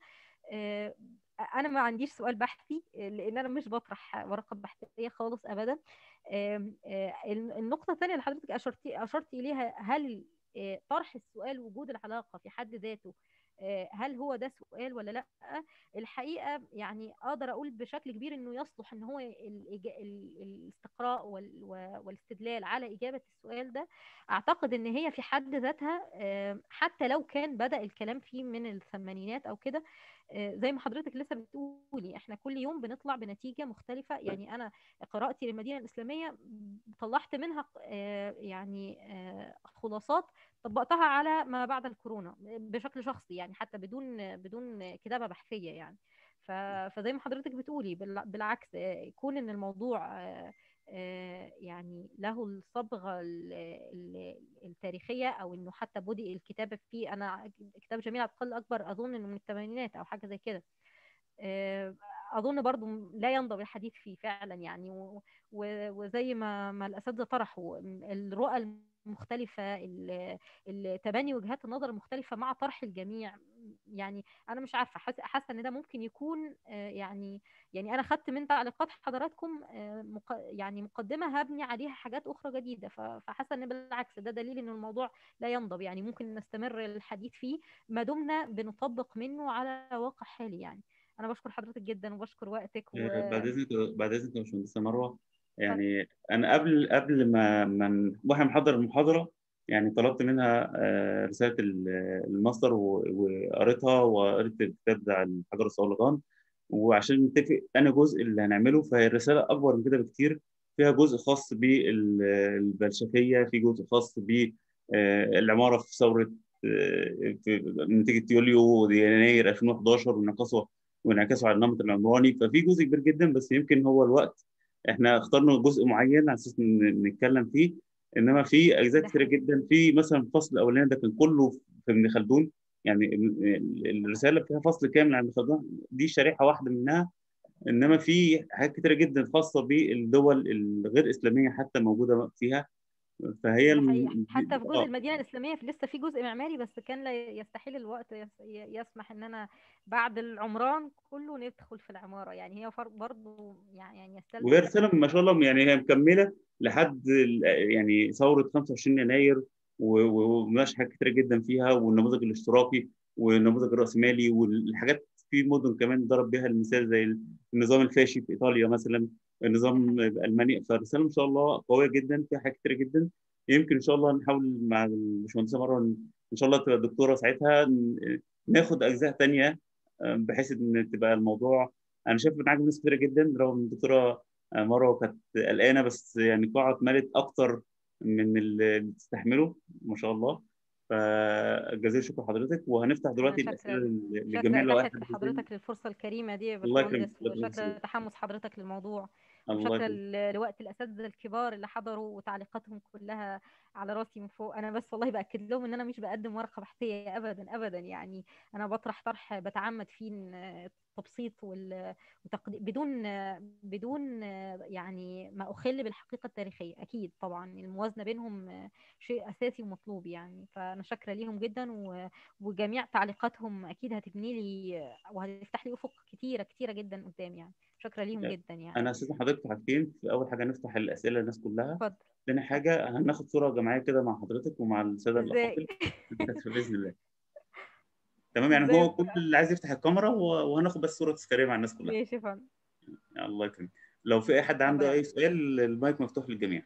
انا ما عنديش سؤال بحثي لان انا مش بطرح ورقه بحثيه خالص ابدا النقطه الثانيه اللي حضرتك اشرتي اشرتي اليها هل طرح السؤال وجود العلاقه في حد ذاته هل هو ده سؤال ولا لا الحقيقه يعني اقدر اقول بشكل كبير انه يصلح ان هو الاستقراء والاستدلال على اجابه السؤال ده اعتقد ان هي في حد ذاتها حتى لو كان بدا الكلام فيه من الثمانينات او كده زي ما حضرتك لسه بتقولي احنا كل يوم بنطلع بنتيجه مختلفه يعني انا قراءتي للمدينه الاسلاميه طلعت منها يعني خلاصات طبقتها على ما بعد الكورونا بشكل شخصي يعني حتى بدون بدون كتابه بحثيه يعني فزي ما حضرتك بتقولي بالعكس يكون ان الموضوع يعني له الصبغه التاريخيه او انه حتى بدأ الكتابه فيه انا كتاب جميل على الاقل اكبر اظن انه من الثمانينات او حاجه زي كده اظن برضو لا ينضب الحديث فيه فعلا يعني وزي ما ما الاساتذه طرحوا الرؤى المختلفة تبني وجهات النظر المختلفة مع طرح الجميع يعني أنا مش عارفة حاسة إن ده ممكن يكون يعني يعني أنا خدت من تعليقات حضراتكم يعني مقدمة هبني عليها حاجات أخرى جديدة فحاسة إن بالعكس ده دليل إن الموضوع لا ينضب يعني ممكن نستمر الحديث فيه ما دمنا بنطبق منه على واقع حالي يعني أنا بشكر حضرتك جدا وبشكر وقتك و... بعد إذنك بعد إذنك يا باشمهندسة مروة يعني انا قبل قبل ما ما واحنا بنحضر المحاضره يعني طلبت منها رساله الماستر وقريتها وقريت الكتاب بتاع الحجر الصولجان وعشان نتفق انا جزء اللي هنعمله فهي الرساله اكبر من كده بكتير فيها جزء خاص بالبلشفيه في جزء خاص بالعماره في ثوره آه، في نتيجه يوليو يناير 2011 وانعكاسه وانعكاسه على النمط العمراني ففي جزء كبير جدا بس يمكن هو الوقت احنا اخترنا جزء معين على اساس ن- نتكلم فيه انما في اجزاء ده كتيره حقيقي. جدا في مثلا الفصل الاولاني ده كان كله في ابن خلدون يعني ال- ال- الرساله فيها فصل كامل عن ابن خلدون دي شريحه واحده منها انما في حاجات كتيره جدا خاصه بالدول الغير اسلاميه حتى موجوده فيها فهي ده الم- حقيقي حتى في جزء آه. المدينة الإسلامية في لسه في جزء معماري بس كان لا يستحيل الوقت يس- ي- يسمح إن أنا بعد العمران كله ندخل في العمارة يعني هي فر- برضه يعني يعني يستلزم وهي رسالة ما شاء الله يعني هي مكملة لحد ال- يعني ثورة 25 يناير و- و- ومناقشة حاجات كتيرة جدا فيها والنموذج الاشتراكي والنموذج الرأسمالي والحاجات في مدن كمان ضرب بها المثال زي النظام الفاشي في إيطاليا مثلا النظام بألمانيا فالرسالة ما شاء الله قوية جدا فيها حاجات كتيرة جدا يمكن إن شاء الله نحاول مع الباشمهندسة مروة إن شاء الله تبقى الدكتورة ساعتها ن- ناخد أجزاء تانية آه، بحيث إن تبقى الموضوع أنا شايف إن عاجب ناس كتيرة جدا رغم إن الدكتورة مروه كانت قلقانه بس يعني القاعه اتملت اكتر من اللي تستحمله ما شاء الله فجزيل شكر حضرتك وهنفتح دلوقتي أنا الاسئله شاكرة لل- شاكرة للجميع لو اي إتاحة حد يسأل. حضرتك للفرصة الكريمة دي يا الله يكرمك باشمهندس الله يكرمك وشاكرة تحمس حضرتك للموضوع الله وشاكرة يكرمك ل- لوقت الأساتذة الكبار اللي حضروا وتعليقاتهم كلها على راسي من فوق أنا بس والله بأكد لهم إن أنا مش بقدم ورقة بحثية أبدا أبدا يعني أنا بطرح طرح بتعمد فيه إن التبسيط وال... وتقد... بدون بدون يعني ما أخل بالحقيقة التاريخية أكيد طبعا الموازنة بينهم شيء أساسي ومطلوب يعني فأنا شاكرة ليهم جدا و... وجميع تعليقاتهم أكيد هتبني لي وهتفتح لي أفق كتيرة كتيرة جدا قدام يعني شاكرة ليهم جدا يعني انا استاذن حضرتك حاجتين في اول حاجه نفتح الاسئله للناس كلها اتفضل تاني حاجه هناخد صوره جماعيه كده مع حضرتك ومع الساده ازاي الافاضل باذن الله تمام يعني ازاي هو كل اللي عايز يفتح الكاميرا و- وهناخد بس صوره تذكاريه مع الناس كلها ماشي يا فندم الله يكرمك لو في اي حد عنده ربنا اي سؤال المايك مفتوح للجميع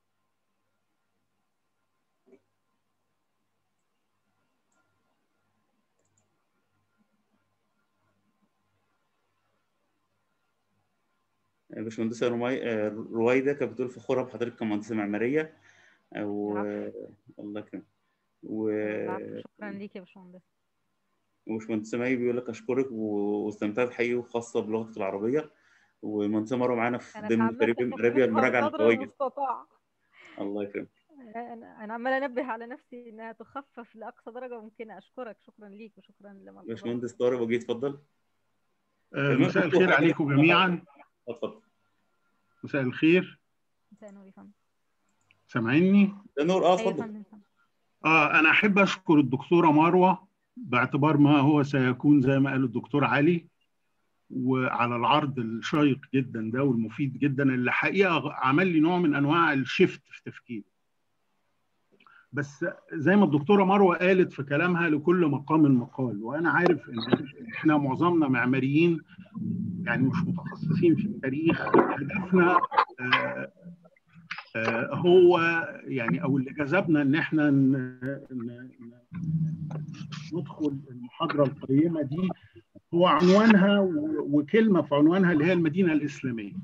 باشمهندسة رمي... آه، رويدة كانت بتقول فخورة بحضرتك كمهندسة معمارية و... العفو الله يكرمك و... العفو شكرا ليك يا باشمهندس وباشمهندسة مي بيقول لك أشكرك و- واستمتعت حقيقي وخاصة بلغتك العربية ومهندسة مروة معانا في انا ضمن اتعمدت فريق رابيا المراجعة اخففها قدر القوية جدا المستطاع الله يكرمك انا أنا عماله انبه على نفسي انها تخفف لاقصى درجه ممكنه اشكرك شكرا ليك وشكرا لمن باشمهندس طارق وجيه اتفضل آه، المايك مساء مفتوح الخير أي عليكم حد جميعا اتفضل مساء الخير مساء النور يا فندم سامعيني ده نور اه ايوه يا اتفضل فندم سامع. اه انا احب اشكر الدكتوره مروه باعتبار ما هو سيكون زي ما قال الدكتور علي وعلى العرض الشيق جدا ده والمفيد جدا اللي حقيقه عمل لي نوع من انواع الشفت في تفكيري بس زي ما الدكتوره مروه قالت في كلامها لكل مقام مقال وانا عارف ان احنا معظمنا معماريين يعني مش متخصصين في التاريخ هدفنا آه، آه، هو يعني او اللي جذبنا ان احنا ن- ن- ن- ندخل المحاضره القيمه دي هو عنوانها و- وكلمه في عنوانها اللي هي المدينه الاسلاميه.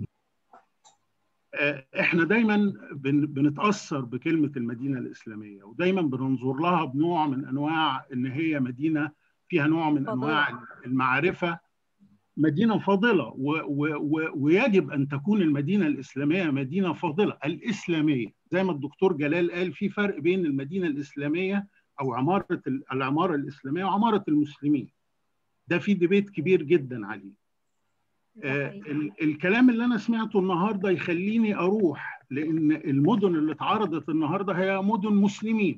آه، احنا دايما بن- بنتاثر بكلمه المدينه الاسلاميه ودايما بننظر لها بنوع من انواع ان هي مدينه فيها نوع من فاضلة. انواع المعرفه مدينه فاضله و و و ويجب ان تكون المدينه الاسلاميه مدينه فاضله الاسلاميه زي ما الدكتور جلال قال في فرق بين المدينه الاسلاميه او عماره ال- العماره الاسلاميه وعماره المسلمين ده في ديبيت كبير جدا عليه ده آه، حقيقي. ال- الكلام اللي انا سمعته النهارده يخليني اروح لان المدن اللي اتعرضت النهارده هي مدن مسلمين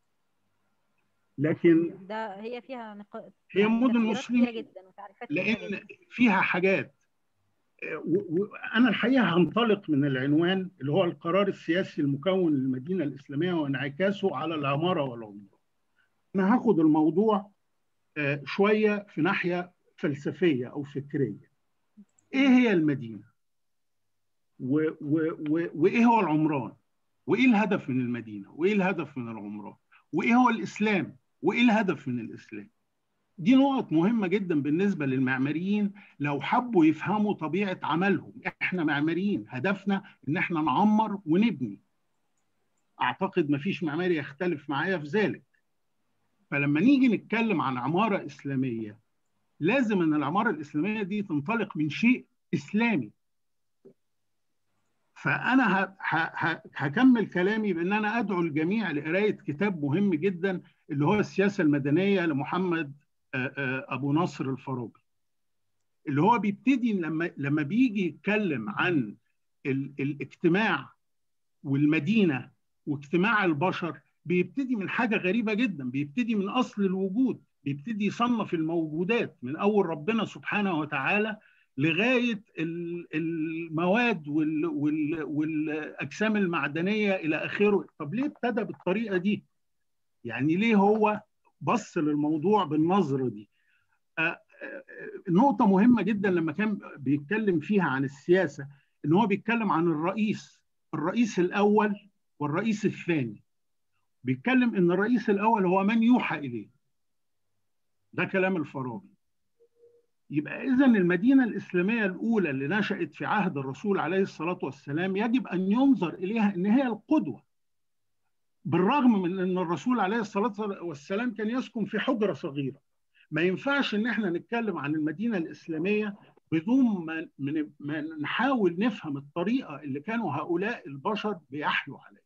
لكن ده هي فيها نقاط هي يعني مدن تفسيرات مسلمين. كتيرة جدا وتعريفات كتيرة لان جدا فيها حاجات وانا الحقيقه هنطلق من العنوان اللي هو القرار السياسي المكون للمدينه الاسلاميه وانعكاسه على العماره والعمره. انا هاخد الموضوع آه، شويه في ناحيه فلسفيه او فكريه. ايه هي المدينه؟ و و و وايه هو العمران؟ وايه الهدف من المدينه؟ وايه الهدف من العمران؟ وايه هو الاسلام؟ وايه الهدف من الاسلام؟ دي نقط مهمة جدا بالنسبة للمعماريين لو حبوا يفهموا طبيعة عملهم احنا معماريين هدفنا ان احنا نعمر ونبني اعتقد مفيش معماري يختلف معايا في ذلك فلما نيجي نتكلم عن عمارة إسلامية لازم ان العمارة الإسلامية دي تنطلق من شيء إسلامي فأنا ه- ه- ه- هكمل كلامي بأن أنا أدعو الجميع لقراية كتاب مهم جدا اللي هو السياسة المدنية لمحمد آه، آه، أبو نصر الفارابي اللي هو بيبتدي لما لما بيجي يتكلم عن ال- الاجتماع والمدينة واجتماع البشر بيبتدي من حاجة غريبة جدا بيبتدي من أصل الوجود بيبتدي يصنف الموجودات من أول ربنا سبحانه وتعالى لغاية ال- المواد وال- وال- والأجسام المعدنية إلى آخره طب ليه ابتدى بالطريقة دي يعني ليه هو بص للموضوع بالنظرة دي آه، آه، نقطة مهمة جدا لما كان بيتكلم فيها عن السياسة إن هو بيتكلم عن الرئيس الرئيس الأول والرئيس الثاني بيتكلم إن الرئيس الأول هو من يوحى إليه ده كلام الفارابي يبقى إذا المدينة الإسلامية الأولى اللي نشأت في عهد الرسول عليه الصلاة والسلام يجب أن ينظر إليها إن هي القدوة بالرغم من أن الرسول عليه الصلاة والسلام كان يسكن في حجرة صغيرة ما ينفعش إن إحنا نتكلم عن المدينة الإسلامية بدون ما من- ما نحاول نفهم الطريقة اللي كانوا هؤلاء البشر بيحلوا عليها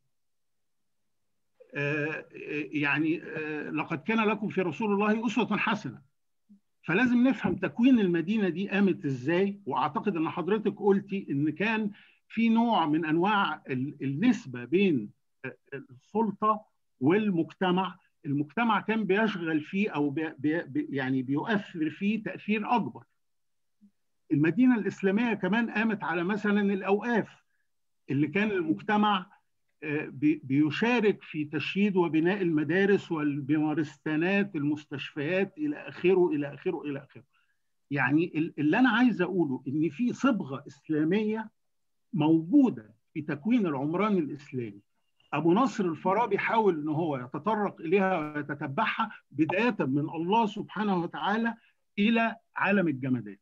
آه، يعني آه، لقد كان لكم في رسول الله أسوة حسنة فلازم نفهم تكوين المدينة دي قامت ازاي واعتقد ان حضرتك قلتي ان كان في نوع من انواع ال- النسبة بين السلطة والمجتمع المجتمع كان بيشغل فيه او بي بي بي- يعني بيؤثر فيه تأثير اكبر المدينة الإسلامية كمان قامت على مثلا الأوقاف اللي كان المجتمع آه، بي- بيشارك في تشييد وبناء المدارس والبمارستانات المستشفيات إلى آخره إلى آخره إلى آخره يعني ال- اللي أنا عايز أقوله إن في صبغة إسلامية موجودة في تكوين العمران الإسلامي أبو نصر الفارابي حاول إن هو يتطرق إليها ويتتبعها بداية من الله سبحانه وتعالى إلى عالم الجمادات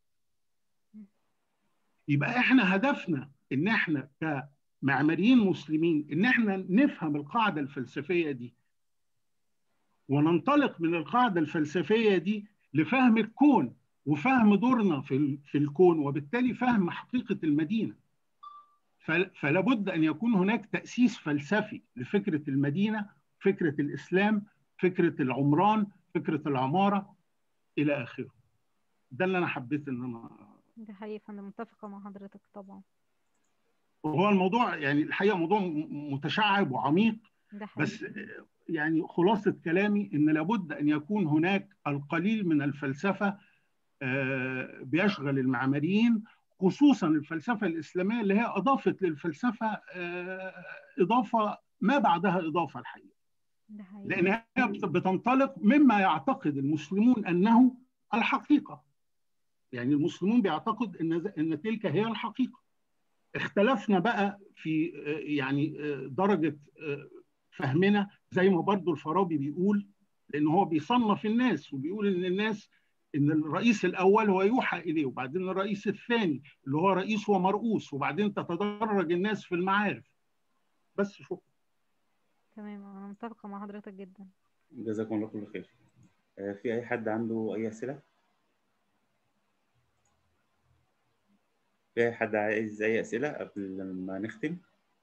يبقى احنا هدفنا ان احنا كمعماريين مسلمين ان احنا نفهم القاعده الفلسفيه دي وننطلق من القاعده الفلسفيه دي لفهم الكون وفهم دورنا في ال- في الكون وبالتالي فهم حقيقه المدينه فل- فلا بد ان يكون هناك تاسيس فلسفي لفكره المدينه فكره الاسلام فكره العمران فكره العماره الى اخره ده اللي انا حبيت ان انا دي حقيقة أنا متفقة مع حضرتك طبعا وهو الموضوع يعني الحقيقه موضوع م- متشعب وعميق ده حقيقي بس يعني خلاصه كلامي ان لابد ان يكون هناك القليل من الفلسفه آه، بيشغل المعماريين خصوصا الفلسفه الاسلاميه اللي هي اضافت للفلسفه آه، اضافه ما بعدها اضافه الحقيقه ده حقيقي لان هي بت- بتنطلق مما يعتقد المسلمون انه الحقيقه يعني المسلمون بيعتقد ان ذ- ان تلك هي الحقيقه اختلفنا بقى في آه، يعني آه، درجه آه، فهمنا زي ما برضو الفارابي بيقول لان هو بيصنف الناس وبيقول ان الناس ان الرئيس الاول هو يوحى اليه وبعدين الرئيس الثاني اللي هو رئيس ومرؤوس وبعدين تتدرج الناس في المعارف بس شكرا تمام أنا متفقة مع حضرتك جدا جزاكم الله كل خير آه، في اي حد عنده اي اسئله في اي حد عايز اي اسئله قبل ما نختم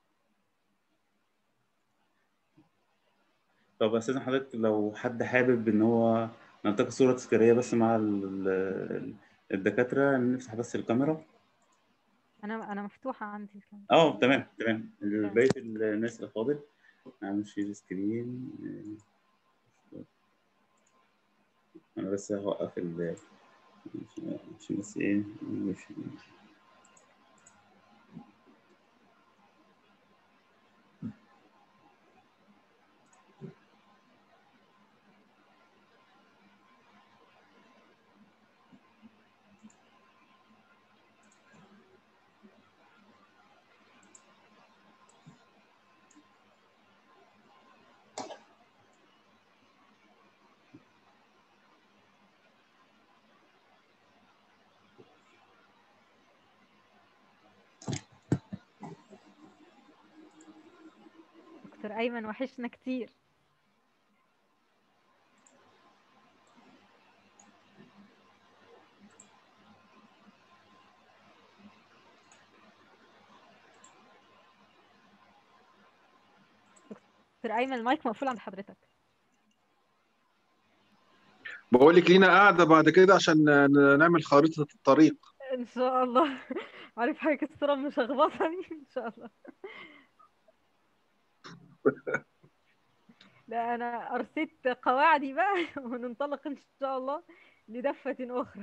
طب استاذن حضرتك لو حد حابب ان هو نلتقي صوره تذكاريه بس مع ال- ال- الدكاتره نفتح بس الكاميرا أنا أنا مفتوحة عندي الكاميرا اه تمام تمام بقيه الناس الفاضل نعمل شير سكرين انا بس هوقف ال عشان بس ايه مش دكتور ايمن وحشنا كتير دكتور ايمن المايك مقفول عند حضرتك بقول لك لينا قاعده بعد كده عشان ن- نعمل خريطه الطريق ان شاء الله عارف حضرتك الصورة مشخبطة دي ان شاء الله لا انا ارسيت قواعدي بقى وننطلق ان شاء الله لدفة اخرى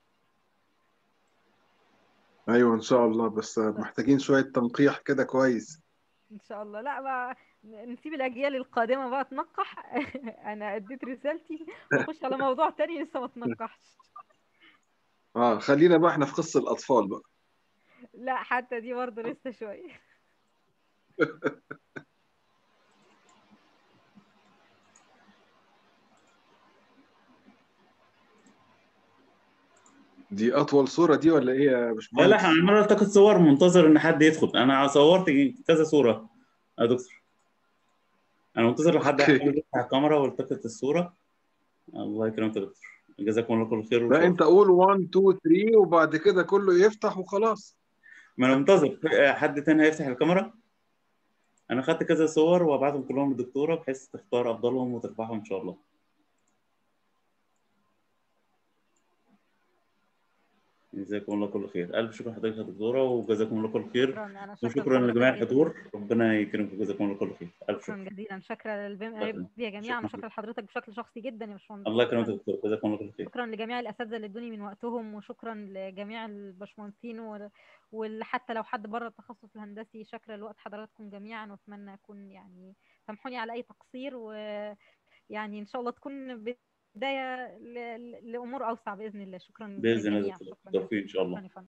ايوه ان شاء الله بس محتاجين شويه تنقيح كده كويس ان شاء الله لا بقى نسيب الاجيال القادمة بقى تنقح انا اديت رسالتي واخش على موضوع تاني لسه ما تنقحش اه خلينا بقى احنا في قصه الاطفال بقى لا حتى دي برضه لسه شوية دي اطول صوره دي ولا ايه يا لا لا باشمهندس احنا عمال التقط صور منتظر ان حد يدخل انا صورت كذا صوره يا دكتور انا منتظر لحد أوكي. يحاول يفتح الكاميرا والتقط الصوره الله يكرمك يا دكتور جزاكم الله كل خير لا وشكرا. انت قول 1 2 3 وبعد كده كله يفتح وخلاص ما انا منتظر حد تاني هيفتح الكاميرا انا خدت كذا صور وابعتهم كلهم للدكتوره بحيث تختار افضلهم وترفعهم ان شاء الله جزاكم الله كل خير الف شكر لحضرتك يا دكتوره وجزاكم الله كل خير شكرا انا شاكرة وشكرا لحضرتك لجميع جداً. الحضور ربنا يكرمكم جزاكم الله كل خير الف شكرا شكر جزيلا شكرا للجميع شكراً. يا جميعا شكراً. وشكرا لحضرتك بشكل شخصي جدا يا باشمهندس الله يكرمك شكراً. يا دكتور جزاكم الله كل خير شكرا لجميع الاساتذه اللي ادوني من وقتهم وشكرا لجميع الباشمهندسين وال- وحتى لو حد بره التخصص الهندسي شكرا لوقت حضراتكم جميعا واتمنى اكون يعني سامحوني على اي تقصير ويعني ان شاء الله تكون بدايه ل- ل- لامور اوسع باذن الله شكرا باذن الله للجميع دكتور شكرا بالتوفيق ان شاء الله شكرا يا فندم